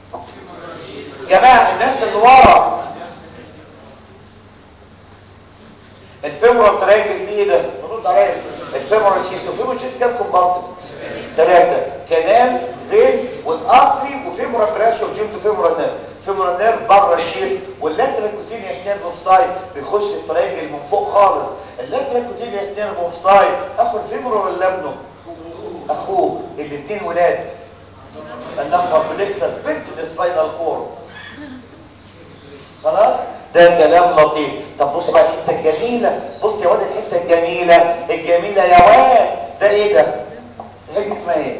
جماعه الناس اللي ورا الفيمورال ترينجل فيه ايه ده نرد عليا الفيمورال شيس الفيمورال شيس كام كومبارتمنت ثلاثه كنال فين والارتري وفيمورال برانش اوف جينيتو فيمورال نيرف فيمورال نيرف بره الشيس واللاترال كوتينيوس نيرف اوف سايد بيخش الترينجل من فوق خالص اللاترال كوتينيوس نيرف اوف سايد اخو الفيمورال ولا ابنه اخوه الاثنين ولاد النمبر بليكسس بنت السباينال كورد خلاص ده كلام لطيف طب بص بقى الحته الجميله بص يا واد الحته الجميله الجميله يا واد ده ايه ده الحته اسمها ايه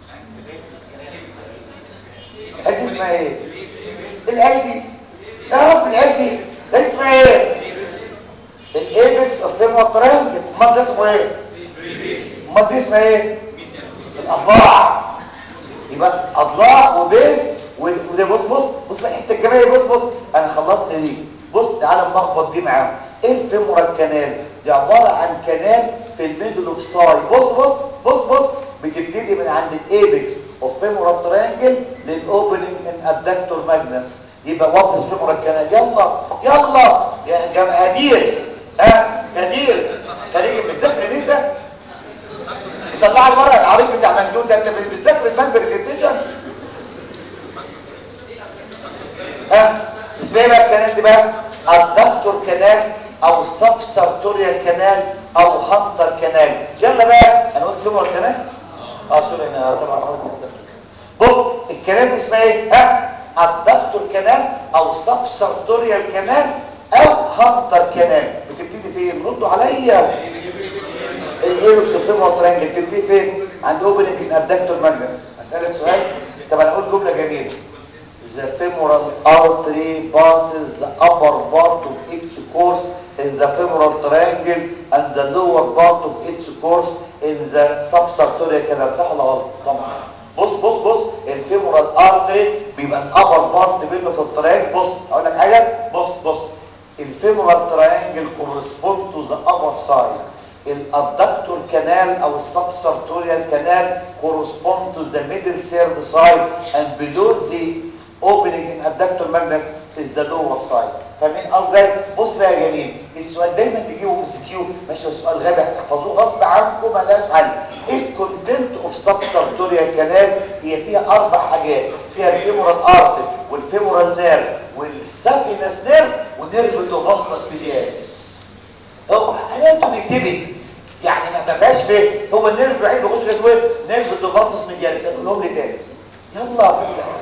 الحته اسمها ايه القلبي يا رب القلبي ده اسمها ايه الايبكس اوف فيمور ترانجل امال ده اسمه ايه امال دي اسمها ايه الاضلاع يبقى اضلاع وبيز وده بص بص بص الحته الجماليه بص بص انا خلصت دي بص تعالى نلخبط دي معاهم ايه الفيمورال كانال دي عباره عن كانال في الميدل اوف ساي بص بص بص بص بتبتدي من عند الايبكس اوف فيمورال ترينجل للاوبننج ان ابدكتور ماجنس يبقى وات فيمورال كانال يلا يلا يا جماعه هدير ها هدير خليك بتذاكر نسا يطلع الورق العريض بتاع مندوب ده انت بتذاكر المان برزنتيشن ها اسمها ايه بقى الكلام دي بقى الدكتور كانال او سب سارتوريال كانال او هانتر كانال يلا بقى انا قلت فيمور كانال اه سوري انا طبعا بص الكلام دي اسمها ايه ها الدكتور كانال او سب سارتوريال كانال او هانتر كانال بتبتدي فين ردوا عليا الايبكس الفيمور ترانجل بتبتدي فين عند اوبننج الادكتور ماجنس اسالك سؤال طب انا اقول جمله جميله the femoral artery passes the upper part of its course in the femoral triangle and the lower part of its course in the subsartorial canal صح ولا غلط؟ طبعا بص بص بص الفيمورال ارتري بيبقى الابر بارت منه في التراينجل بص اقول لك حاجه بص بص الفيمورال تراينجل كورسبوند تو ذا ابر سايد الادكتور كانال او السبسارتوريال كانال كورسبوند تو ذا ميدل سيرد سايد اند below the opening in abductor magnus is the lower side فاهمين قصدي بص بقى يا جميل السؤال دايما تجيبه ام اس كيو ماشي سؤال غبي هتحفظوه غصب عنكم مالهاش حل ايه الكونتنت اوف سبسارتوريال كانال هي فيها اربع حاجات فيها الفيمورال ارتر والفيمورال نيرف والسافينس نيرف ونيرف الدوباستس ميدياس هو حالته بيتبت يعني ما بقاش فيه هو النيرف الوحيد بيخش في اسمه نيرف الدوباستس ميدياس اقولهم لي تاني يلا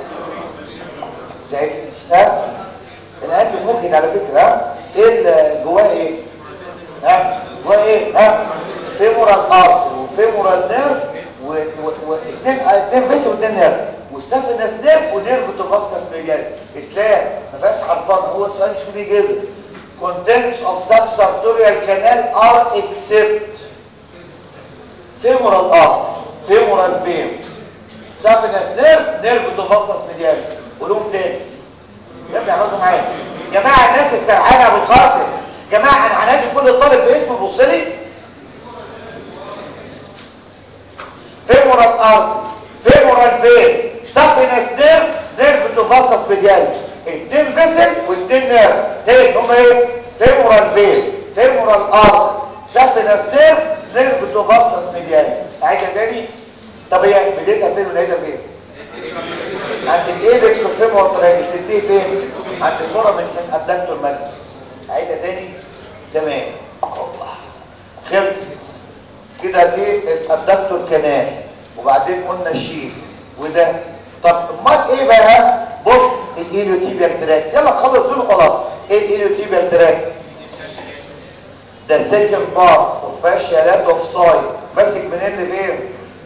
شايف ها القلب ممكن على فكره ها ايه اللي جواه ايه ها جواه ايه ها فيمورال ارت وفيمورال نيرف واثنين اثنين فيس واثنين نيرف والسافينس نيرف ونيرف تفصص ميجال اسلام ما فيهاش حرفان هو السؤال مش بيجي كده contents of subsartorial canal are except femoral art femoral vein سافينس نيرف نيرف تفصص ميجال قولهم تاني يا ابني اعملوا معايا جماعه الناس استرعانا ابو القاسم جماعه انا هنادي كل طالب باسمه بص لي فيمورال ارض فيمورال فين سافينس نيرف نيرف تفصص ميديال اتنين فيسل واتنين نيرف تاني هما ايه فيمورال فين فيمورال ارض سافينس نيرف نيرف تفصص ميديال عايزه تاني طب هي بدايتها فين ونهايتها فين عند الايبكس والفيمور تراجل تنتهي فين عند الفورامين من ابدكتور ماجنس عيدها تاني تمام خلصت كده دي الابدكتور كانال وبعدين قلنا الشيس وده طب امال ايه بقى بص الايليوتيبيال تراك يلا خلص دول خلاص ايه الايليوتيبيال تراك ده سيكند بارت وفاشيالات اوف سايد ماسك من اللي فين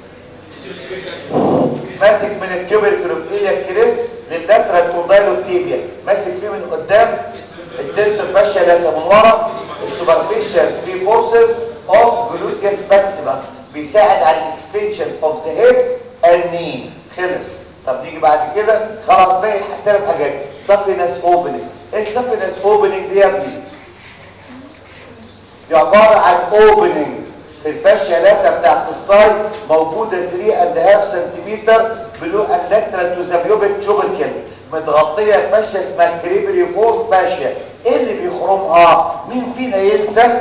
ماسك من الكيوبركل اوف ايليا كريست لللاترال كوندايلو تيبيا ماسك فيه من قدام التنسور فاشيالات من ورا السوبرفيشال ثري فورسز اوف جلوتيوس ماكسيمس بيساعد على الاكستنشن اوف ذا هيد اند ني خلص طب نيجي بعد كده خلاص باقي ثلاث حاجات سافينس اوبننج ايه السافينس اوبننج دي يا ابني دي عباره عن اوبننج في الفاشيالاتا بتاعت السايد موجوده 3 اند هاف سنتيمتر بلو اللاترال تو ذا بيوبيك تشوبركل متغطيه فاشيا اسمها كريبري فورم فاشيا ايه اللي بيخرمها مين فينا ينسى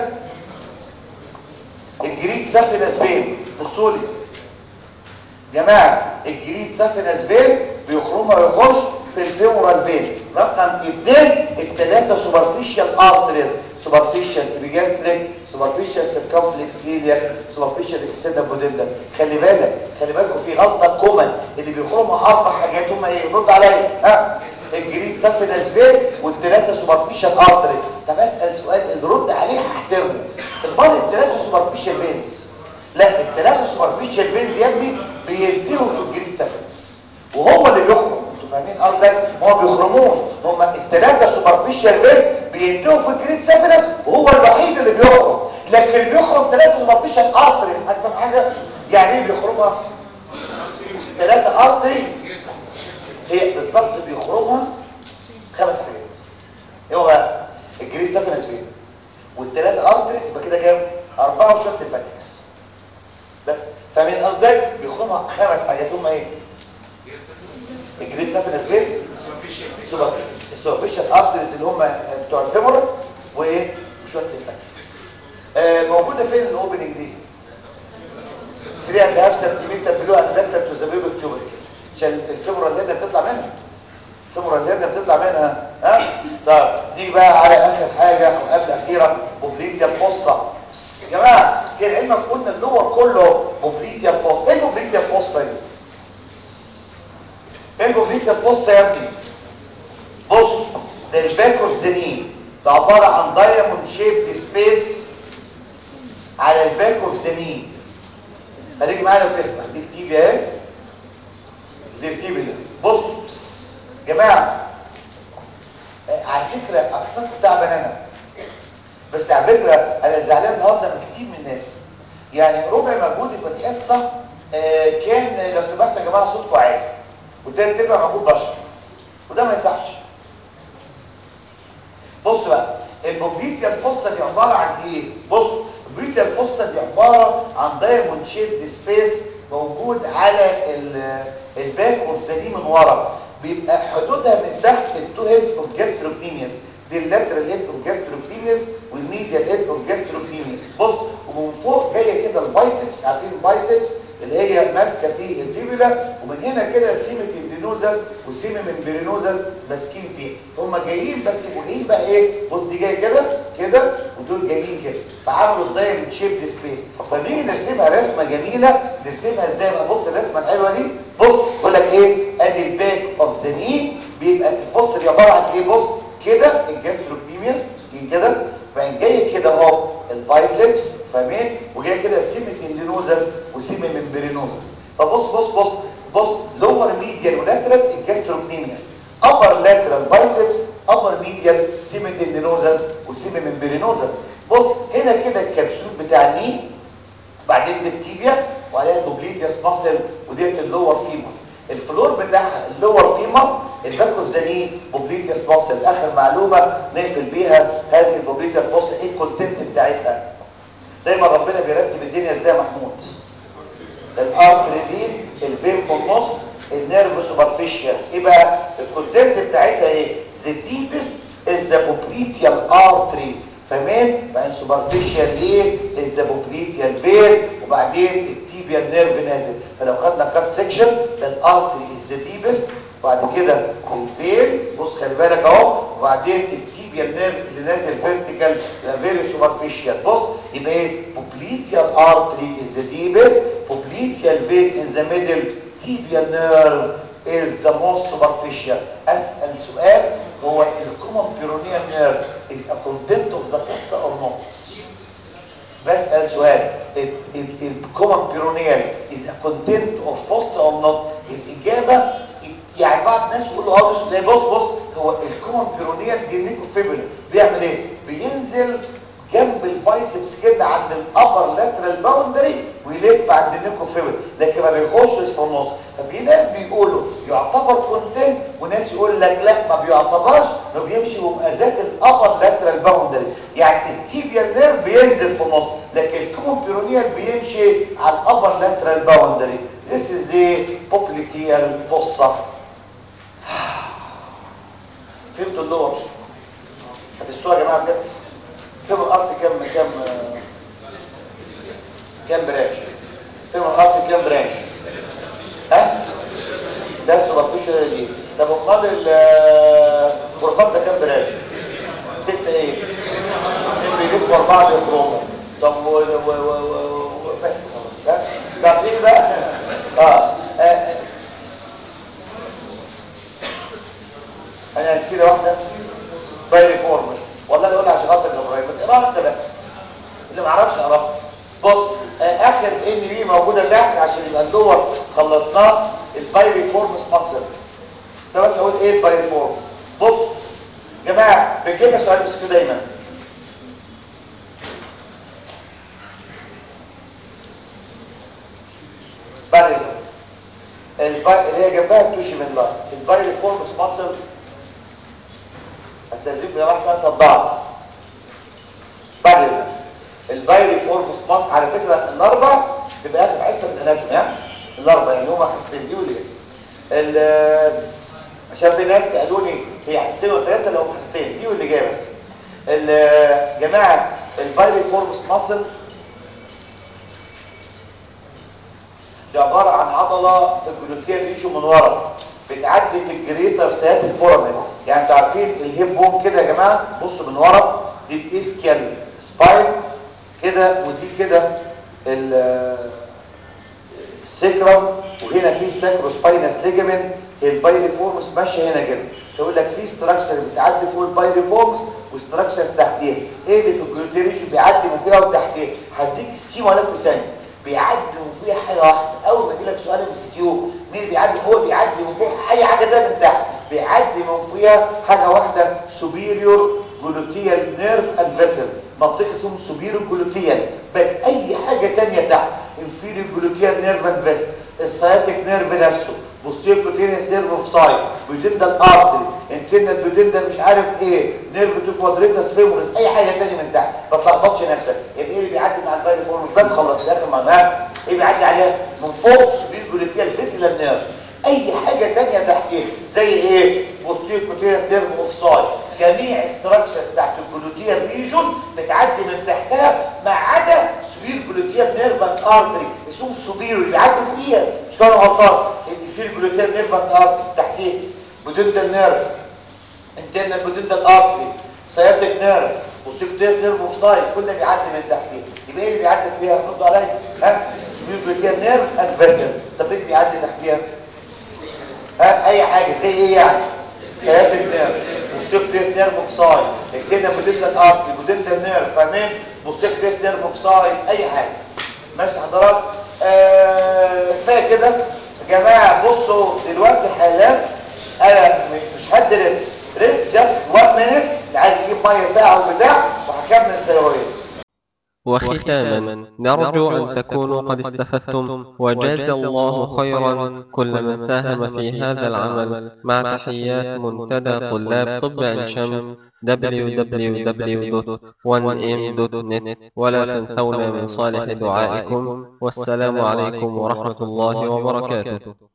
الجريد سافينس فين بصوا لي جماعه الجريد سافينس فين بيخرمها ويخش في الفيمورال فين رقم اثنين الثلاثه سوبرفيشال ارتريز سوبرفيشال ابيجاستريك سوبرفيشال سيركمفلكس ليزيا سوبرفيشال اكسيدا بوديلا خلي بالك خلي بالكم في غلطه كومن اللي بيخرمها اربع حاجات هم ايه رد عليا ها الجريد سافينس فين والثلاثه سوبرفيشال ارتريز طب اسال سؤال اللي رد عليه هحترمه امال الثلاثه سوبرفيشال فينز لا الثلاثه سوبرفيشال فينز يا ابني بينتهوا في الجريد سافينس وهو اللي بيخرم انتوا فاهمين قصدي هو بيخرموش هم الثلاثه سوبرفيشال فينز بينتهوا في الجريد سافينس وهو الوحيد اللي بيخرم لكن اللي بيخرم ثلاثه سوبرفيشال ارتريز هتفهم حاجه يعني ايه بيخرمها ثلاثه ارتري هي بالظبط بيخرمها خمس حاجات ايه هو بقى الجريد سافينس فين ارتريز يبقى كده كام اربعه وشويه ليمفاتكس بس فمن قصدك بيخرمها خمس حاجات هم ايه الجريد سافنس فين السوبرفيشال ارتريز اللي هم بتوع الفيمورال وايه وشويه ليمفاتكس آه موجوده فين الاوبننج دي 3 اند هاف سنتيمتر بلو اند لاتر تو ذا بيبل تيوبر عشان الفيمورال اللي بتطلع منها الفيمورال اللي بتطلع منها ها طب نيجي بقى على اخر حاجه او قبل اخيره بوبليتيا فوسا يا جماعه كان علمك قلنا اللور كله بوبليتيا فوسا ايه بوبليتيا فوسا دي ايه بوبليتيا فوسا يا ابني بص ده الباك اوف ذا ني ده عباره عن دايموند شيب سبيس على الباك اوف ذا ني خليك معايا لو تسمع دي التيبيا اهي دي التيبيا بص جماعه آه على فكره اقسامكم تعبان انا بس على فكره انا زعلان النهارده من كتير من الناس يعني ربع مجهودي في الحصه آه كان لو سمحتوا يا جماعه صوتكم عالي وتاني تربع مجهود بشر وده ما يصحش بص بقى البوبليتيا الفصه دي عباره عن ايه بص البوبليتيا الفصه دي عباره عن دايموند شيب سبيس موجود على الباك اوف ذا من ورا بيبقى حدودها من تحت التو هيد اوف جاستروكنيميوس دي اللاترال هيد اوف جاستروكنيميوس والميديال هيد اوف جاستروكنيميوس بص ومن فوق جايه كده البايسبس عارفين البايسبس اللي هي ماسكه في الفيبولا ومن هنا كده سيمه الدينوزس وسيمه من برينوزس ماسكين فيها فهم جايين بس جايين بقى ايه بص دي جايه كده كده ودول جايين كده فعملوا الدايموند شيب سبيس فنيجي نرسمها رسمه جميله نرسمها ازاي بقى بص الرسمه الحلوه دي بص بقول لك ايه ادي الباك اوف ذا ني بيبقى الفص دي عباره عن ايه بص كده الجاستروكنيميوس كده فان جاي كده اهو البايسبس فاهمين وجاي كده سيمه اندينوزس وسيمه ممبرينوزس فبص بص بص بص لور ميديال ولاترال الجاستروكنيميوس ابر لاترال بايسبس ابر ميديال سيمه اندينوزس وسيمه ممبرينوزس بص هنا كده الكبسول بتاع الني بعدين التيبيا وعليها البوبليتياس ماسل وديت اللور فيمر الفلور بتاعها اللور فيمر الباك اوف ذا ني بوبليتياس ماسل اخر معلومه نقفل بيها هذه البوبليتياس ماسل ايه الكونتنت بتاعتها دايما ربنا بيرتب الدنيا ازاي يا محمود الارتري دي الفين في النص النيرف سوبرفيشال ايه بقى الكونتنت بتاعتها ايه ذا ديبست از ذا بوبليتيال ارتري فاهمين بعدين سوبرفيشال ايه از ذا بوبليتيال فين وبعدين التيبيال نيرف نازل فلو خدنا كات سيكشن ده الارتري از ذا ديبست وبعد كده الفين بص خلي بالك اهو وبعدين التيبيال نيرف اللي نازل فيرتيكال فيري سوبرفيشال بص يبقى ايه بوبليتيال ارتري از ذا ديبست بوبليتيال فين ان ذا ميدل tibial nerve is the most superficial اسال سؤال هو الكومن بيرونيال نيرف is a content of the fossa or not بسال سؤال الكومن بيرونيال is a content of fossa or not الاجابه يعني بعض الناس يقولوا اه بص بص بص هو الكومن بيرونيال جينيكو فيبولا بيعمل ايه بينزل جنب البايسبس كده عند الابر لاترال باوندري ويلف عند النيكوفيبل لكن ما بيخشش في النص ففي ناس بيقولوا يعتبر كونتنت وناس يقول لك لا ما بيعتبرش انه بيمشي بمقاسات الابر لاترال باوندري يعني التيبيال نيرف بينزل في النص لكن الكومون بيرونيال بيمشي على الابر لاترال باوندري This is a popliteal fossa فهمتوا اللور هتستوها يا جماعه بجد فيهم الارض كام كام كام برانش فيهم الارض كام برانش ها ده سوبرفيشال دي طب امال الغرفات ده كام برانش ستة ايه اتنين بيلفوا اربعة بيخرجوا طب و و و و بس خلاص ها طب ايه بقى اه, آه. انا نسيت واحده بايري فورمس والله اقول عشان خاطر ابراهيم اقراها انت بس اللي ما عرفش اقراها بص آه اخر ان بي موجوده تحت عشان يبقى الدور خلصناه البايري فورمس مصر ده بس اقول ايه البايري فورمس بص جماعه بنجيبها سؤال بس كده دايما بايري الباي اللي هي جنبها التوشي من الله البايري فورمس مصر استاذنكم يا جماعه انا صدعت بعد البايري فورموس ماس على فكره الاربع تبقى اخر حصه من الاناتومي ها الاربع يعني هما حصتين دي وليه ال عشان في ناس سالوني هي حصتين ولا ثلاثه لو حصتين دي واللي جايه بس ال- جماعه البايري فورموس ماسل دي عباره عن عضله في الجلوتيال ريشو من ورا بتعدي في الجريتر سيات الفورمن يعني انتوا عارفين الهيب بون كده يا جماعه بصوا من ورا دي الاسكيال سباين كده ودي كده ال- السكرم وهنا في ساكرو سباينس ليجامنت البايريفورمس ماشيه هنا كده يقول لك في ستراكشر بتعدي فوق البايريفورمس وستراكشرز تحتيها ايه اللي في الجلوتيريش بيعدي من فيها وتحتيها هديك سكيما ولا في ثانيه بيعدي من فيها حاجه واحده اول ما يجي لك سؤال ام اس كيو مين اللي بيعدي هو بيعدي من فوق اي حاجه تانية من تحت بيعدي من فيها حاجه واحده سوبيريور جلوتيال نيرف اند فيسل منطقه اسمه سوبيريور جلوتيال بس اي حاجه تانية تحت انفيريور جلوتيال نيرف اند فيسل السياتيك نيرف نفسه بوستير كوتينيس نيرف اوف سايد بيودندال ارتري انترنال بيودندال مش عارف ايه نيرف تو كوادريتاس فيمورس اي حاجه تاني من تحت ما تلخبطش نفسك يبقى ايه اللي بيعدي مع البايري فورم بس خلص الاخر معناها ايه بيعدي عليها من فوق سوبير جلوتيال فيسل نيرف اي حاجه تانية تحتيه زي ايه بوستير كوتينيس نيرف اوف سايد جميع استراكشرز تحت الجلوتيال ريجون بتعدي من تحتها ما عدا سوبير جلوتيال نيرف اند ارتري اسمه سوبير اللي بيعدي فيها مش كانوا غلطان الانفير جلوتيال نيرف اند ارتري تحتيه بودنتال نيرف انترنال بودنتال ارتري سياتيك نيرف وسيكتير نيرف اوف سايد كل ده بيعدي من تحتيه يبقى ايه اللي بيعدي فيها ردوا عليا ها سوبير جلوتيال نيرف اند فيسل طب ايه اللي بيعدي تحتيها ها اي حاجه زي ايه يعني سياتيك نيرف وسيكتير نيرف اوف سايد الكلمه بودنتال ارتري بودنتال نيرف فاهمين وسيكتير نيرف اوف سايد اي حاجه ماشي حضرتك آه كفايه كده يا جماعه بصوا دلوقتي حالا انا مش هدي ريست ريست جاست 1 مينيت اللي عايز يجيب ميه ساعه وبتاع وهكمل سيرويد وختاما نرجو أن تكونوا قد استفدتم وجاز الله خيرا كل من ساهم في هذا العمل مع تحيات منتدى طلاب طب عين شمس www.1m.net ولا تنسونا من صالح دعائكم والسلام عليكم ورحمة الله وبركاته